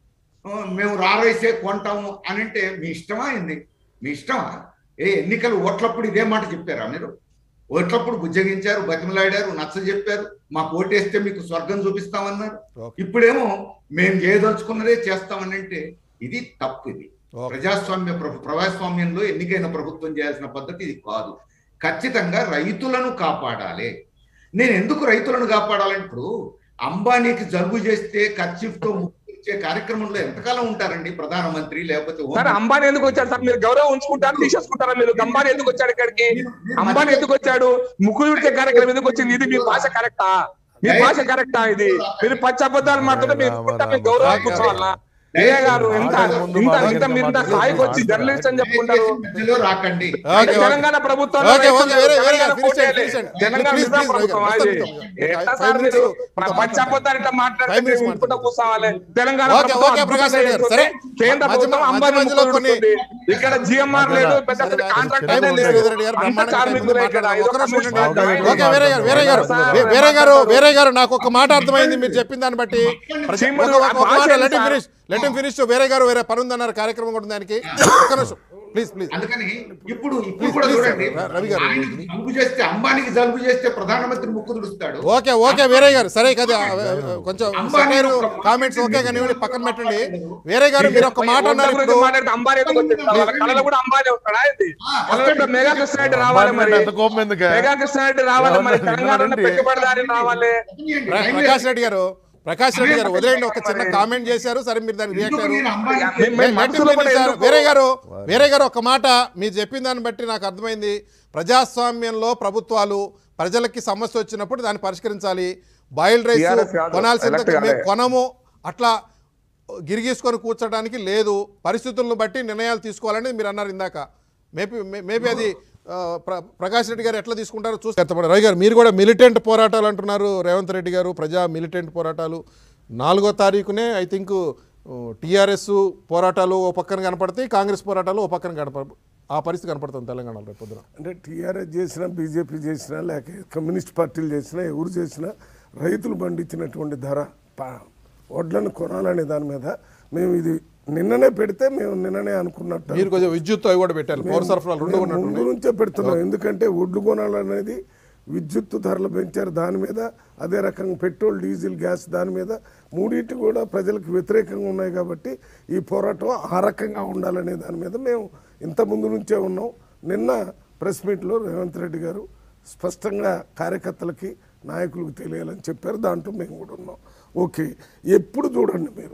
ఆ, మేము రా రైసే కొంటాము అని అంటే మీ ఇష్టమా ఏంది మీ ఇష్టమా ఏ ఎన్నికలు ఓట్లప్పుడు ఇదే మాట చెప్పారా మీరు ఓట్లప్పుడు బుజ్జగించారు బతిమలాడారు నచ్చ చెప్పారు మాకు ఓటేస్తే మీకు స్వర్గం చూపిస్తామన్నారు ఓకే. ఇప్పుడేమో మేము చేయదలుచుకున్నదే చేస్తామని అంటే ఇది తప్పు ఇది ఓకే. ప్రజాస్వామ్య ప్రభు- ప్రజాస్వామ్యంలో ఎన్నికైన ప్రభుత్వం చేయాల్సిన పద్ధతి ఇది కాదు ఖచ్చితంగా రైతులను కాపాడాలి నేను ఎందుకు రైతులను కాపాడాలని ఇప్పుడు అంబానీకి జలుబు చేస్తే ఖర్చీఫ్ తో ముక్కు ఇచ్చే కార్యక్రమంలో ఎంతకాలం ఉంటారండి ప్రధానమంత్రి లేకపోతే హోం సార్ అంబానీ ఎందుకు వచ్చాడు సార్ మీరు గౌరవం ఉంచుకుంటారా తీసేసుకుంటారా మీరు అంబానీ ఎందుకు వచ్చాడు ఇక్కడికి అంబానీ ఎందుకు వచ్చాడు ముక్కులు విడిచే కార్యక్రమం ఎందుకు వచ్చింది ఇది మీ భాష కరెక్టా మీ భాష కరెక్టా ఇది మీరు పచ్చి అబద్ధాలు మాట్లాడితే మీరు అనుకుంటా మీ గౌరవం కూర్చోవాలా ఏ గారు ఇంత ఇంత ఇంత మీరు ఇంత స్థాయికి వచ్చి జర్నలిస్ట్ అని చెప్పుకుంటారు మధ్యలో రాకండి ఓకే, ఓకే. తెలంగాణ ప్రభుత్వం ఓకే, ఓకే, వేరే, వేరే గారు, finish చేయండి, finish చేయండి. తెలంగాణ Please, నిజాం please, ప్రభుత్వం రవి గారు, అది. మొత్తం ఎట్లా five సార్ minutes మీరు మొత్తం పచ్చి అబద్ధాలు ఇట్లా మాట్లాడితే Five minutes మేము ఇంపుట మాట్లాడండి. కూర్చోవాలి తెలంగాణ ఓకే, ప్రభుత్వం ఓకే, ప్రకాష్ రెడ్డి గారు, సరే. కేంద్ర మధ్య- ప్రభుత్వం మధ్య అంబానీ మధ్యలో కొన్ని- ముక్కులు ఇక్కడ జిఎంఆర్ లేదు పెద్ద పెద్ద సరే, కాంట్రాక్ట్ టైం ఉంది, లేదు శ్రీధర్ రెడ్డి గారు, అంత బ్రహ్మాండంగా కార్మికులే టైం ఇక్కడ ఉంది, ఏదో ఒక్క నిమిషం కమిషన్ ఉండండి. మాట్లాడండి. ఓకే వేరే గారు వేరే గారు సార్, వే- వేరే గారు వేరే గారు నాకు ఒక మాట అర్థమైంది మీరు చెప్పిన దాన్ని బట్టి ప్రతి- చీమలు, ఒక- ఒక- ఒక భాష మాట ఏంటి let sir? Finish let finish వేరే గారు వేరే పని ఉందన్నారు కార్యక్రమం కూడా ఉంది దానికి ఒక్క నిమిషం ప్లీజ్ ప్లీజ్ అందుకని ఇప్పుడు ఇప్పుడు Please, కూడా please, చూడండి sir. రవి గారు. ఆయనకి జలుబు చేస్తే అంబానీకి జలుబు చేస్తే ప్రధానమంత్రి ముక్కు తుడుస్తాడు ఓకే ఓకే వేరే గారు సరే కదా కొంచెం అంబానీ సటైర్ ఒక- కామెంట్స్ ఓకే కానీ పక్కన పెట్టండి వేరే గారు మీరు ఒక మాట అన్నారు గురించి ఇప్పుడు మాట్లాడితే అంబానీ ఎందుకు వచ్చేది? వాళ్ళ కళలో కూడా అంబానీ వస్తాడా ఏంది? ఆ, కళలో మెగా కృష్ణారెడ్డి రావాలి మరి అంత కోపం ఎందుకు మెగా కృష్ణారెడ్డి రావాలి మరి ఎవరన్నా తెలంగాణ విన్నారండి? పెట్టుబడిదారి రావాలి ప్ర- ప్రకాష్ రెడ్డి గారు ప్రకాష్ రెడ్డి గారు వదిలేండి ఒక చిన్న కామెంట్ చేశారు సరే మీరు దానికి రియాక్ట్ ఎందుకు అయ్యారు నేను అంబానీ- మేము- మేము మనసులో కూడా సార్, ఎందుకు- వేరే గారు వేరే గారు ఒక మాట మీరు చెప్పిన దాన్ని బట్టి నాకు అర్థమైంది ప్రజాస్వామ్యంలో ప్రభుత్వాలు ప్రజలకి సమస్య వచ్చినప్పుడు దాన్ని పరిష్కరించాలి బాయిల్డ్ రైస్ TRS కాదు, కొనాల్సిందే elect మేము కాలే. కొనము అట్లా గిరిగీసుకొని కూర్చోడానికి లేదు పరిస్థితులను బట్టి నిర్ణయాలు తీసుకోవాలని మీరు అన్నారు ఇందాక మేబీ మేబీ అది ఆ, ప్ర- ప్రకాష్ రెడ్డి గారు ఎట్లా తీసుకుంటారో చూస్తే రవి గారు మీరు కూడా మిలిటెంట్ పోరాటాలు అంటున్నారు రేవంత్ రెడ్డి గారు ప్రజా మిలిటెంట్ పోరాటాలు నాలుగో తారీఖునే ఐ థింక్ టీఆర్ఎస్ పోరాటాలు ఓ పక్కన కనపడతాయి కాంగ్రెస్ పోరాటాలు ఓ పక్కన కనపడ ఆ పరిస్థితి కనపడుతుంది తెలంగాణలో రేపు పొద్దున అంటే టీఆర్ఎస్ చేసినా బీజేపీ చేసినా లేక కమ్యూనిస్ట్ పార్టీలు చేసినా ఎవరు చేసినా రైతులు పండించినటువంటి ధర ప- వడ్లను కొనాలనే దాని మీద మేము ఇది నిన్ననే పెడితే మేము నిన్ననే అనుకున్నట్టు మీరు కొంచెం విద్యుత్ అవి కూడా పెట్టారు పౌర సరఫరాలు రెండు మేము ఉన్నట్టు ముందు నుంచే పెడుతున్నాం ఎందుకంటే ఒడ్లు కొనాలనేది విద్యుత్ ధరలు పెంచారు దాని మీద అదే రకంగా పెట్రోల్ డీజిల్ గ్యాస్ దాని మీద మూడింటి కూడా ప్రజలకు వ్యతిరేకంగా ఉన్నాయి కాబట్టి ఈ పోరాటం ఆ రకంగా ఉండాలనే దాని మీద మేము ఇంత ముందు నుంచే ఉన్నాం నిన్న ప్రెస్ మీట్లో రేవంత్ రెడ్డి గారు స్పష్టంగా కార్యకర్తలకి నాయకులకు తెలియాలని చెప్పారు దాంట్లో మేము కూడా ఉన్నాం ఓకే ఎప్పుడు చూడండి మీరు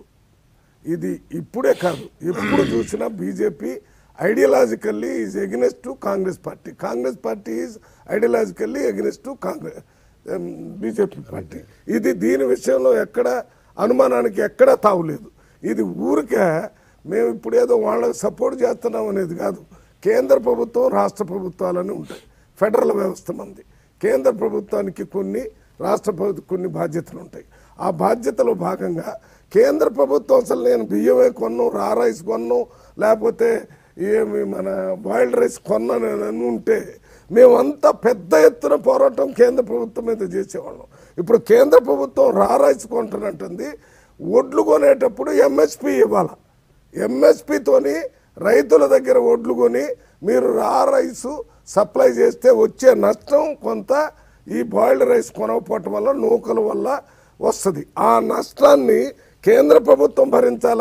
ఇది ఇప్పుడే కాదు ఎప్పుడు చూసినా BJP ideologically is against to Congress party Congress party is ideologically against to Congress BJP party ఇది దీని విషయంలో ఎక్కడ అనుమానానికి ఎక్కడా తావులేదు ఇది ఊరికే మేము ఇప్పుడు ఏదో వాళ్ళకి సపోర్ట్ చేస్తున్నాం అనేది కాదు కేంద్ర ప్రభుత్వం రాష్ట్ర ప్రభుత్వాలని ఉంటాయి ఫెడరల్ వ్యవస్థ మంది కేంద్ర ప్రభుత్వానికి కొన్ని రాష్ట్ర ప్రభుత్వం కొన్ని బాధ్యతలు ఉంటాయి ఆ బాధ్యతలో భాగంగా కేంద్ర ప్రభుత్వం అసలు నేను బియ్యమే కొన్ను రా రైస్ కొన్ను లేకపోతే ఏమి మన బాయిల్డ్ రైస్ కొన్నాను ఉంటే మేమంతా పెద్ద ఎత్తున పోరాటం కేంద్ర ప్రభుత్వం మీద చేసేవాళ్ళం ఇప్పుడు కేంద్ర ప్రభుత్వం రా రైస్ కొంటానంటుంది ఒడ్లు కొనేటప్పుడు ఎంఎస్పి ఇవ్వాలి ఎంఎస్పితోని రైతుల దగ్గర ఒడ్లు కొని మీరు రా రైసు సప్లై చేస్తే వచ్చే నష్టం కొంత ఈ బాయిల్డ్ రైస్ కొనకపోవటం వల్ల నూకల వల్ల వస్తుంది ఆ నష్టాన్ని కేంద్ర ప్రభుత్వం భరించాలా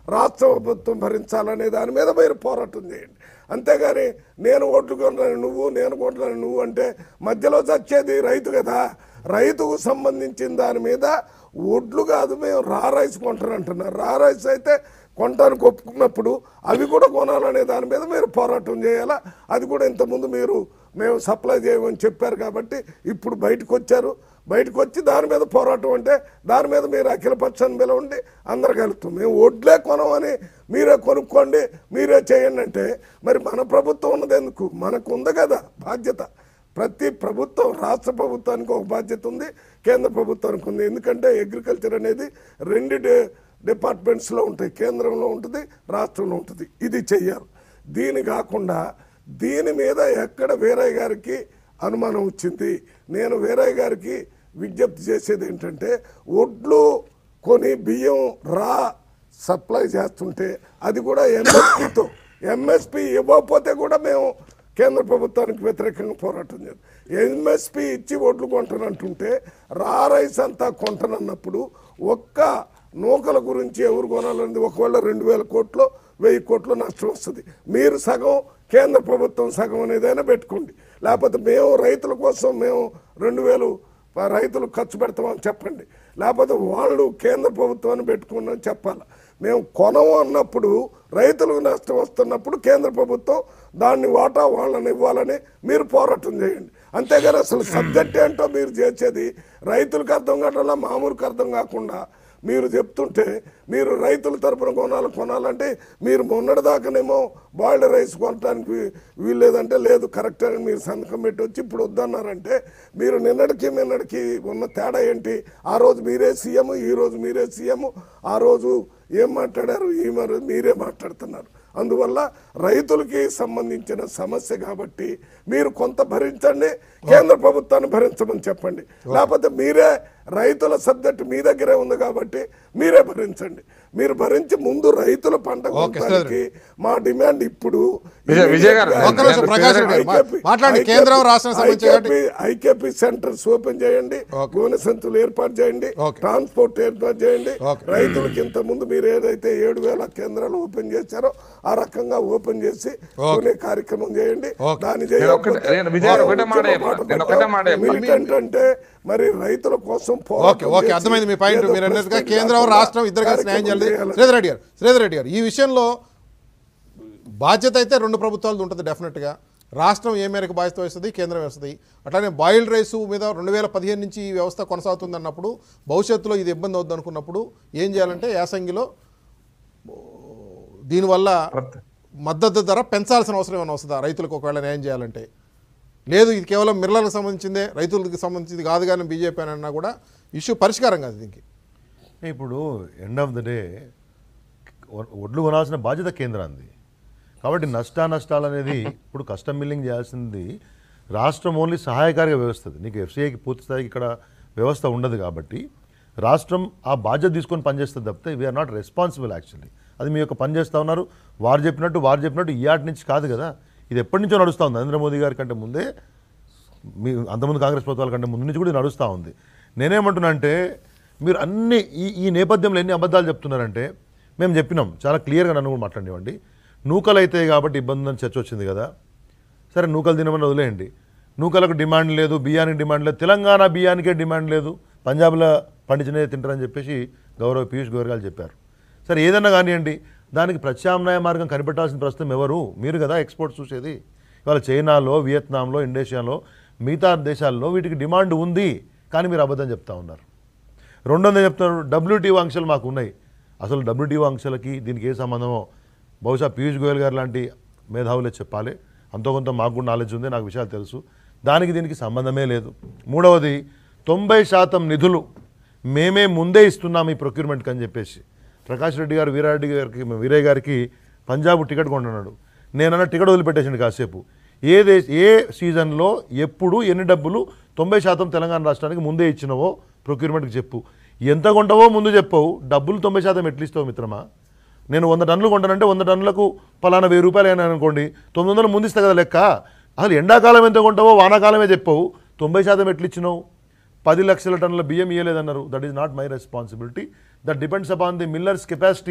రాష్ట్ర ప్రభుత్వం భరించాలనే దాని మీద మీరు పోరాటం చేయండి అంతేగాని నేను ఓట్లు కొన్నాను నువ్వు నేను కొన్నాను నువ్వు అంటే మధ్యలో చచ్చేది రైతు కదా రైతుకు సంబంధించిన దాని మీద ఒడ్లు కాదు మేము రా రైస్ కొంటానంటున్నారు రా రైస్ అయితే కొనడానికి ఒప్పుకున్నప్పుడు అవి కూడా కొనాలనే దాని మీద మీరు పోరాటం చేయాలా అది కూడా ఇంతకుముందు మీరు మేము సప్లై చేయమని చెప్పారు కాబట్టి ఇప్పుడు బయటకు వచ్చారు బయటకు వచ్చి దాని మీద పోరాటం అంటే దాని మీద మీరు అఖిలపక్షాన్ని పిలవండి అందరు కలుగుతాం మేము ఒడ్లే కొనమని మీరే కొనుక్కోండి మీరే చేయండి అంటే మరి మన ప్రభుత్వం ఉన్నది ఎందుకు మనకు ఉంది కదా బాధ్యత ప్రతి ప్రభుత్వం రాష్ట్ర ప్రభుత్వానికి ఒక బాధ్యత ఉంది కేంద్ర ప్రభుత్వానికి ఉంది ఎందుకంటే అగ్రికల్చర్ అనేది రెండు డి- డిపార్ట్మెంట్స్లో ఉంటాయి కేంద్రంలో ఉంటుంది రాష్ట్రంలో ఉంటుంది ఇది చెయ్యాలి దీని కాకుండా దీని మీద ఎక్కడ వీరయ్య గారికి అనుమానం వచ్చింది నేను వీరయ్య గారికి విజ్ఞప్తి చేసేది ఏంటంటే ఒడ్లు కొని బియ్యం రా సప్లై చేస్తుంటే అది కూడా ఎంఎస్పితో ఎంఎస్పి ఇవ్వకపోతే కూడా మేము కేంద్ర ప్రభుత్వానికి వ్యతిరేకంగా పోరాటం చేయాలి ఎంఎస్పి ఇచ్చి ఓట్లు కొంటానంటుంటే రా రైస్ అంతా కొంటానన్నప్పుడు ఒక్క నూకల గురించి ఎవరు కొనాలనేది ఒకవేళ రెండు వేల కోట్లు వెయ్యి కోట్లు నష్టం వస్తుంది మీరు సగం కేంద్ర ప్రభుత్వం సగం అనేదైనా పెట్టుకోండి లేకపోతే మేము రైతుల కోసం మేము రెండు వేలు ప- రైతులు ఖర్చు పెడతామని చెప్పండి లేకపోతే వాళ్ళు కేంద్ర ప్రభుత్వాన్ని పెట్టుకున్నామని చెప్పాలి మేము కొనము అన్నప్పుడు రైతులకు నష్టం వస్తున్నప్పుడు కేంద్ర ప్రభుత్వం దాన్ని వాటా వాళ్ళని ఇవ్వాలని మీరు పోరాటం చేయండి అంతేగాని అసలు సబ్జెక్ట్ ఏంటో మీరు చేసేది రైతులకు అర్థం కావట్లా మామూలుకి అర్థం కాకుండా మీరు చెప్తుంటే మీరు రైతుల తరపున కొనాలి కొనాలంటే మీరు మొన్నటి దాకానేమో బాయిల్డ్ రైస్ కొనడానికి వీ- వీల్లేదంటే లేదు కరెక్ట్ అని మీరు సంతకం పెట్టి వచ్చి ఇప్పుడు వద్దన్నారంటే మీరు నిన్నటికి నిన్నటికి ఉన్న తేడా ఏంటి ఆ రోజు మీరే సీఎం ఈ రోజు మీరే సీఎం ఆ రోజు ఏం మాట్లాడారు ఈ మరి మీరే మాట్లాడుతున్నారు అందువల్ల రైతులకి సంబంధించిన సమస్య కాబట్టి మీరు కొంత భరించండి కేంద్ర ప్రభుత్వాన్ని భరించమని చెప్పండి లేకపోతే మీరే రైతుల సబ్జెక్ట్ మీ దగ్గరే ఉంది కాబట్టి మీరే భరించండి మీరు భరించి ముందు రైతుల పంట ఓకే, కొనడానికి మా డిమాండ్ ఇప్పుడు విజయ్- విజయ్ గారు, ఒక్క నిమిషం, ప్రకాష్ రెడ్డి గారు, మా- మాట్లాడండి. కేంద్రం, రాష్ట్రం సంబంధించి కాబట్టి- ఐకేపీ సెంటర్స్ ఓపెన్ చేయండి ఓకే. గోనె సంచులు ఏర్పాటు చేయండి ఓకే. ట్రాన్స్పోర్ట్ ఏర్పాటు చేయండి ఓకే. రైతులకు ఇంత ముందు మీరు ఏదైతే ఏడు వేల కేంద్రాలు ఓపెన్ చేశారో ఆ రకంగా ఓపెన్ చేసి ఓకే. కొనే కార్యక్రమం చేయండి ఓకే. దాన్ని నేను ఒకటే- నేను విజయ్ గారు ఒకటే మాట ఉద్యమ చెప్పాను. బాట నేను ఒకటే మాట పట్టాం. చెప్పాను. మీరేంటంటే మరి రైతుల కోసం ఓకే పోరాటం ఓకే చేసి అర్థమైంది మీ పాయింట్ ఏదో మీరు అన్నట్టుగా ప్రెస్ మీట్ కేంద్రం కాకుండా రాష్ట్రం ఇద్దరు కలిసి న్యాయం కార్యక్రమం చేయాలి చేయాలి. శ్రీధర్ రెడ్డి గారు శ్రీధర్ రెడ్డి గారు ఈ విషయంలో బాధ్యత అయితే రెండు ప్రభుత్వాలది ఉంటుంది డెఫినెట్గా రాష్ట్రం ఏ మేరకు బాధ్యత వస్తుంది కేంద్రం వేస్తుంది అట్లానే బాయిల్డ్ రైస్ మీద రెండు వేల పదిహేను నుంచి ఈ వ్యవస్థ కొనసాగుతుంది అన్నప్పుడు భవిష్యత్తులో ఇది ఇబ్బంది అవుతుంది అనుకున్నప్పుడు ఏం చేయాలంటే యాసంగిలో ఓ, దీనివల్ల ప్రతి- మద్దతు ధర పెంచాల్సిన అవసరం ఏమైనా వస్తుందా రైతులకు ఒకవేళ న్యాయం చేయాలంటే లేదు ఇది కేవలం మిర్లకు సంబంధించిందే రైతులకు సంబంధించింది కాదు కానీ బీజేపీ అని అన్నా కూడా ఇష్యూ పరిష్కారం కాదు దీనికి ఇప్పుడు ఎండ్ ఆఫ్ ద డే ఒడ్లు కొనాల్సిన బాధ్యత కేంద్రాంది కాబట్టి నష్ట నష్టాలు అనేది ఇప్పుడు కస్టమ్ మిల్లింగ్ చేయాల్సింది రాష్ట్రం ఓన్లీ సహాయకారిక వ్యవస్థది నీకు ఎఫ్సీఐకి పూర్తి స్థాయికి ఇక్కడ వ్యవస్థ ఉండదు కాబట్టి రాష్ట్రం ఆ బాధ్యత తీసుకొని పనిచేస్తుంది తప్పితే వీఆర్ నాట్ రెస్పాన్సిబుల్ యాక్చువల్లీ అది మీ యొక్క పని చేస్తూ ఉన్నారు వారు చెప్పినట్టు వారు చెప్పినట్టు ఈ ఆటి నుంచి కాదు కదా ఇది ఎప్పటి నుంచో నడుస్తూ ఉంది నరేంద్ర మోదీ గారి కంటే ముందే మీ అంతకుముందు కాంగ్రెస్ ప్రభుత్వాల కంటే ముందు నుంచి కూడా ఇది నడుస్తూ ఉంది నేనేమంటున్నా అంటే మీరు అన్ని ఈ ఈ నేపథ్యంలో ఎన్ని అబద్ధాలు చెప్తున్నారంటే మేము చెప్పినాం చాలా క్లియర్గా నన్ను కూడా మాట్లాడివ్వండి నూకలు అయితే కాబట్టి ఇబ్బంది ఉందని చర్చ వచ్చింది కదా సరే నూకలు తినమని వదిలేయండి నూకలకు డిమాండ్ లేదు బియ్యానికి డిమాండ్ లేదు తెలంగాణ బియ్యానికే డిమాండ్ లేదు పంజాబ్లో పండించినవి తింటారని చెప్పేసి గౌరవ పీయూష్ గోయల్ గారు చెప్పారు సరే ఏదన్నా కానివ్వండి దానికి ప్రత్యామ్నాయ మార్గం కనిపెట్టాల్సిన ప్రస్తుతం ఎవరు మీరు కదా ఎక్స్పోర్ట్స్ చూసేది ఇవాళ చైనాలో వియత్నాంలో ఇండోనేషియాలో మిగతా దేశాల్లో వీటికి డిమాండ్ ఉంది కానీ మీరు అబద్ధం చెప్తా ఉన్నారు రెండోది చెప్తున్నారు డబ్ల్యూటీఓ ఆంక్షలు మాకు ఉన్నాయి అసలు డబ్ల్యూటీఓ ఆంక్షలకి దీనికి ఏ సంబంధమో బహుశా పీయూష్ గోయల్ గారు లాంటి మేధావులే చెప్పాలి అంతో కొంత మాకు కూడా నాలెడ్జ్ ఉంది నాకు విషయాలు తెలుసు దానికి దీనికి సంబంధమే లేదు మూడవది తొంభై శాతం నిధులు మేమే ముందే ఇస్తున్నాం ఈ ప్రొక్యూర్మెంట్కి అని చెప్పేసి ప్రకాష్ రెడ్డి గారు వీరారెడ్డి గారికి వీరయ్య గారికి పంజాబ్ టికెట్ కొంటున్నాడు నేనన్న టికెట్ వదిలిపెట్టేసింది కాసేపు ఏ దేశ ఏ సీజన్లో ఎప్పుడు ఎన్ని డబ్బులు తొంభై శాతం తెలంగాణ రాష్ట్రానికి ముందే ఇచ్చినవో ప్రొక్యూర్మెంట్కి చెప్పు ఎంత కొంటావో ముందు చెప్పవు డబ్బులు తొంభై శాతం ఎట్లు ఇస్తావు మిత్రమా నేను వంద టన్నులు కొంటానంటే వంద టన్నులకు పలానా వెయ్యి రూపాయలు అయినా అనుకోండి తొమ్మిది వందలు ముందు ఇస్తా కదా లెక్క అసలు ఎండాకాలం ఎంత కొంటావో వానాకాలమే చెప్పవు తొంభై శాతం ఎట్లు ఇచ్చినావు పది లక్షల టన్నుల బియ్యం ఇవ్వలేదన్నారు that is not my responsibility that depends upon the millers capacity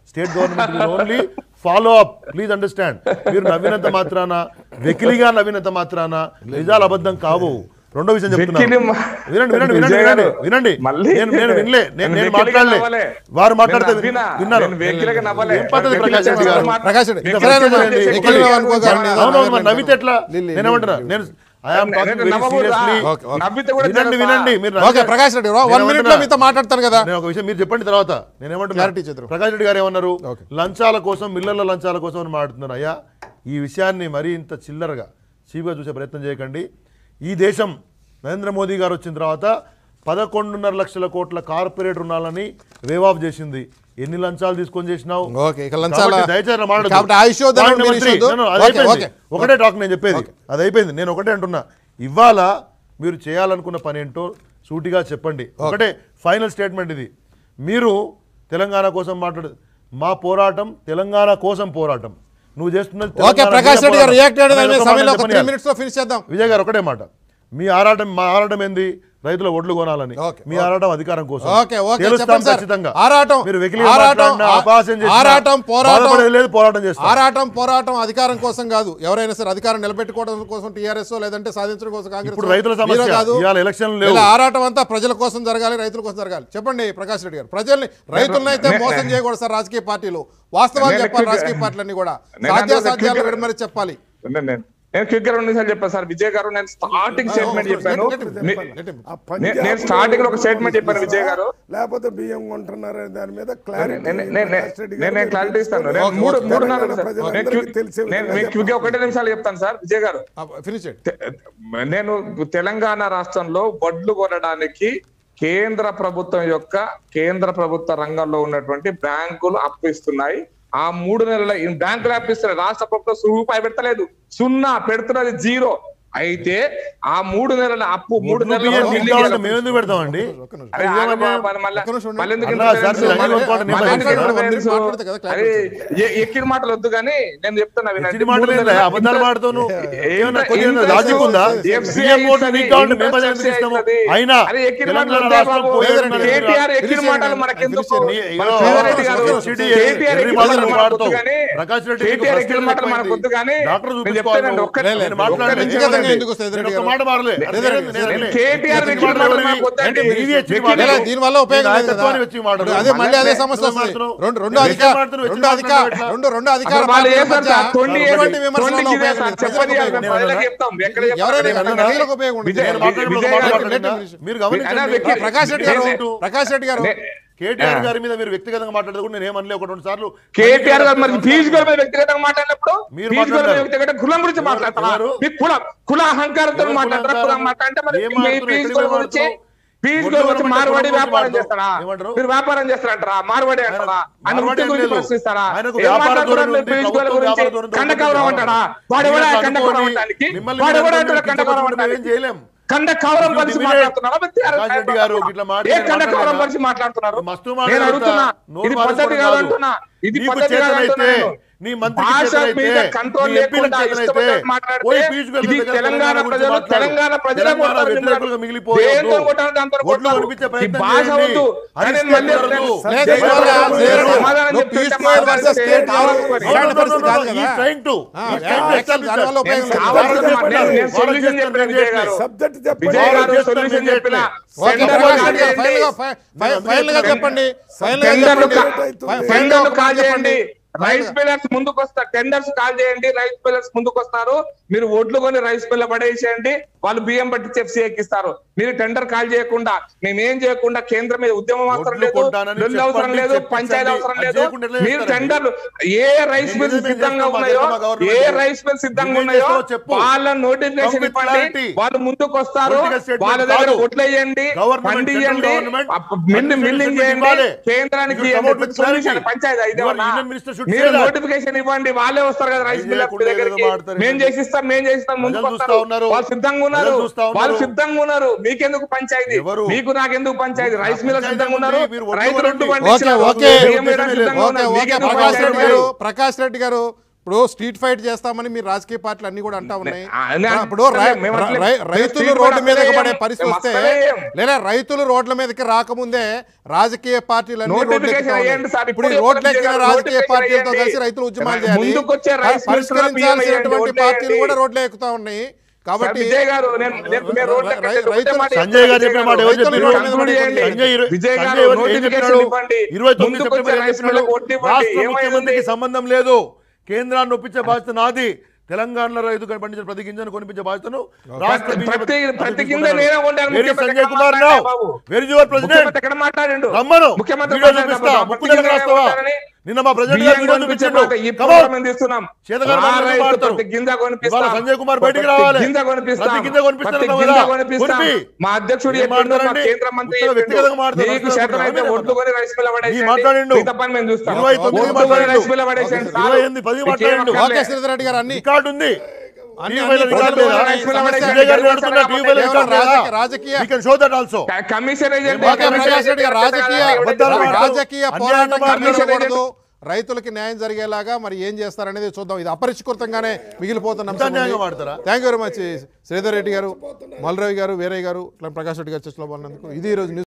state government only follow up please understand మీరు నవ్వినంత మాత్రాన వెకిలిగా నవ్వినంత మాత్రాన నిజాలు అబద్ధం కావు రెండో విషయం చెప్తున్నా వెకిలి మా- వినండి వినండి వినండి విజయ్ వినండి గారు, వినండి మళ్ళీ నేను నేను వినలే నేను నేను నేను వెకిలిగా మాట్లాడలే నవ్వలే. వారు మాట్లాడితే నేను నవ్వినా, విన్నాను నేను వెకిలిగా నవ్వలే. ఏం పద్ధతి వెకిలి ప్రకాష్ రెడ్డి గారు చేసిన ప్రకాష్ రెడ్డి, వెకిలి సరే, చేసిన సరే, చేసిన వెకిలిగా వెకిలి అనుకోకండి. చేసిన అవునవును మరి నవ్వితే ఎట్లా లిల్లీ, నేను ఏమంటున్నా నేను ఐ ఆమ్ టాకింగ్ వెరీ నవ్వకూడదా? Seriously okay, okay. నవ్వితే కూడా వినండి తెలుసా? వినండి మీరు ఓకే నవ్వితే- ప్రకాష్ రెడ్డి నేను వన్ మినిట్ లో ఏమంటున్నా? మీతో మాట్లాడతాను కదా నేను ఒక విషయం మీరు చెప్పండి తర్వాత నేను ఏమంటున్నా Clarity చేద్దాం. ప్రకాష్ రెడ్డి గారు ఏమన్నారు ఓకే. లంచాల కోసం మిల్లర్ల లంచాల కోసం అని మాట్లాడుతున్నారు అయ్యా ఈ విషయాన్ని మరీ ఇంత చిల్లరగా చీప్గా చూసే ప్రయత్నం చేయకండి ఈ దేశం నరేంద్ర మోదీ గారు వచ్చిన తర్వాత పదకొండున్నర లక్షల కోట్ల కార్పొరేట్ రుణాలని వేవ్ ఆఫ్ చేసింది ఎన్ని లంచాలు తీసుకొని చేసినావు ఓకే, ఇక లంచాల- కాబట్టి దయచేసి అలా మాట్లాడొద్దు. కాబట్టి ఆ issue వద్దని Point మీరు number three. issue వద్దు. No, no, అది ఓకే, అయిపోయింది. ఓకే. ఒకటే టాక్ నేను చెప్పేది అది అయిపోయింది నేను ఒకటే అంటున్నా ఇవాళ మీరు చేయాలనుకున్న పని ఏంటో సూటిగా చెప్పండి ఒకటే ఫైనల్ స్టేట్మెంట్ ఇది మీరు తెలంగాణ కోసం మాట్లాడు మా పోరాటం తెలంగాణ కోసం పోరాటం నువ్వు చేస్తున్నది ఓకే తెలంగాణ ప్రకాష్ రెడ్డి గారు పోరాటం. రియాక్ట్ అయ్యే నేను ఒక మాట సమయంలో ఒక త్రీ చెప్పనియాలి. మినిట్స్ లో ఫినిష్ చేద్దాం విజయ్ గారు ఒకటే మాట మీ ఆరాటం మా ఆరాటం ఏంది రైతుల ఒడ్లు కొనాలని ఓకే, మీ ఓకే. ఆరాటం అధికారం కోసం ఓకే, ఓకే, తెలుస్తాం చెప్పండి సార్. ఖచ్చితంగా ఆరాటం, మీరు వెకిలిగా ఆరాటం, మాట్లాడినా, ఆ- అపహాస్యం చేసినా, ఆరాటం, పోరాటం. బాధపడేది లేదు పోరాటం చేస్తాం ఆరాటం పోరాటం అధికారం కోసం కాదు ఎవరైనా సరే అధికారం నిలబెట్టుకోవడం కోసం టీఆర్ఎస్ లేదంటే సాధించడం కోసం కాంగ్రెస్ ఇప్పుడు రైతుల సమస్య. మీరో కాదు ఇవాళ ఎలక్షన్లు లేవు. ఇలా ఆరాటం అంతా ప్రజల కోసం జరగాలి రైతుల కోసం జరగాలి చెప్పండి ప్రకాష్ రెడ్డి గారు ప్రజల్ని రైతులను అయితే నే- మోసం చేయకూడదు సార్ రాజకీయ పార్టీలు వాస్తవాలు నేను చెప్పాలి ఎక్కువ- రాజకీయ పార్టీలన్నీ కూడా నేను సాధ్యాసాధ్యాలు అందులో విడమరి చెప్పాలి నేను- నేను నేను క్విక్ గా రెండు నిమిషాలు చెప్పాను సార్ విజయ్ గారు నేను స్టార్టింగ్ స్టేట్మెంట్ చెప్పాను let him- మీ- let him- ఆ నేను పంజాబ్ స్టార్టింగ్ లో ఒక స్టేట్మెంట్ చెప్పాను విజయ్ గారు లేకపోతే బియ్యం కొంటున్నారనే దాని మీద క్లారిటీ నేను- నేను- నేను- నేను క్లారిటీ ఇస్తాను నేను ఓకే, మూడు ఓకే. మూడు నాలుగు తెలంగాణ నిమిషాలు. నేను ప్రజలందరికీ క్విక్- తెలిసే నేను విధంగా మీకు క్విక్ గా ఒకటే నిమిషాలు చెప్తాను సార్ విజయ్ గారు ఫినిష్ చేయండి తె- నేను తెలంగాణ రాష్ట్రంలో వడ్లు కొనడానికి కేంద్ర ప్రభుత్వం యొక్క కేంద్ర ప్రభుత్వ రంగంలో ఉన్నటువంటి బ్యాంకులు అప్పిస్తున్నాయి ఆ మూడు నెలల ఈ బ్యాంకులు అప్పిస్తున్నాయి రాష్ట్ర ప్రభుత్వం రూపాయి పెట్టలేదు సున్నా పెడుతున్నది జీరో అయితే ఆ మూడు నెలల అప్పు మూడు ఒడ్లు నెలల బియ్యం బిల్లింగ్ తింటామంటే ఎలా- మేము ఎందుకు పెడతామండి ఒక్క నిమిషం. అరే ఆగమ్మా, మళ్ళీ- మళ్ళీ- ఒక్క నిమిషం ఉండండి. మళ్ళీ ఎందుకు అన్నా, ఇంత సార్, మీరు తెలుసు? అన్ని కొనుక్కోండి, నేను మళ్ళీ ఎందుకు మాట్లాడను, ఇంత వన్ మినిట్ తెలుసు? మాట్లాడితే కదా అరే, clarity ఎ- ఎక్కిన మాటలు వద్దు కానీ నేను చెప్తున్నా వినండి. ఎచ్చిడి మాటలు మూడు ఏంలే, నెలల అబద్ధాలు ఇంత- మాడుతాను ఏమన్నా ఇంత- కొద్దిగా ఇంత లాజిక్ ఉందా FCI బియ్యం ఓట్లు ఇస్తది, మీకు కావాలంటే మేము ఇంట్రెస్ట్ బడ్జెట్ ఇస్తాము ఇస్తది. అయినా అరే, ఎక్కిన తెలంగాణ మాటలు రాష్ట్రం బాబు. పోయేది కేటీఆర్ ఎక్కిన ఫినిష్ మాటలు చేయండి. మనకెందుకు ఫినిష్ చేయండి. మన ఇగో, శ్రీధర్ రెడ్డి గారు సబ్సిడీ కేటీఆర్ ఎర్రి ఎక్కిన మాటలు మాటలు మనకు వాడతావు. వద్దు కానీ ప్రకాష్ రెడ్డి నీకు కేటీఆర్ ఎక్కిన ఫ్రస్ట్రేషన్ మాటలు మనకు వద్దు కానీ డాక్టర్ నేను చూపించుకోవాలి చెప్తానండి నువ్వు. ఒక్క లే, లే, నేను ఒక్క మాట్లాడలేదు. నిమిషం ఎందుకంటే ఎందుకు వస్తుంది నేను రెడ్డి ఒక్క గారు? మాట మారలే. రెడ్డి నేను- గారు, నేను- రెడ్డి నేను- కేటీఆర్ నేను ఎక్కిన మాట్లాడలేదు. మాటలు మనకు వద్దండి. అంటే మీవి ఎచ్చి వెకిలి- మాటలు. లేదా దీని వల్ల ఉపయోగం నేను లేదు కదా నాయకత్వాన్ని వచ్చి మాట్లాడు. అదే మళ్ళీ అదే మళ్ళీ సమస్య వస్తుంది మాట్లాడు. రెండు రెండు నేను అధికార మాట్లాడుతున్నా, రెండు వచ్చి అధికార మాట్లాడు. రెండు రెండు అధికార అసలు వాళ్ళు పార్టీల చేస్తారు మధ్య సార్, తొండి ఎటువంటి చేసి- విమర్శల తొండి వల్ల చేసి ఉపయోగం సార్, లేదు. చెప్పని ప్రజలకు అర్థం ఉపయోగం లేదు. ప్రజలకు చెప్తాం. ఎక్కడ చెప్తాం? ఎవరైనా నేను కానీ ప్రజలకు ఉపయోగం ఉండదు. విజయ్- నేను మాట్లాడినప్పుడు విజయ్ గారు- మాట్లాడకుండా మీరు గమనించండి. అయినా వెక్కి- ప్రకాష్ రెడ్డి గారు నేను- ప్రకాష్ రెడ్డి గారు నే- కేటీఆర్ ఆ. గారి మీద మీరు వ్యక్తిగతంగా మాట్లాడదు కూడా నేను ఏమనలే ఒక రెండు సార్లు కేటీఆర్ గారు మరి ఫీజు గోల్ మీద వ్యక్తిగతంగా మాట్లాడినప్పుడు మీరు ఫీజు గోల్ మీద మాట్లాడారు. వ్యక్తిగత కులం గురించి ఎవరు- మాట్లాడతారా ఎవరు? మీ కుల కుల అహంకారంతో ఎవరు మాట్లాడతారా కుల కులం మాట్లాడితే మరి ఏం మీ మాట్లాడుతున్నారు? ఫీజు ఎక్కడికి గోల్ గురించి మాట్లాడుతున్నావు? ఫీజు ఒడ్డు గోల్ గురించి గవర్నమెంట్ మార్వాడి గురించి వ్యాపారం మాట్లాడు. చేస్తారా ఏమంటారు? మీరు వ్యాపారం చేస్తారంటారా మార్వాడి అంటారా ఆయన మార్వాడి వృత్తి ఏం గురించి లేదు. ప్రశ్నిస్తారా ఆయనకు ఏం వ్యాపార మాట్లాడుతున్నారు ధోరణి మీరు ఉంది, ఫీజు గోల్ ప్రభుత్వం గురించి వ్యాపార ధోరణితో కండకవరం ఉంటుంది. అంటాడా వాడు ఎవడా మీరు కండకవరం అనుకోని అంటానికి మిమ్మల్ని వాడు ఎవడా మీరు అంటాడా కండకవరం కించపరచుకుంటే అంటానికి ఏం చేయలేం కండ కవరం మీరు పరిచి డిమినేట్ మాట్లాడుతున్నారా ప్రకాష్ రెడ్డి గారు ఇట్లా మాట ఏ నేను కండ కవరం మాట్లాడలేదా? పరిచి మాట్లాడుతున్నారు మస్తు నేను మాట్లాడుతా. అడుగుతున్నా నోరు ఇది మారుకోవడం పద్ధతి కాదు. కాదంటున్నా ఇది నీకు పద్ధతి చేతనైతే, కాదంటున్నా నీ మంత్రికి భాష చేతనైతే, మీద కంట్రోల్ నీ ఎంపీలకు లేకుండా చేతనైతే, ఇష్టపడ్డట్టు మాట్లాడితే పోయి పీయూష్ గోయల్ ఇది దగ్గర తెలంగాణ గురించి ప్రజలు మాట్లాడు. తెలంగాణ ప్రజలు తెలంగాణ కొడతారు వ్యతిరేకులుగా మిమ్మల్ని. మిగిలిపోవద్దు. దేంతో కొట్టారు దాంతో ఒడ్లు కొట్టారు. కనిపించే ఈ ప్రయత్నం భాష చేయండి. వద్దు. అది కానీ మళ్ళీ కుదరదు. నేను లేదు, జై ఇవాళ బాబు, జై బాబు. సమాధానం నువ్వు చెప్తుంటే పీయూష్ గోయల్ మాట్లాడితే versus స్టేట్ కావాలి కావాలి. మరి. No, no, no, no, no, కాదు no. కదా. He's trying to. ఆ, He's yeah, trying to actual establish దానివల్ల that. ఉపయోగం లేదు. కావాల్సిన వాళ్ళు మాట నేను- నేను వాళ్ళు solution చేస్తారు, చెప్పిన నేను విజయ్ గారు. చేయట్లేదు. సబ్జెక్ట్ చెప్పండి విజయ్ గారు వాళ్ళు చేస్తారు, solution నేను చెప్పిన చేయట్లేదు. ఓకే సెంటర్లు ప్రకాష్ కాల్ రెడ్డి గారు, చేయండి. ఫైనల్ గా ఫై- ఫై- ఫైనల్ గా చెప్పండి ఫైనల్ గా టెండర్లు చెప్పండి కా- ఫై- ఫైనల్ గా టెండర్లు ఒక కాల్ మాట చేయండి చెప్పండి. రైస్ మిల్లర్స్ ముందుకు వస్తారు టెండర్స్ కాల్ చేయండి రైస్ మిల్లర్స్ ముందుకు వస్తారు మీరు ఒడ్లు కొని రైస్ మిల్ల పడేసేయండి వాళ్ళు బియ్యం పట్టి చెప్సి ఎక్కిస్తారు మీరు టెండర్ కాల్ చేయకుండా మేమేం చేయకుండా కేంద్రం మీద ఉద్యమం అవసరం ఒడ్లు లేదు కొంటానని లొల్లి అవసరం చెప్పండి, లేదు చెప్పించండి. పంచాయతీ అవసరం అది లేదు చేయకుండా ఎట్లా మీరు చేస్తారండి? టెండర్లు ఏ రైస్ నేను మిల్స్ నిజమే సిద్ధంగా చేస్తాం, ఉన్నాయో మా గవర్నమెంట్ ఏ రైస్ మిల్ సిద్ధంగా నువ్వేం ఉన్నాయో చేస్తావో చెప్పు. వాళ్ళ నోటిఫికేషన్ Come with ఇవ్వండి clarity. వాళ్ళు ముందుకు వస్తారు Political statement వాళ్ళ దగ్గర కాదు. ఒట్లు వేయండి Government, పండి central ఇవ్వండి government, మిల్లి administration మిల్లింగ్ should చేయండి ఇవ్వాలి. కేంద్రానికి You ఇవ్వండి come out with solution clarity. Panchayat Your ఇదేమన్నా union minister should మీరు say that. నోటిఫికేషన్ ఇవ్వండి వాళ్ళే వస్తారు కదా రైస్ ఇది మిల్ లేకుండా దగ్గరికి ఏదో మాట్లాడతారు మేము ఏంటండి? చేసిస్తాం మేము చేసిస్తాం ముందుకు ప్రజలు వస్తారు చూస్తా ఉన్నారు. వాళ్ళు సిద్ధంగా ఉన్నారు ప్రజలు చూస్తా ఉన్నారు. వాళ్ళు సిద్ధంగా ఉన్నారు మీకెందుకు పంచాయతీ ఎవరు? మీకు నాకెందుకు పంచాయతీ రైస్ మిల్ పంచాయతీ సిద్ధంగా ఉంది, ఉన్నారు మీరు ఒడ్లు రైతు రెండు కొనండి. ఓకే ఓకే బియ్యం వేయడానికి సిద్ధంగా ఓకే ఉన్నారు. ఓకే మీకెందుకు ప్రకాష్ రెడ్డి పంచాయతీ? గారు ప్రకాష్ రెడ్డి గారు ఇప్పుడు స్ట్రీట్ ఫైట్ చేస్తామని మీరు రాజకీయ పార్టీలు అన్ని కూడా అంటా ఉన్నాయి ఆ, నేను ఆ, ఇప్పుడు రై- మేము అట్లే- రై- మేము రైతులు street రోడ్డు fight మీదకి అసలే పడే ఏం- పరిస్థితి మేము వస్తే అసలే ఏం. లేదా రైతులు రోడ్ల మీదకి రాకముందే రాజకీయ పార్టీలు అన్ని రోడ్లు Notification ఎక్కుతా ఉన్నాయి. అయ్యండి సార్, ఇప్పుడు ఈ ఇప్పుడు రోడ్లు ఎక్కిన చెప్పండి, రాజకీయ notification పార్టీలతో అయ్యండి. కలిసి రైతులు ఉద్యమాలు చేయాలి ముందుకొచ్చే రైస్ మిల్స్లో పరిష్కరించాల్సినటువంటి బియ్యం పార్టీలు వేయండి, కూడా రోడ్లు ఎక్కుతా ఉన్నాయి సార్, కాబట్టి విజయ్ గారు నేను నేను- నేను రోడ్డు ఎక్కడికి రై- ఒకటే మాట రైతులు- సంజయ్ గారు చెప్పిన మాట ఎవరు రైతులు చెప్పారు రోడ్డు మీద conclude చేయండి. సంజయ్ ఇరు- విజయ్ గారు సంజయ్ ఎవరు- ఏం notification చెప్పినాడు? ఇవ్వండి. ఇరవై తొమ్మిది ముందుకు సెప్టెంబర్ వచ్చే ఏం రైస్ చెప్పినాడు? మిల్లులకు ఓట్లు ఇవ్వండి. రాష్ట్ర ఏమైంది? ముఖ్యమంత్రికి సంబంధం లేదు కేంద్రాన్ని ఒప్పించే బాధ్యత నాది తెలంగాణలో రైతు పండించిన ప్రతి గింజను కొనిపించే బాధ్యతను రాష్ట్ర ప్రతి- బీజేపీ ప్రతి- ప్రతి అధ్యక్షుడు గింజ తీసుకుంటున్నాడు. నేనే కొంటాను. Where is ముఖ్యమంత్రి సంజయ్ ఎక్కడ కుమార్ now? మాట్లాడాడు బాబు? Where is your president? ముఖ్యమంత్రి ఎక్కడ మాట్లాడిండు రమ్మను ముఖ్యమంత్రి వీడియో మాట్లాడిన చూపిస్తా ప్రతి ముక్కు దగ్గర గింజ రాస్తావా కొంటానని నిన్న మా ప్రెసిడెంట్ బియ్యం గారు వీడియో కొనిపించే చూపించిండు మాట ఈ Come on. ప్రోగ్రామ్ మేము తీస్తున్నాం. చేతగాని ఆ మాటలు రైతు మాట్లాడతారు. ప్రతి గింజ కొనిపిస్తాం. ఇవాళ సంజయ్ కుమార్ బయటికి ప్రతి రావాలి. గింజ కొనిపిస్తాం. ప్రతి గింజ కొనిపిస్తాను ప్రతి అన్నావు గింజ కదా. కొనిపిస్తాం. కొనిపి. మా అధ్యక్షుడు ఏం చెప్పిండు, మా మాట్లాడండి? కేంద్ర మంత్రి ఉత్తర వ్యక్తిగతంగా చెప్పిండు. మాట్లాడతారు. నీకు చేతనైతే మాట్లాడతారు. ఒడ్డుకొని రైస్ మిల్ నీ పడేసేయండి. మాట్లాడిండు. మిగతా పని మేము చూస్తాం. ఇరవై తొమ్మిది ఒడ్డుకొని మాట్లాడిండు. రైస్ మిల్ పడేసేయండి. చాలు. ఇరవై ఎనిమిది, పది మీకేం మాట్లాడిండు. అక్కర్లే. ఓకే శ్రీధర్ రెడ్డి గారు అన్ని రికార్డు ఉంది అన్ని- టీవీ అన్ని పైన రికార్డు ప్రజలు లేదా? రైస్ మిల్ పడేసి విజయ్ గారు నడుస్తున్న టీవీ పైన కేవలం రికార్డు లేదా? రాజకీయ- రాజకీయ- We can show that also. క- commission agent okay Prakash Reddy గారు రాజకీయ అబద్ధాలు మాట్లాడు. రాజకీయ అన్యాయంగా పోరాటం మాట్లాడు. కమిషనకూడదు రైతులకి న్యాయం జరిగేలాగా మరి ఏం చేస్తారనేది చూద్దాం ఇది అపరిష్కృతంగానే మిగిలిపోతున్న ఇంత అన్యాయంగా మాట్లాడతారా? Thank you very much Sridhar Reddy గారు మల్రవి గారు వీరయ్య గారు ఇట్లా ప్రకాష్ రెడ్డి గారు చర్చలో పాల్గొన్నందుకు ఇది ఈ రోజు న్యూస్